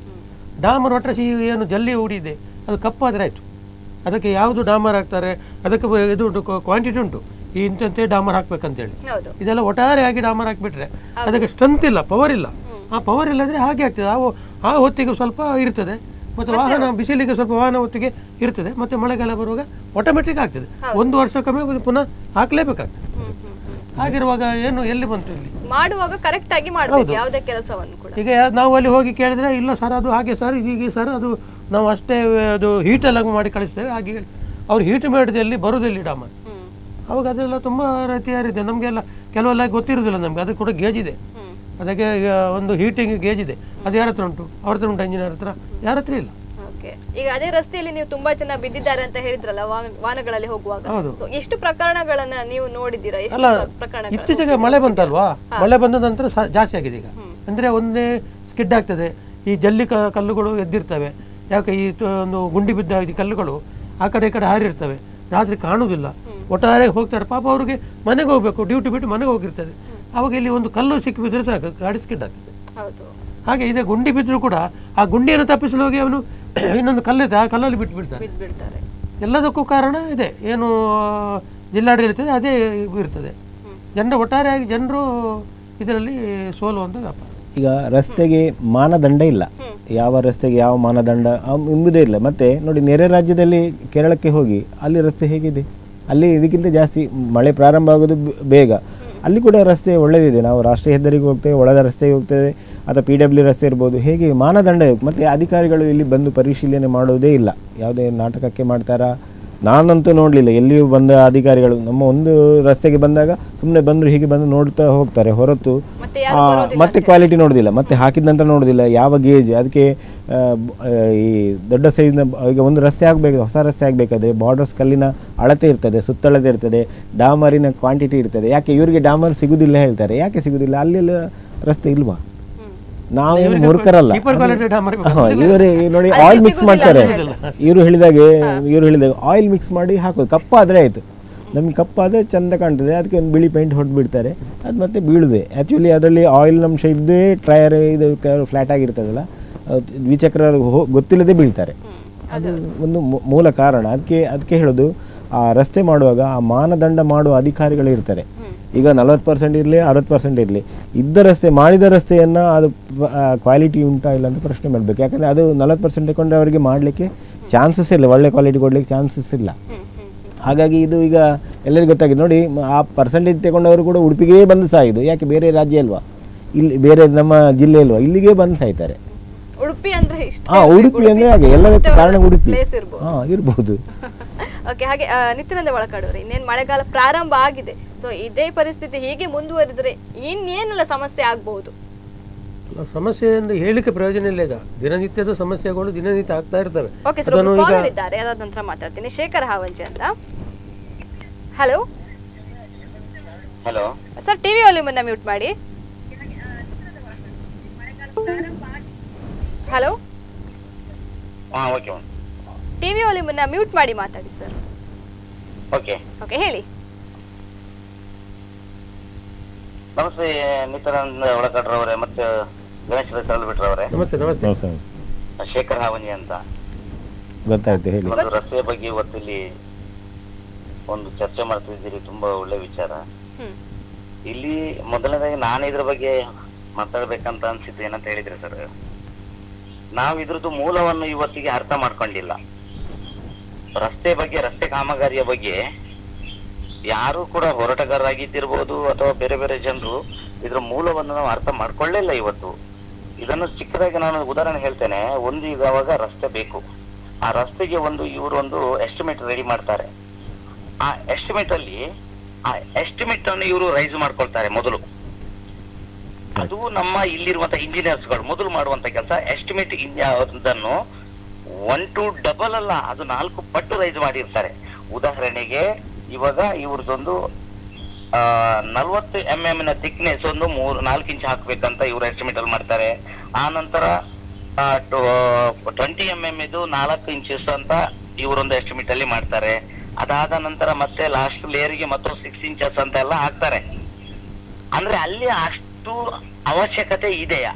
ಡಾಮರ್ ಒಟ್ಟರೆ ಈ ಏನು ಜಲ್ಲಿ ಹೂಡಿದೆ ಅದು ಕಪ್ಪಾದರೆ ಆಯಿತು ಅದಕ್ಕೆ ಯಾವುದು ಡಾಮರ್ ಹಾಕ್ತಾರೆ ಅದಕ್ಕೆ ಬ- ಇದು ಕ್ವಾಂಟಿಟಿ ಉಂಟು ಈ ಇಂಥಂತೆ ಡಾಮರ್ ಹಾಕ್ಬೇಕಂತೇಳಿ ಹೌದು ಇದೆಲ್ಲ ಒಟ್ಟಾರೆಯಾಗಿ ಡಾಮರ್ ಹಾಕಿಬಿಟ್ರೆ ಅದಕ್ಕೆ ಸ್ಟ್ರೆಂತ್ ಇಲ್ಲ ಪವರ್ ಇಲ್ಲ ಆ ಪವರ್ ಇಲ್ಲದ್ರೆ ಹಾಗೆ ಆಗ್ತದೆ ಆ ಹೊ- ಆ ಹೊತ್ತಿಗೆ ಸ್ವಲ್ಪ ಇರ್ತದೆ ಮತ್ತು ವಾಹನ ಬಿಸಿಲಿಗೆ ಸ್ವಲ್ಪ ವಾಹನ ಹೊತ್ತಿಗೆ ಇರ್ತದೆ ಮತ್ತೆ ಮಳೆಗಾಲ ಬರುವಾಗ ಆಟೋಮೆಟಿಕ್ ಆಗ್ತದೆ ಒಂದು ವರ್ಷಕ್ಕೊಮ್ಮೆ ಪುನಃ ಹಾಕ್ಲೇಬೇಕಾಗ್ತದೆ ಹ್ಮ್, ಹ್ಮ್, ಹ್ಮ್. ಹಾಗಿರುವಾಗ ಏನು ಎಲ್ಲಿ ಬಂತು ಇಲ್ಲಿ ಮಾಡುವಾಗ ಕರೆಕ್ಟ್ ಆಗಿ ಮಾಡ್ಬೇಕು ಯಾವುದೇ ಕೆಲಸವನ್ನು ಕೂಡ ಈಗ ಯಾ- ನಾವು ಅಲ್ಲಿ ಹೋಗಿ ಕೇಳಿದ್ರೆ ಇಲ್ಲ ಸರ್ ಅದು ಹಾಗೆ ಸರ್ ಹೀಗೆ ಸರ್ ಅದು ನಾವು ಅಷ್ಟೇ ಅದು ಹೀಟೆಲ್ಲ ಮಾಡಿ ಕಳಿಸ್ತೇವೆ ಹಾಗೆ ಹೇಳ್ತಾರೆ. ಅವ್ರು ಹೀಟ್ ಮಾಡಿದಲ್ಲಿ ಬರುವುದಿಲ್ಲ ಡಾಮರ್ ಹ್ಮ್ ಅವಾಗ ಅದೆಲ್ಲ ತುಂಬ ರೀತಿಯಾರಿದೆ ನಮಗೆಲ್ಲ ಕೆಲವೆಲ್ಲ ಗೊತ್ತಿರೋದಿಲ್ಲ ನಮಗೆ ಅದು ಕೂಡ ಗೇಜ್ ಇದೆ ಹ್ಮ್ ಅದಕ್ಕೆ ಈಗ ಒಂದು ಹೀಟಿಂಗ್ ಗೇಜ್ ಇದೆ ಅದು ಯಾರ ಹತ್ರ ಉಂಟು ಅವ್ರ ಹತ್ರ ಉಂಟು ಇಂಜಿನಿಯರ್ ಹತ್ರ ಯಾರ ಹತ್ರ ಇಲ್ಲ ಓಕೆ ಈಗ ಅದೇ ರಸ್ತೆಯಲ್ಲಿ ನೀವು ತುಂಬಾ ಜನ ಬಿದ್ದಿದ್ದಾರೆ ಅಂತ ಹೇಳಿದ್ರಲ್ಲ ವಾಹನ- ವಾಹನಗಳಲ್ಲಿ ಹೋಗುವಾಗ ಹೌದು. So, ಎಷ್ಟು ಪ್ರಕರಣಗಳನ್ನ ನೀವು ನೋಡಿದ್ದೀರಾ ಎಷ್ಟು ಅಲ್ಲ ಪ್ರಕರಣ ಇತ್ತೀಚೆಗೆ ಮಳೆ ಬಂತಲ್ವಾ ಮಳೆ ಬಂದ ನಂತರ ಸ- ಜಾಸ್ತಿ ಆಗಿದೆ ಈಗ ಅಂದ್ರೆ ಒಂದೇ ಸ್ಕಿಡ್ ಆಗ್ತದೆ ಈ ಜಲ್ಲಿ ಕ- ಕಲ್ಲುಗಳು ಎದ್ದಿರ್ತವೆ ಯಾಕೆ ಈ ತ- ಒಂದು ಗುಂಡಿ ಬಿದ್ದ ಈ ಕಲ್ಲುಗಳು ಆ ಕಡೆ ಈ ಕಡೆ ಹಾರಿರ್ತವೆ ರಾತ್ರಿ ಕಾಣುವುದಿಲ್ಲ ಒಟ್ಟಾರೆ ಹೋಗ್ತಾರೆ ಪಾಪ ಅವ್ರಿಗೆ ಮನೆಗೆ ಹೋಗ್ಬೇಕು ಡ್ಯೂಟಿ ಬಿಟ್ಟು ಮನೆಗೆ ಹೋಗಿರ್ತದೆ ಅವಾಗ ಇಲ್ಲಿ ಒಂದು ಕಲ್ಲು ಸಿಕ್ಕಿ ಬಿದ್ದರೆ ಸಾಕು ಗಾಡಿ ಸ್ಕಿಡ್ ಆಗ್ತದೆ ಹೌದು ಹಾಗೆ ಇದೆ ಗುಂಡಿ ಬಿದ್ದರೂ ಕೂಡ ಆ ಗುಂಡಿಯನ್ನು ತಪ್ಪಿಸಲು ಹೋಗಿ ಅವನು ಇನ್ನೊಂದು ಕಲ್ಲಿದೆ ಆ ಕಲ್ಲಲ್ಲಿ ಬಿಟ್ಟು ಬಿಡ್ತಾನೆ ಬಿದ್ದು ಬಿಡ್ತಾರೆ ಎಲ್ಲದಕ್ಕೂ ಕಾರಣ ಇದೆ ಏನು ಜಿಲ್ಲಾಡಳಿತ ಅದೇ ಇರ್ತದೆ ಜನರು ಒಟ್ಟಾರೆಯಾಗಿ ಜನರು ಇದರಲ್ಲಿ ಸೋಲುವಂಥ ವ್ಯಾಪಾರ ಈಗ ರಸ್ತೆಗೆ ಮಾನದಂಡ ಇಲ್ಲ ಯಾವ ರಸ್ತೆಗೆ ಯಾವ ಮಾನದಂಡ ಅಂ- ಎಂಬುದೇ ಇಲ್ಲ ಮತ್ತೆ ನೋಡಿ ನೆರೆ ರಾಜ್ಯದಲ್ಲಿ ಕೇರಳಕ್ಕೆ ಹೋಗಿ ಅಲ್ಲಿ ರಸ್ತೆ ಹೇಗಿದೆ ಅಲ್ಲಿ ಇದಕ್ಕಿಂತ ಜಾಸ್ತಿ ಮಳೆ ಪ್ರಾರಂಭ ಆಗೋದು ಬ- ಬೇಗ ಅಲ್ಲಿ ಕೂಡ ರಸ್ತೆ ಒಳ್ಳೆಯದಿದೆ ನಾವು ರಾಷ್ಟ್ರೀಯ ಹೆದ್ದಾರಿಗೆ ಹೋಗ್ತೇವೆ ಒಳದ ರಸ್ತೆಗೆ ಹೋಗ್ತೇವೆ ಅಥವಾ ಪಿ ಡಬ್ಲ್ಯೂ ರಸ್ತೆ ಇರ್ಬೋದು ಹೇಗೆ ಮಾನದಂಡ ಮತ್ತು ಅಧಿಕಾರಿಗಳು ಇಲ್ಲಿ ಬಂದು ಪರಿಶೀಲನೆ ಮಾಡೋದೇ ಇಲ್ಲ ಯಾವುದೇ ನಾಟಕಕ್ಕೆ ಮಾಡ್ತಾರಾ ನಾನಂತೂ ನೋಡಲಿಲ್ಲ ಎಲ್ಲಿಯೂ ಬಂದ ಅಧಿಕಾರಿಗಳು ನಮ್ಮ ಒಂದು ರಸ್ತೆಗೆ ಬಂದಾಗ ಸುಮ್ಮನೆ ಬಂದರು ಹೀಗೆ ಬಂದು ನೋಡ್ತಾ ಹೋಗ್ತಾರೆ ಹೊರತು ಮತ್ತೆ ಆ, ಮತ್ತೆ ಕ್ವಾಲಿಟಿ ನೋಡೋದಿಲ್ಲ ಮತ್ತೆ ಹಾಕಿದ ನಂತರ ನೋಡೋದಿಲ್ಲ ಯಾವ ಗೇಜ್ ಅದಕ್ಕೆ ಆ, ಬ- ಆ, ಈ ದೊಡ್ಡ ಸೈಜ್ನ ಈಗ ಒಂದು ರಸ್ತೆ ಆಗಬೇಕು ಹೊಸ ರಸ್ತೆ ಆಗಬೇಕಾದ್ರೆ ಬಾರ್ಡರ್ಸ್ ಕಲ್ಲಿನ ಅಳತೆ ಇರ್ತದೆ ಸುತ್ತಳತೆ ಇರ್ತದೆ ಡಾಮರಿನ ಕ್ವಾಂಟಿಟಿ ಇರ್ತದೆ ಯಾಕೆ ಇವರಿಗೆ ಡಾಮರ್ ಸಿಗುದಿಲ್ಲ ಹೇಳ್ತಾರೆ ಯಾಕೆ ಸಿಗುದಿಲ್ಲ ಅಲ್ಲೆಲ್ಲ ರಸ್ತೆ ಇಲ್ವಾ ನಾವೇನು ಮೂರ್ಖರಲ್ಲ cheaper quality ಡಾಮರ್ ಬೇಕು. ಹಾ, ಇವರೇ ನೋಡಿ ಆಯಿಲ್ ಮಿಕ್ಸ್ ಮಾಡ್ತಾರೆ ಇವರು ಹೇಳಿದಾಗೆ ಇವರು ಹೇಳಿದಾಗ ಆಯಿಲ್ ಮಿಕ್ಸ್ ಮಾಡಿ ಹಾಕೋದು ಕಪ್ಪಾದ್ರೆ ಆಯ್ತು ನಮ್ಗೆ ಕಪ್ಪಾದ್ರೆ ಚಂದ ಕಾಣ್ತದೆ ಅದಕ್ಕೆ ಒಂದು ಬಿಳಿ ಪೇಂಟ್ ಹೊಡೆದು ಬಿಡ್ತಾರೆ ಅದು ಮತ್ತೆ ಬೀಳುದೆ ಆ್ಯಕ್ಚುಲಿ ಅದರಲ್ಲಿ ಆಯಿಲ್ ಅಂಶ ಇದ್ದೇ ಟೈರ್ ಇದು ಫ್ಲಾಟ್ ಆಗಿರ್ತದಲ್ಲ ಅದು ದ್ವಿಚಕ್ರ ಹೋ- ಗೊತ್ತಿಲ್ಲದೆ ಬೀಳ್ತಾರೆ ಅದು ಒಂದು ಮೂ- ಮೂಲ ಕಾರಣ ಅದಕ್ಕೆ ಅದಕ್ಕೆ ಹೇಳೋದು ಆ ರಸ್ತೆ ಮಾಡುವಾಗ ಆ ಮಾನದಂಡ ಮಾಡುವ ಅಧಿಕಾರಿಗಳು ಇರ್ತಾರೆ ಈಗ ನಲವತ್ತು ಪರ್ಸೆಂಟ್ ಇರಲಿ ಅರವತ್ತು ಪರ್ಸೆಂಟ್ ಇರಲಿ ಇದ್ದ ರಸ್ತೆ ಮಾಡಿದ ರಸ್ತೆಯನ್ನು ಅದು ಕ್ವಾಲಿಟಿ ಉಂಟಾ ಇಲ್ಲ ಅಂತ ಪ್ರಶ್ನೆ ಮಾಡಬೇಕು ಯಾಕಂದರೆ ಅದು ನಲವತ್ತು ಪರ್ಸೆಂಟ್ ತಗೊಂಡ್ರೆ ಅವರಿಗೆ ಮಾಡಲಿಕ್ಕೆ ಚಾನ್ಸಸ್ ಇಲ್ಲ ಒಳ್ಳೆ ಕ್ವಾಲಿಟಿ ಕೊಡಲಿಕ್ಕೆ ಚಾನ್ಸಸ್ ಇಲ್ಲ ಹಾಗಾಗಿ ಇದು ಈಗ ಎಲ್ಲರಿಗೂ ಗೊತ್ತಾಗಿದೆ ನೋಡಿ ಮ- ಆ ಪರ್ಸೆಂಟೇಜ್ ತಗೊಂಡವರು ಕೂಡ ಉಡುಪಿಗೆ ಬಂದು ಸಾಯಿದು ಯಾಕೆ ಬೇರೆ ರಾಜ್ಯ ಅಲ್ವಾ ಇಲ್ಲಿ ಬೇರೆ ನಮ್ಮ ಜಿಲ್ಲೆ ಅಲ್ವಾ ಇಲ್ಲಿಗೆ ಬಂದು ಸಾಯ್ತಾರೆ ಉಡುಪಿ ಅಂದ್ರೆ ಇಷ್ಟ ಹಾ ಉಡುಪಿ ಅಂದ್ರೆ ಹಾಗೆ ಎಲ್ಲದಕ್ಕೂ ಕಾರಣ ಉಡುಪಿ ಪ್ಲೇಸ್ ಇರ್ಬೋದು ಹಾ ಇರ್ಬೋದು ಓಕೆ ಹಾಗೆ ಆ, ನಿತ್ಯಾನಂದ ಒಳಕಾಡೋರು ಇನ್ನೇನು ಮಳೆಗಾಲ ಪ್ರಾರಂಭ ಆಗಿದೆ ಸೊ ಇದೇ ಪರಿಸ್ಥಿತಿ ಹೀಗೆ ಮುಂದುವರಿದ್ರೆ ಇನ್ನೇನೆಲ್ಲ ಸಮಸ್ಯೆ ಆಗಬಹುದು ಅಲ್ಲ, ಸಮಸ್ಯೆ ಎಂದು ಹೇಳಿಕೆ ಪ್ರಯೋಜನ ಇಲ್ಲ ಈಗ ದಿನನಿತ್ಯದ ಸಮಸ್ಯೆಗಳು ದಿನನಿತ್ಯ ಆಗ್ತಾ ಇರ್ತವೆ ಓಕೆ ಸರ್ ಅದನ್ನು ಈಗ ಕಾಲರ್ ಇದ್ದಾರೆ ಅದಾದ ನಂತರ ಮಾತಾಡ್ತೀನಿ ಶೇಖರ್ ಹಾವಂಜಿ ಅಂತ ಹಲೋ ಹಲೋ ಸರ್ ಟಿವಿ ವಾಲ್ಯೂಮನ್ನ ಮ್ಯೂಟ್ ಮಾಡಿ ಹಲೋ ಹಾ ಓಕೆ ಮ್ಯಾಮ್ ಟಿವಿ ವಾಲ್ಯೂಮನ್ನ ಮ್ಯೂಟ್ ಮಾಡಿ ಮಾತಾಡಿ ಸರ್ ಓಕೆ ಓಕೆ ಹೇಳಿ ನಮಸ್ತೆ ನಿತ್ಯಾನಂದ ಒಳಕಡ್ರವರೇ ಮತ್ತೆ ಗಣೇಶ್ ರಸಲ್ ಬಿಟ್ರವರೇ ನಮಸ್ತೆ ನಮಸ್ತೆ ನಮಸ್ತೆ ಶೇಖರ್ ಹಾವಂಜಿ ಅಂತ ಗೊತ್ತಾಯ್ತು ಹೇಳಿ ಒಂದು ರಸ್ತೆಯ ಬಗ್ಗೆ ಇವತ್ತು ಇಲ್ಲಿ ಒಂದು ಚರ್ಚೆ ಮಾಡ್ತಿದ್ದೀರಿ ತುಂಬಾ ಒಳ್ಳೆ ವಿಚಾರ ಹ್ಮ್ ಇಲ್ಲಿ ಮೊದಲನೇದಾಗಿ ನಾನು ಇದ್ರ ಬಗ್ಗೆ ಮಾತಾಡ್ಬೇಕಂತ ಅನ್ಸಿದ್ದು ಏನಂತ ಹೇಳಿದ್ರೆ ಸರ್ ನಾವು ಇದ್ರದ್ದು ಮೂಲವನ್ನು ಇವತ್ತಿಗೆ ಅರ್ಥ ಮಾಡ್ಕೊಂಡಿಲ್ಲ ರಸ್ತೆ ಬಗ್ಗೆ ರಸ್ತೆ ಕಾಮಗಾರಿಯ ಬಗ್ಗೆ ಯಾರು ಕೂಡ ಹೋರಾಟಗಾರರಾಗಿದ್ದಿರ್ಬೋದು ಅಥವಾ ಬೇರೆ ಬೇರೆ ಜನರು ಇದ್ರ ಮೂಲವನ್ನು ನಾವು ಅರ್ಥ ಮಾಡ್ಕೊಳ್ಳೇ ಇಲ್ಲ ಇವತ್ತು ಇದನ್ನು ಚಿಕ್ಕದಾಗಿ ನಾನು ಉದಾಹರಣೆ ಹೇಳ್ತೇನೆ ಒಂದು ಈಗ ಅವಾಗ ರಸ್ತೆ ಬೇಕು ಆ ರಸ್ತೆಗೆ ಒಂದು ಇವರು ಒಂದು ಎಸ್ಟಿಮೇಟ್ ರೆಡಿ ಮಾಡ್ತಾರೆ ಆ ಎಸ್ಟಿಮೇಟ್ ಅಲ್ಲಿ ಆ ಎಸ್ಟಿಮೇಟ್ ಅನ್ನು ಇವರು ರೈಸ್ ಮಾಡ್ಕೊಳ್ತಾರೆ ಮೊದಲು ಅದು ನಮ್ಮ ಇಲ್ಲಿರುವಂತ ಇಂಜಿನಿಯರ್ಸ್ ಗಳು ಮೊದಲು ಮಾಡುವಂತ ಕೆಲಸ ಎಸ್ಟಿಮೇಟ್ ಅದನ್ನು ಒನ್ ಟು ಡಬಲ್ ಅಲ್ಲ ಅದು ನಾಲ್ಕು ಪಟ್ಟು ರೈಸ್ ಮಾಡಿರ್ತಾರೆ ಉದಾಹರಣೆಗೆ ಇವಾಗ ಇವ್ರದೊಂದು ನಲ್ವತ್ತು ಎಂ ಎಂ ನ ಥಿಕ್ನೆಸ್ ಒಂದು ಮೂರ್ ನಾಲ್ಕು ಇಂಚ್ ಹಾಕ್ಬೇಕಂತ ಇವ್ರು ಎಸ್ಟಿಮೇಟ್ ಅಲ್ಲಿ ಮಾಡ್ತಾರೆ ಆ ನಂತರ ಟ್ವೆಂಟಿ ಎಂ ಎಂ ಇದು ನಾಲ್ಕು ಇಂಚಸ್ ಅಂತ ಇವರೊಂದು ಎಸ್ಟಿಮೇಟ್ ಅಲ್ಲಿ ಮಾಡ್ತಾರೆ ಅದಾದ ನಂತರ ಮತ್ತೆ ಲಾಸ್ಟ್ ಲೇಯರ್ಗೆ ಮತ್ತೊಂದು ಸಿಕ್ಸ್ ಇಂಚಸ್ ಅಂತ ಎಲ್ಲ ಹಾಕ್ತಾರೆ ಅಂದ್ರೆ ಅಲ್ಲಿ ಅಷ್ಟು ಅವಶ್ಯಕತೆ ಇದೆಯಾ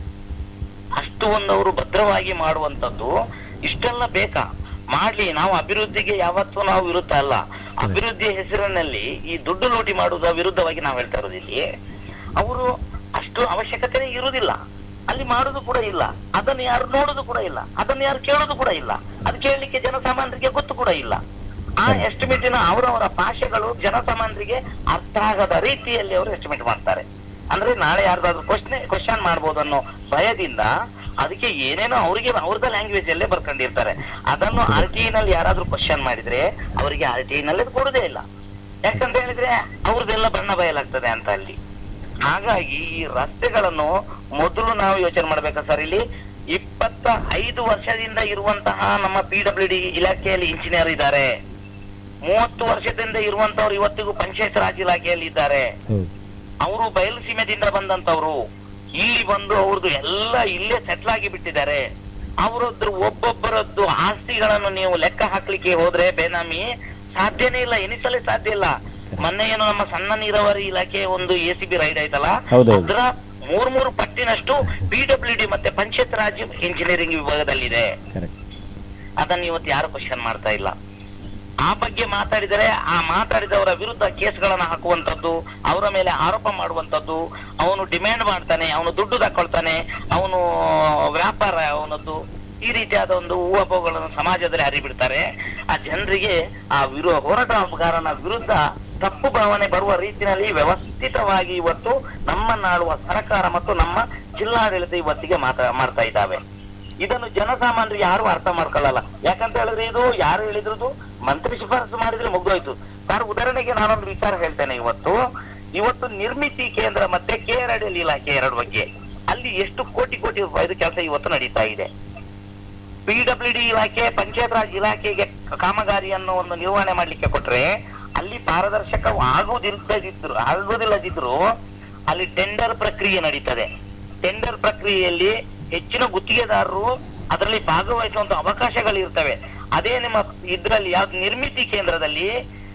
ಅಷ್ಟು ಒಂದು ಅವರು ಭದ್ರವಾಗಿ ಮಾಡುವಂತದ್ದು ಇಷ್ಟೆಲ್ಲ ಬೇಕಾ ಮಾಡ್ಲಿ ನಾವು ಅಭಿವೃದ್ಧಿಗೆ ಯಾವತ್ತೂ ನಾವು ವಿರುದ್ಧ ಅಲ್ಲ ಅಭಿವೃದ್ಧಿ ಹೆಸರಿನಲ್ಲಿ ಈ ದುಡ್ಡು ಲೂಟಿ ಮಾಡುವುದರ ವಿರುದ್ಧವಾಗಿ ನಾವು ಹೇಳ್ತಾ ಇರೋದು ಇಲ್ಲಿ ಅವರು ಅಷ್ಟು ಅವಶ್ಯಕತೆನೇ ಇರುವುದಿಲ್ಲ ಅಲ್ಲಿ ಮಾಡುದು ಕೂಡ ಇಲ್ಲ ಅದನ್ನು ಯಾರು ನೋಡುದು ಕೂಡ ಇಲ್ಲ ಅದನ್ನು ಯಾರು ಕೇಳುದು ಕೂಡ ಇಲ್ಲ ಅದು ಕೇಳಲಿಕ್ಕೆ ಜನಸಾಮಾನ್ಯರಿಗೆ ಗೊತ್ತು ಕೂಡ ಇಲ್ಲ ಆ ಎಸ್ಟಿಮೇಟಿನ ಅವರವರ ಭಾಷೆಗಳು ಜನಸಾಮಾನ್ಯರಿಗೆ ಅರ್ಥ ಆಗದ ರೀತಿಯಲ್ಲಿ ಅವರು ಎಸ್ಟಿಮೇಟ್ ಮಾಡ್ತಾರೆ ಅಂದ್ರೆ ನಾಳೆ ಯಾರ್ದಾದ್ರು ಕ್ವಶನ್ ಕ್ವಶನ್ ಮಾಡ್ಬೋದು ಅನ್ನೋ ಭಯದಿಂದ ಅದಕ್ಕೆ ಏನೇನೋ ಅವರಿಗೆ ಅವ್ರದ ಲ್ಯಾಂಗ್ವೇಜ್ ಅಲ್ಲೇ ಬರ್ಕೊಂಡಿರ್ತಾರೆ ಅದನ್ನು ಆರ್ ಟಿ ನಲ್ಲಿ ಯಾರಾದ್ರೂ ಕ್ವಶನ್ ಮಾಡಿದ್ರೆ ಅವರಿಗೆ ಆರ್ ಟಿ ನಲ್ಲಿ ಕೊಡುದೇ ಇಲ್ಲ ಯಾಕಂತ ಹೇಳಿದ್ರೆ ಅವ್ರದ್ದೆಲ್ಲ ಬಣ್ಣ ಬಯಲಾಗ್ತದೆ ಅಂತ ಅಲ್ಲಿ ಹಾಗಾಗಿ ಈ ರಸ್ತೆಗಳನ್ನು ಮೊದಲು ನಾವು ಯೋಚನೆ ಮಾಡ್ಬೇಕಾ ಸರ್ ಇಲ್ಲಿ ಇಪ್ಪತ್ತ ಐದು ವರ್ಷದಿಂದ ಇರುವಂತಹ ನಮ್ಮ ಪಿ ಡಬ್ಲ್ಯೂ ಡಿ ಇಲಾಖೆಯಲ್ಲಿ ಇಂಜಿನಿಯರ್ ಇದ್ದಾರೆ ಮೂವತ್ತು ವರ್ಷದಿಂದ ಇರುವಂತವ್ರು ಇವತ್ತಿಗೂ ಪಂಚಾಯತ್ ರಾಜ್ ಇಲಾಖೆಯಲ್ಲಿ ಇದ್ದಾರೆ ಹೌದು ಅವರು ಬಯಲು ಸೀಮೆದಿಂದ ಬಂದಂತವ್ರು ಇಲ್ಲಿ ಬಂದು ಅವ್ರದ್ದು ಎಲ್ಲ ಇಲ್ಲೇ ಸೆಟ್ಲ್ ಆಗಿ ಬಿಟ್ಟಿದ್ದಾರೆ ಅವರದ್ದು ಒಬ್ಬೊಬ್ಬರದ್ದು ಆಸ್ತಿಗಳನ್ನು ನೀವು ಲೆಕ್ಕ ಹಾಕ್ಲಿಕ್ಕೆ ಹೋದ್ರೆ ಬೇನಾಮಿ ಸಾಧ್ಯನೇ ಇಲ್ಲ ಎನಿಸಲೇ ಸಾಧ್ಯ ಇಲ್ಲ ಮೊನ್ನೆ ಏನು ನಮ್ಮ ಸಣ್ಣ ನೀರಾವರಿ ಇಲಾಖೆ ಒಂದು ಎ ಸಿ ಬಿ ರೈಡ್ ಆಯ್ತಲ್ಲ ಹೌದೌದು. ಅದ್ರ ಮೂರ್ ಮೂರು ಪಟ್ಟಿನಷ್ಟು ಪಿ ಡಬ್ಲ್ಯೂ ಡಿ ಮತ್ತೆ ಪಂಚಾಯತ್ ರಾಜ್ ಇಂಜಿನಿಯರಿಂಗ್ ವಿಭಾಗದಲ್ಲಿದೆ ಕರೆಕ್ಟ್ ಅದನ್ನು ಇವತ್ತು ಯಾರು ಕ್ವಶನ್ ಮಾಡ್ತಾ ಇಲ್ಲ ಆ ಬಗ್ಗೆ ಮಾತಾಡಿದರೆ ಆ ಮಾತಾಡಿದವರ ವಿರುದ್ಧ ಕೇಸ್ಗಳನ್ನ ಹಾಕುವಂತದ್ದು ಅವರ ಮೇಲೆ ಆರೋಪ ಮಾಡುವಂತದ್ದು ಅವನು ಡಿಮ್ಯಾಂಡ್ ಮಾಡ್ತಾನೆ ಅವನು ದುಡ್ಡು ತಕೊಳ್ತಾನೆ ಅವನು ವ್ಯಾಪಾರ ಅವನದ್ದು ಈ ರೀತಿಯಾದ ಒಂದು ಊಹಾಪೋಹಗಳನ್ನು ಸಮಾಜದಲ್ಲಿ ಹರಿಬಿಡ್ತಾರೆ ಆ ಜನರಿಗೆ ಆ ವಿರೋ ಹೋರಾಟಗಾರನ ವಿರುದ್ಧ ತಪ್ಪು ಭಾವನೆ ಬರುವ ರೀತಿಯಲ್ಲಿ ವ್ಯವಸ್ಥಿತವಾಗಿ ಇವತ್ತು ನಮ್ಮನ್ನಾಳುವ ಸರ್ಕಾರ ಮತ್ತು ನಮ್ಮ ಜಿಲ್ಲಾಡಳಿತ ಇವತ್ತಿಗೆ ಮಾತಾ ಮಾಡ್ತಾ ಇದ್ದಾವೆ ಇದನ್ನು ಜನಸಾಮಾನ್ಯರಿಗೆ ಯಾರು ಅರ್ಥ ಮಾಡ್ಕೊಳ್ಳಲ್ಲ ಯಾಕಂತ ಹೇಳಿದ್ರೆ ಇದು ಯಾರು ಹೇಳಿದ್ರು ಮಂತ್ರಿ ಶಿಫಾರಸು ಮಾಡಿದ್ರೆ ಮುಗ್ದೋಯ್ತು ಸರ್ ಉದಾಹರಣೆಗೆ ನಾನೊಂದು ವಿಚಾರ ಹೇಳ್ತೇನೆ ಇವತ್ತು ಇವತ್ತು ನಿರ್ಮಿತಿ ಕೇಂದ್ರ ಮತ್ತೆ ಕೆಆರ್ಎಲ್ ಇಲಾಖೆ ಎರಡು ಬಗ್ಗೆ ಅಲ್ಲಿ ಎಷ್ಟು ಕೋಟಿ ಕೋಟಿ ರೂಪಾಯಿದು ಕೆಲಸ ಇವತ್ತು ನಡೀತಾ ಇದೆ ಪಿ ಡಬ್ಲ್ಯೂ ಡಿ ಇಲಾಖೆ ಪಂಚಾಯತ್ ರಾಜ್ ಇಲಾಖೆಗೆ ಕಾಮಗಾರಿಯನ್ನು ಒಂದು ನಿರ್ವಹಣೆ ಮಾಡ್ಲಿಕ್ಕೆ ಕೊಟ್ರೆ ಅಲ್ಲಿ ಪಾರದರ್ಶಕ ಆಗುವುದಿಲ್ಲದಿದ್ರು ಆಗುವುದಿಲ್ಲದಿದ್ರು ಅಲ್ಲಿ ಟೆಂಡರ್ ಪ್ರಕ್ರಿಯೆ ನಡೀತದೆ ಟೆಂಡರ್ ಪ್ರಕ್ರಿಯೆಯಲ್ಲಿ ಹೆಚ್ಚಿನ ಗುತ್ತಿಗೆದಾರರು ಅದರಲ್ಲಿ ಭಾಗವಹಿಸುವಂತ ಅವಕಾಶಗಳು ಇರ್ತವೆ ಅದೇ ನಿಮ್ಮ ಇದ್ರಲ್ಲಿ ಯಾವ್ದು ನಿರ್ಮಿತಿ ಕೇಂದ್ರದಲ್ಲಿ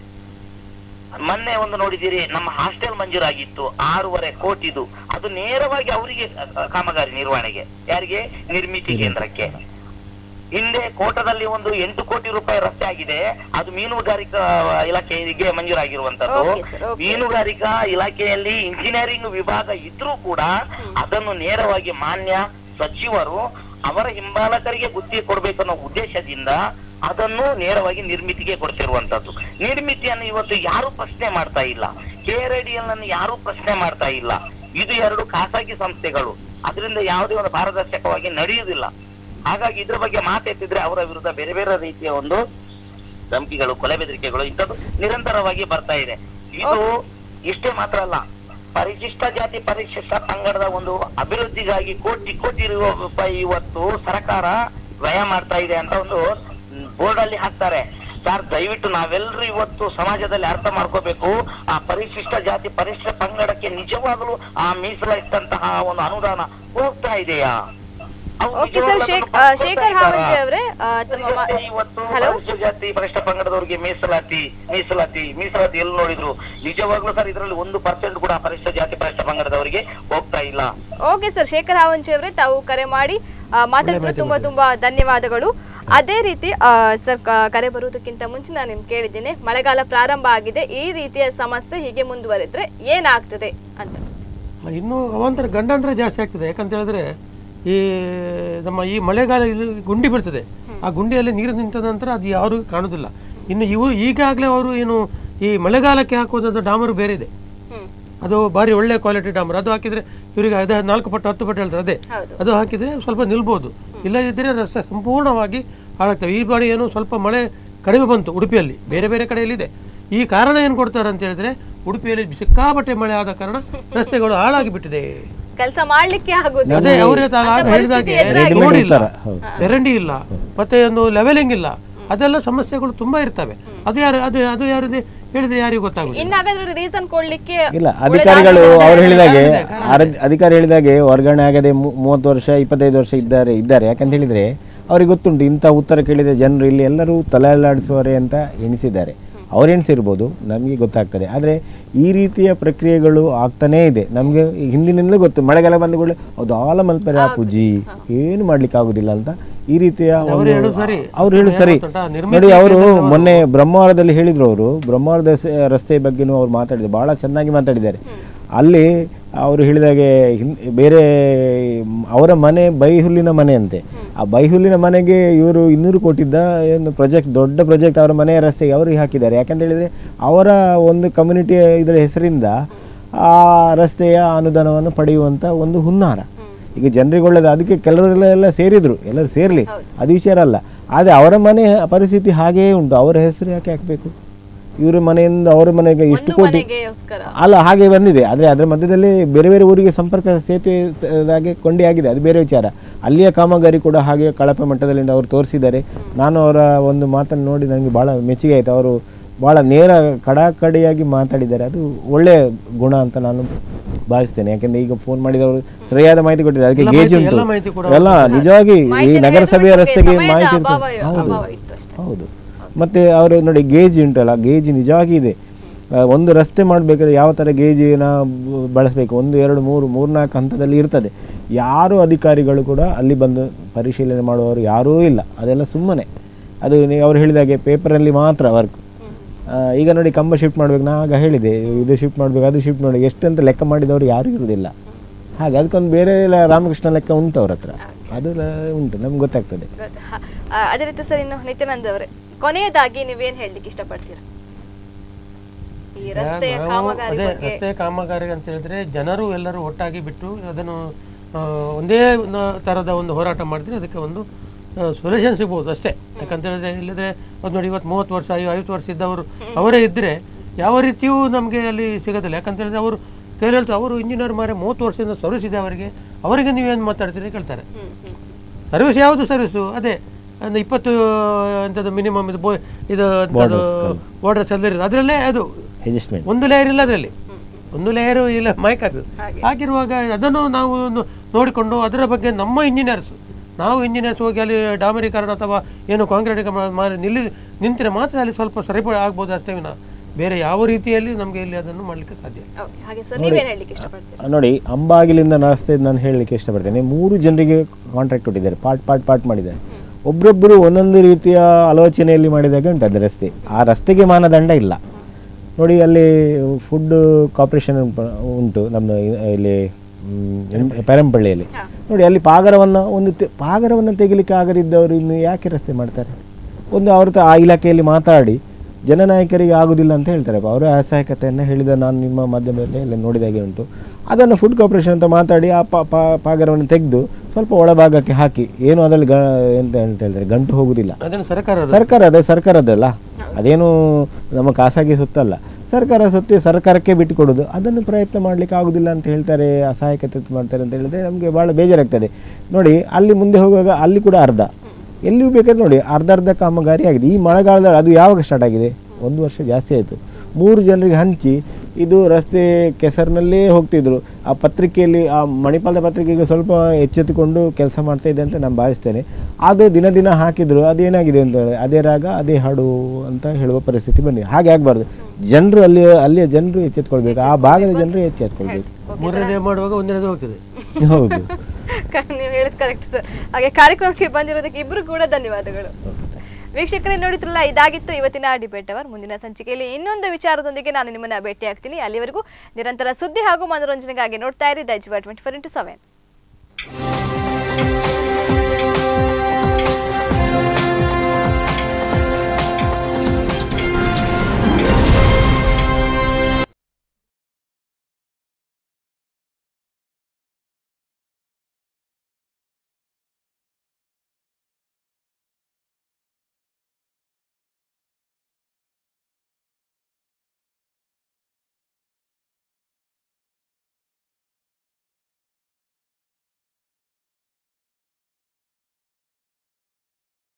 ಮೊನ್ನೆ ಒಂದು ನೋಡಿದ್ದೀರಿ ನಮ್ಮ ಹಾಸ್ಟೆಲ್ ಮಂಜೂರಾಗಿತ್ತು ಆರೂವರೆ ಕೋಟಿದು ಅದು ನೇರವಾಗಿ ಅವರಿಗೆ ಕಾಮಗಾರಿ ನಿರ್ವಹಣೆಗೆ ಯಾರಿಗೆ ನಿರ್ಮಿತಿ ಕೇಂದ್ರಕ್ಕೆ ಹಿಂದೆ ಕೋಟದಲ್ಲಿ ಒಂದು ಎಂಟು ಕೋಟಿ ರೂಪಾಯಿ ರಸ್ತೆ ಆಗಿದೆ ಅದು ಮೀನುಗಾರಿಕಾ ಇಲಾಖೆಗೆ ಮಂಜೂರಾಗಿರುವಂತದ್ದು Okay, sir, okay. ಮೀನುಗಾರಿಕಾ ಇಲಾಖೆಯಲ್ಲಿ ಇಂಜಿನಿಯರಿಂಗ್ ವಿಭಾಗ ಇದ್ರೂ ಕೂಡ ಅದನ್ನು ನೇರವಾಗಿ ಮಾನ್ಯ ಸಚಿವರು ಅವರ ಹಿಂಬಾಲಕರಿಗೆ ಗುತ್ತಿಗೆ ಕೊಡ್ಬೇಕನ್ನೋ ಉದ್ದೇಶದಿಂದ ಅದನ್ನು ನೇರವಾಗಿ ನಿರ್ಮಿತಿಗೆ ಕೊಡ್ತಿರುವಂತದ್ದು ನಿರ್ಮಿತಿಯನ್ನು ಇವತ್ತು ಯಾರು ಪ್ರಶ್ನೆ ಮಾಡ್ತಾ ಇಲ್ಲ ಕೆಆರ್ಐಡಿಎಲ್ ಅನ್ನು ಯಾರು ಪ್ರಶ್ನೆ ಮಾಡ್ತಾ ಇಲ್ಲ ಇದು ಎರಡು ಖಾಸಗಿ ಸಂಸ್ಥೆಗಳು ಅದರಿಂದ ಯಾವುದೇ ಒಂದು ಪಾರದರ್ಶಕವಾಗಿ ನಡೆಯುವುದಿಲ್ಲ ಹಾಗಾಗಿ ಇದ್ರ ಬಗ್ಗೆ ಮಾತೆತ್ತಿದ್ರೆ ಅವರ ವಿರುದ್ಧ ಬೇರೆ ಬೇರೆ ರೀತಿಯ ಒಂದು ಧಮಕಿಗಳು ಕೊಲೆ ಬೆದರಿಕೆಗಳು ಇಂಥದ್ದು ನಿರಂತರವಾಗಿ ಬರ್ತಾ ಇದೆ ಇದು ಇಷ್ಟೇ ಮಾತ್ರ ಅಲ್ಲ ಪರಿಶಿಷ್ಟ ಜಾತಿ ಪರಿಶಿಷ್ಟ ಪಂಗಡದ ಒಂದು ಅಭಿವೃದ್ಧಿಗಾಗಿ ಕೋಟಿ ಕೋಟಿ ರು- ರೂಪಾಯಿ ಇವತ್ತು ಸರ್ಕಾರ ವ್ಯಯ ಮಾಡ್ತಾ ಇದೆ ಅಂತ ಒಂದು ಬೋರ್ಡ್ ಅಲ್ಲಿ ಹಾಕ್ತಾರೆ ಸರ್ ದಯವಿಟ್ಟು ನಾವೆಲ್ಲರೂ ಇವತ್ತು ಸಮಾಜದಲ್ಲಿ ಅರ್ಥ ಮಾಡ್ಕೋಬೇಕು ಆ ಪರಿಶಿಷ್ಟ ಜಾತಿ ಪರಿಶಿಷ್ಟ ಪಂಗಡಕ್ಕೆ ನಿಜವಾಗಲೂ ಆ ಮೀಸಲಿಟ್ಟಂತಹ ಒಂದು ಅನುದಾನ ಹೋಗ್ತಾ ಇದೆಯಾ ಅವ್ರು ಓಕೆ ಸರ್ ನಿಜವಾಗ್ಲೂ ಶೇಖ್ ಅದನ್ನು ಆ, ಶೇಖರ್ ಪಾಲಿಸ್ತಾ ಹಾವಂಜಿ ಇದ್ದಾರಾ? ಅವರೇ ಆ, ತಮ್ಮ ಮಾ- ಇವತ್ತು ಹಲೋ ಪರಿಶಿಷ್ಟ ಜಾತಿ ಪರಿಷ್ಠ ಪಂಗಡದವರಿಗೆ ಮೀಸಲಾತಿ ಮೀಸಲಾತಿ ಮೀಸಲಾತಿ ಎಲ್ಲಿ ನೋಡಿದ್ರು ನಿಜವಾಗ್ಲೂ ಸರ್ ಇದರಲ್ಲಿ ಒಂದು ಪರ್ಸೆಂಟ್ ಕೂಡ ಪರಿಷ್ಠ ಜಾತಿ ಪರಿಷ್ಠ ಪಂಗಡದವರಿಗೆ ಹೋಗ್ತಾ ಇಲ್ಲ ಓಕೆ ಸರ್ ಶೇಖರ್ ಹಾವಂಚಿ ಅವರೇ ತಾವು ಕರೆ ಮಾಡಿ ಆ, ಮಾತಾಡಿದ್ರೆ ತುಂಬಾ ತುಂಬಾ ಧನ್ಯವಾದಗಳು ಅದೇ ರೀತಿ ಆ, ಸರ್ ಕ- ಕರೆ ಬರುವುದಕ್ಕಿಂತ ಮುಂಚೆ ನಾನು ನಿಮ್ಗೆ ಕೇಳಿದ್ದೇನೆ ಮಳೆಗಾಲ ಪ್ರಾರಂಭ ಆಗಿದೆ ಈ ರೀತಿಯ ಸಮಸ್ಯೆ ಹೀಗೆ ಮುಂದುವರೆದ್ರೆ ಏನಾಗ್ತದೆ ಅಂತ ಇನ್ನು ಅವಾಂತರ ಗಂಡಾಂತರ ಜಾಸ್ತಿ ಆಗ್ತದೆ ಯಾಕಂತ ಹೇಳಿದ್ರೆ ಈ ನಮ್ಮ ಈ ಮಳೆಗಾಲ ಇಲ್ಲಿ ಗುಂಡಿ ಬೀಳ್ತದೆ ಆ ಗುಂಡಿಯಲ್ಲಿ ನೀರು ನಿಂತ ನಂತರ ಅದು ಯಾರು ಕಾಣುದಿಲ್ಲ ಇನ್ನು ಇವು ಈಗಾಗಲೇ ಅವರು ಏನು ಈ ಮಳೆಗಾಲಕ್ಕೆ ಹಾಕುವುದಾದ ಡಾಮರು ಬೇರೆ ಇದೆ ಹ್ಮ್ ಅದು ಭಾರಿ ಒಳ್ಳೆ ಕ್ವಾಲಿಟಿ ಡಾಮರ್ ಅದು ಹಾಕಿದ್ರೆ ಇವರಿಗೆ ಅದೇ ನಾಲ್ಕು ಪಟ್ಟು ಹತ್ತು ಪಟ್ಟು ಹೇಳ್ತಾರೆ ಅದೇ ಹೌದು. ಅದು ಹಾಕಿದ್ರೆ ಸ್ವಲ್ಪ ನಿಲ್ಬೋದು ಇಲ್ಲದಿದ್ದರೆ ರಸ್ತೆ ಸಂಪೂರ್ಣವಾಗಿ ಹಾಳಾಗ್ತವೆ ಈ ಬಾರಿ ಏನು ಸ್ವಲ್ಪ ಮಳೆ ಕಡಿಮೆ ಬಂತು ಉಡುಪಿಯಲ್ಲಿ ಬೇರೆ ಬೇರೆ ಕಡೆಯಲ್ಲಿದೆ ಈ ಕಾರಣ ಏನು ಕೊಡ್ತಾರೆ ಅಂತ ಹೇಳಿದ್ರೆ ಉಡುಪಿಯಲ್ಲಿ ಸಿಕ್ಕಾಪಟ್ಟೆ ಮಳೆ ಆದ ಕಾರಣ ರಸ್ತೆಗಳು ಹಾಳಾಗಿ ಬಿಟ್ಟಿದೆ ಕೆಲಸ ಮಾಡ್ಲಿಕ್ಕೆ ಆಗುದು ಅದೇ ಅವರೇ ತಾನು ಆಗ ಅಂತ ಹೇಳಿದಾಗೆ ಪರಿಸ್ಥಿತಿ ಎದುರಾಗಿದೆ. ರೋಡ್ ಇಲ್ಲ ತರ, ಹೌದು. ಚರಂಡಿ ಇಲ್ಲ ಮತ್ತೆ ಒಂದು ಲೆವೆಲಿಂಗ್ ಇಲ್ಲ ಅದೆಲ್ಲ ಸಮಸ್ಯೆಗಳು ತುಂಬಾ ಇರ್ತವೆ ಅದು ಯಾರು ಅದು ಅದು ಯಾರಿದೆ ಹೇಳಿದ್ರೆ ಯಾರಿಗೂ ಗೊತ್ತಾಗುದಿಲ್ಲ ಇನ್ನು ಹಾಗಾದ್ರೆ ರೀಸನ್ ಕೊಡ್ಲಿಕ್ಕೆ ಇಲ್ಲ ಅಧಿಕಾರಿಗಳು ಅವ್ರು ಹೇಳಿದಾಗೆ ಅರ- ಅಧಿಕಾರಿ ಹೇಳಿದಾಗೆ ವರ್ಗಾವಣೆ ಆಗದೆ ಮೂ- ಮೂವತ್ತು ವರ್ಷ ಇಪ್ಪತ್ತೈದು ವರ್ಷ ಇದ್ದಾರೆ ಇದ್ದಾರೆ ಯಾಕಂತ ಹೇಳಿದ್ರೆ ಅವ್ರಿಗೆ ಗೊತ್ತುಂಟು ಇಂಥ ಉತ್ತರ ಕೇಳಿದ ಜನರು ಇಲ್ಲಿ ಎಲ್ಲರೂ ತಲೆಯಲ್ಲಾಡಿಸುವರೆ ಅಂತ ಎಣಿಸಿದ್ದಾರೆ ಅವ್ರು ಎಣಿಸಿರ್ಬೋದು ನಮಗೆ ಗೊತ್ತಾಗ್ತದೆ ಆದರೆ ಈ ರೀತಿಯ ಪ್ರಕ್ರಿಯೆಗಳು ಆಗ್ತಾನೇ ಇದೆ ನಮಗೆ ಹಿಂದಿನಿಂದಲೂ ಗೊತ್ತು ಮಳೆಗಾಲ ಬಂದ ಕೂಡಲೇ ಅದು ಆಲ ಮಲ್ಪರೆ ಆಪುಜಿ ಏನು ಮಾಡ್ಲಿಕ್ಕೆ ಆಗುದಿಲ್ಲ ಅಂತ ಈ ರೀತಿಯ ಒಂದು ಹೇಳೋದು ಸರಿ. ಅವ್ರು ಹೇಳು ಸರಿ ಗೊತ್ತುಂಟಾ? ನಿರ್ಮಿತಿ ನೋಡಿ ಅವರು ಮೊನ್ನೆ ಬ್ರಹ್ಮಾವರದಲ್ಲಿ ಹೇಳಿದ್ರು ಅವರು ಬ್ರಹ್ಮಾವರದ ಸ- ರಸ್ತೆ ಬಗ್ಗೆನೂ ಅವ್ರು ಮಾತಾಡಿದ್ರು ಬಹಳ ಚೆನ್ನಾಗಿ ಮಾತಾಡಿದ್ದಾರೆ ಅಲ್ಲಿ ಅವರು ಹೇಳಿದಾಗೆ ಹಿಂ- ಬೇರೆ ಮ್, ಅವರ ಮನೆ ಬೈಹುಲ್ಲಿನ ಮನೆ ಅಂತೆ ಆ ಬೈಹುಲ್ಲಿನ ಮನೆಗೆ ಇವರು ಇನ್ನೂರು ಕೋಟಿದ್ದ ಏನು ಪ್ರಾಜೆಕ್ಟ್ ದೊಡ್ಡ ಪ್ರಾಜೆಕ್ಟ್ ಅವರ ಮನೆಯ ರಸ್ತೆಗೆ ಅವರಿಗೆ ಹಾಕಿದ್ದಾರೆ ಯಾಕಂತ ಹೇಳಿದ್ರೆ ಅವರ ಒಂದು ಕಮ್ಯುನಿಟಿಯ ಇದರ ಹೆಸರಿಂದ ಆ ರಸ್ತೆಯ ಅನುದಾನವನ್ನು ಪಡೆಯುವಂತ ಒಂದು ಹುನ್ನಾರ ಈಗ ಜನರಿಗೆ ಒಳ್ಳೇದು ಅದಕ್ಕೆ ಕೆಲವರೆಲ್ಲ ಎಲ್ಲ ಸೇರಿದ್ರು ಎಲ್ಲರೂ ಸೇರ್ಲಿ ಅದು ವಿಚಾರ ಅಲ್ಲ ಆದರೆ ಅವರ ಮನೆ ಪರಿಸ್ಥಿತಿ ಹಾಗೇ ಉಂಟು ಅವರ ಹೆಸರು ಯಾಕೆ ಹಾಕಬೇಕು ಇವರ ಮನೆಯಿಂದ ಅವರ ಮನೆಗೆ ಇಷ್ಟು ಒಂದು ಕೋಟಿ ಮನೆಗೆಗೋಸ್ಕರ ಅಲ್ಲ ಹಾಗೆ ಬಂದಿದೆ ಆದರೆ ಅದರ ಮಧ್ಯದಲ್ಲಿ ಬೇರೆ ಬೇರೆ ಊರಿಗೆ ಸಂಪರ್ಕ ಸೇತುವೆ ಸ- ಹಾಗೆ ಕೊಂಡಿ ಆಗಿದೆ ಅದು ಬೇರೆ ವಿಚಾರ ಅಲ್ಲಿಯ ಕಾಮಗಾರಿ ಕೂಡ ಹಾಗೆ ಕಳಪೆ ಮಟ್ಟದಲ್ಲಿ ಅವರು ತೋರಿಸಿದ್ದಾರೆ ನಾನು ಅವರ ಒಂದು ಮಾತನ್ನು ನೋಡಿ ನನಗೆ ಭಾಳ ಮೆಚ್ಚುಗೆ ಆಯಿತು ಅವರು ಭಾಳ ನೇರ ಕಡಾಕಡಿಯಾಗಿ ಮಾತಾಡಿದ್ದಾರೆ ಅದು ಒಳ್ಳೆಯ ಗುಣ ಅಂತ ನಾನು ಭಾವಿಸ್ತೇನೆ ಯಾಕಂದ್ರೆ ಈಗ ಫೋನ್ ಮಾಡಿದವರು ಸರಿಯಾದ ಮಾಹಿತಿ ಕೊಟ್ಟಿದ್ದಾರೆ ಅದಕ್ಕೆ ಎಲ್ಲ ಗೇಜ್ ಮಾಹಿತಿ- ಉಂಟು ಎಲ್ಲ ಮಾಹಿತಿ ಕೂಡ ಎಲ್ಲ ನಿಜವಾಗಿ ಈ ಮಾಹಿತಿ ನಗರಸಭೆಯ ನೀಡಿದ್ರೆ ರಸ್ತೆಗೆ ಸಮಯದ ಮಾಹಿತಿ ಅಭಾವ ಇರ್ತದೆ ಹೌದು ಅಭಾವ ಇತ್ತು ಅಷ್ಟೇ. ಹೌದು ಮತ್ತೆ ಅವರು ನೋಡಿ ಗೇಜ್ ಉಂಟಲ್ಲ ಗೇಜ್ ನಿಜವಾಗಿ ಇದೆ ಆ, ಒಂದು ರಸ್ತೆ ಮಾಡಬೇಕಾದ್ರೆ ಯಾವ ಥರ ಗೇಜಿನ ಬ- ಬಳಸಬೇಕು ಒಂದು ಎರಡು ಮೂರು ಮೂರ್ನಾಲ್ಕು ಹಂತದಲ್ಲಿ ಇರ್ತದೆ ಯಾರು ಅಧಿಕಾರಿಗಳು ಕೂಡ ಅಲ್ಲಿ ಬಂದು ಪರಿಶೀಲನೆ ಮಾಡುವವರು ಯಾರೂ ಇಲ್ಲ ಅದೆಲ್ಲ ಸುಮ್ಮನೆ ಅದು ನೀವು ಅವ್ರು ಹೇಳಿದಾಗೆ ಪೇಪರಲ್ಲಿ ಮಾತ್ರ ವರ್ಕ್ ಈಗ ನೋಡಿ ಕಂಬ ಶಿಫ್ಟ್ ಮಾಡ್ಬೇಕು ನಾ ಆಗ ಹೇಳಿದೆ ಇದು ಶಿಫ್ಟ್ ಮಾಡ್ಬೇಕು ಅದು ಶಿಫ್ಟ್ ಮಾಡಿ ಎಷ್ಟು ಅಂತ ಲೆಕ್ಕ ಮಾಡಿದವರು ಯಾರೂ ಇರುವುದಿಲ್ಲ ಹಾಗೆ ಅದಕ್ಕೊಂದು ಬೇರೆ ಎಲ್ಲ ರಾಮಕೃಷ್ಣ ಲೆಕ್ಕ ಉಂಟು ಅವ್ರ ಹತ್ರ ಅದು ಲ- ಉಂಟು ನಮ್ಗೆ ಗೊತ್ತಾಗ್ತದೆ ಗೊತ್ತಾ? ಆ, ಅದೇ ರೀತಿ ಸರ್ ಇನ್ನು ನಿತ್ಯಾನಂದ್ ಅವರೇ ಕೊನೆಯದಾಗಿ ನೀವೇನ್ ಹೇಳಲಿಕ್ಕೆ ಇಷ್ಟಪಡ್ತೀರಾ ಈ ರಸ್ತೆಯ ನಾವು ಕಾಮಗಾರಿ ಅದೇ ಬಗ್ಗೆ ರಸ್ತೆ ಕಾಮಗಾರಿ ಅಂತ ಹೇಳಿದ್ರೆ ಜನರು ಎಲ್ಲರೂ ಒಟ್ಟಾಗಿ ಬಿಟ್ಟು ಅದನ್ನು ಆ, ಒಂದೇ ನ- ತರದ ಒಂದು ಹೋರಾಟ ಮಾಡಿದ್ರೆ ಅದಕ್ಕೆ ಒಂದು ಸೊಲ್ಯೂಷನ್ ಸಿಗ್ಬೋದು ಅಷ್ಟೇ ಯಾಕಂತ ಹೇಳಿದ್ರೆ ಇಲ್ಲದ್ರೆ ಅದು ನೋಡಿ ಇವತ್ತು ಮೂವತ್ತು ವರ್ಷ ಐ- ಐವತ್ತು ವರ್ಷ ಇದ್ದವರು ಅವರೇ ಇದ್ದರೆ ಯಾವ ರೀತಿಯೂ ನಮಗೆ ಅಲ್ಲಿ ಸಿಗೋದಿಲ್ಲ ಯಾಕಂತ ಹೇಳಿದ್ರೆ ಅವರು ಕೇಳಿ ಹೇಳ್ತಾರೆ ಅವರು ಇಂಜಿನಿಯರ್ ಮಾರೆ ಮೂವತ್ತು ವರ್ಷದಿಂದ ಸರ್ವಿಸ್ ಇದೆ ಅವರಿಗೆ ಅವರಿಗೆ ನೀವೇನು ಮಾತಾಡ್ತೀರಿ ಕೇಳ್ತಾರೆ ಹ್ಮ್ ಹ್ಮ್ ಸರ್ವಿಸ್ ಯಾವುದು ಸರ್ವಿಸು ಅದೇ ಒಂದು ಇಪ್ಪತ್ತು ಎಂಥದ್ದು ಮಿನಿಮಮ್ ಇದು ಬೋ ಇದು ಎಂಥದ್ದು ವಾಟರ್ ಸೆಲ್ಲರ್ ಅದರಲ್ಲೇ ಅದು ಅಡ್ಜಸ್ಟ್ಮೆಂಟ್ ಒಂದು ಲೇಯರ್ ಇಲ್ಲ ಅದರಲ್ಲಿ ಒಂದು ಲೇಯರು ಇಲ್ಲ ಮೈಕ್ ಅದು ಹಾಗಿರುವಾಗ ಅದನ್ನು ನಾವು ನೋ- ನೋಡಿಕೊಂಡು ಅದರ ಬಗ್ಗೆ ನಮ್ಮ ಇಂಜಿನಿಯರ್ಸ್ ನಾವು ಇಂಜಿನಿಯರ್ಸ್ ಹೋಗಿ ಅಲ್ಲಿ ಡಾಮರೀಕರಣ ಅಥವಾ ಏನು ಕಾಂಕ್ರೀಟ್ ಮಾಡಿ ನಿಲ್ಲಿ ನಿಂತರೆ ಮಾತ್ರ ಅಲ್ಲಿ ಸ್ವಲ್ಪ ಸರಿಪಡಿ ಆಗ್ಬೋದು ಅಷ್ಟೇ ವಿನ ಬೇರೆ ಯಾವ ರೀತಿಯಲ್ಲಿ ನಮಗೆ ಇಲ್ಲಿ ಅದನ್ನು ಮಾಡಲಿಕ್ಕೆ ಸಾಧ್ಯ ಇಲ್ಲ. ಓಕೆ ಹಾಗೆ ಸರ್ ನೀವೇನ್ ಹೇಳಲಿಕ್ಕೆ ಇಷ್ಟಪಡ್ತೀರಾ ನೋಡಿ ಅಂಬಾಗಿಲಿಂದ ರಸ್ತೆ ನಾನು ಹೇಳಲಿಕ್ಕೆ ಇಷ್ಟಪಡ್ತೇನೆ ಮೂರು ಜನರಿಗೆ ಕಾಂಟ್ರಾಕ್ಟ್ ಕೊಟ್ಟಿದ್ದಾರೆ ಪಾರ್ಟ್ ಪಾರ್ಟ್ ಪಾರ್ಟ್ ಮಾಡಿದ್ದಾರೆ ಒಬ್ಬರೊಬ್ಬರು ಒಂದೊಂದು ರೀತಿಯ ಆಲೋಚನೆಯಲ್ಲಿ ಮಾಡಿದಾಗ ಉಂಟು ಅದು ರಸ್ತೆ ಆ ರಸ್ತೆಗೆ ಮಾನದಂಡ ಇಲ್ಲ ನೋಡಿ ಅಲ್ಲಿ ಫುಡ್ ಕಾರ್ಪೊರೇಷನ್ ಉಂಟು ನಮ್ಮ ಇಲ್ಲಿ ಮ್, ಪೆರಂಪಳ್ಳಿಯಲ್ಲಿ ನೋಡಿ ಅಲ್ಲಿ ಪಾಗರವನ್ನು ಒಂದು ತೆ- ಪಾಗರವನ್ನು ತೆಗಿಲಿಕ್ಕೆ ಆಗದಿದ್ದವರು ಇನ್ನು ಯಾಕೆ ರಸ್ತೆ ಮಾಡ್ತಾರೆ ಒಂದು ಅವ್ರ ತ- ಆ ಇಲಾಖೆಯಲ್ಲಿ ಮಾತಾಡಿ ಜನನಾಯಕರಿಗೆ ಆಗುದಿಲ್ಲ ಅಂತ ಹೇಳ್ತಾರೆ ಅವರ ಅಸಹಾಯಕತೆಯನ್ನು ಹೇಳಿದ ನಾನು ನಿಮ್ಮ ಮಾಧ್ಯಮದಲ್ಲಿ ಎಲ್ಲ ನೋಡಿದಾಗೆ ಉಂಟು ಅದನ್ನು ಫುಡ್ ಕಾರ್ಪೊರೇಷನ್ ಅಂತ ಮಾತಾಡಿ ಆ ಪಾ- ಪಾ- ಪಾಗರವನ್ನು ತೆಗೆದು ಸ್ವಲ್ಪ ಒಳಭಾಗಕ್ಕೆ ಹಾಕಿ ಏನು ಅದರಲ್ಲಿ ಗ ಎಂತ ಅಂತ ಹೇಳ್ತಾರೆ ಗಂಟು ಹೋಗುದಿಲ್ಲ ಅದನ್ನು ಸರ್ಕಾರ ಸರ್ಕಾರ ಅದೇ ಸರ್ಕಾರದ್ದಲ್ಲ ಅದೇನು ನಮ್ಮ ಖಾಸಗಿ ಸೊತ್ತಲ್ಲ ಸರ್ಕಾರ ಸೊತ್ತಿ ಸರ್ಕಾರಕ್ಕೆ ಬಿಟ್ಟು ಕೊಡೋದು ಅದನ್ನು ಪ್ರಯತ್ನ ಮಾಡಲಿಕ್ಕೆ ಆಗುದಿಲ್ಲ ಅಂತ ಹೇಳ್ತಾರೆ ಅಸಹಾಯಕತೆ ಮಾಡ್ತಾರೆ ಅಂತ ಹೇಳಿದ್ರೆ ನಮಗೆ ಭಾಳ ಬೇಜಾರಾಗ್ತದೆ ನೋಡಿ ಅಲ್ಲಿ ಮುಂದೆ ಹೋಗುವಾಗ ಅಲ್ಲಿ ಕೂಡ ಅರ್ಧ ಎಲ್ಲಿಯೂ ಬೇಕಾದ್ರೆ ನೋಡಿ ಅರ್ಧ ಅರ್ಧ ಕಾಮಗಾರಿ ಆಗಿದೆ ಈ ಮಳೆಗಾಲದಲ್ಲಿ ಅದು ಯಾವಾಗ ಸ್ಟಾರ್ಟ್ ಆಗಿದೆ ಒಂದು ವರ್ಷ ಜಾಸ್ತಿ ಆಯಿತು ಮೂರು ಜನರಿಗೆ ಹಂಚಿ ಇದು ರಸ್ತೆ ಕೆಸರಿನಲ್ಲೇ ಹೋಗ್ತಿದ್ರು ಆ ಪತ್ರಿಕೆಯಲ್ಲಿ ಆ ಮಣಿಪಾಲದ ಪತ್ರಿಕೆಗೆ ಸ್ವಲ್ಪ ಎಚ್ಚೆತ್ತುಕೊಂಡು ಕೆಲಸ ಮಾಡ್ತಾ ಇದೆ ಅಂತ ನಾನು ಭಾವಿಸ್ತೇನೆ ಅದು ದಿನ ದಿನ ಹಾಕಿದ್ರು ಅದೇನಾಗಿದೆ ಅಂತ ಹೇಳಿ ಅದೇ ರಾಗ ಅದೇ ಹಾಡು ಅಂತ ಹೇಳುವ ಪರಿಸ್ಥಿತಿ ಬಂದಿದೆ ಹಾಗೆ ಆಗಬಾರ್ದು ಜನರು ಅಲ್ಲಿ ಅಲ್ಲಿಯ ಜನರು ಎಚ್ಚೆತ್ಕೊಳ್ಬೇಕು ಆ ಭಾಗದ ಜನರು ಎಚ್ಚೆತ್ಕೊಳ್ಬೇಕು ಮೂರನೇ ಮಾಡುವಾಗ ಒಂದನೇದು ಹೋಗ್ತದೆ ಹೌದು ನೀವು ಹೇಳಿದ್ ಕರೆಕ್ಟ್ ಸರ್ ಹಾಗೆ ಕಾರ್ಯಕ್ರಮಕ್ಕೆ ಬಂದಿರೋದಕ್ಕೆ ಇಬ್ರು ಕೂಡ ಧನ್ಯವಾದಗಳು ವೀಕ್ಷಕರೇ ನೋಡಿದ್ರಲ್ಲ ಇದಾಗಿತ್ತು ಇವತ್ತಿನ ಡಿಬೇಟ್ ಅವರ್ ಮುಂದಿನ ಸಂಚಿಕೆಯಲ್ಲಿ ಇನ್ನೊಂದು ವಿಚಾರದೊಂದಿಗೆ ನಾನು ನಿಮ್ಮನ್ನ ಭೇಟಿ ಆಗ್ತೀನಿ ಅಲ್ಲಿವರೆಗೂ ನಿರಂತರ ಸುದ್ದಿ ಹಾಗೂ ಮನೋರಂಜನೆಗಾಗಿ ನೋಡ್ತಾ ಇರಿ Daiji twenty four into seven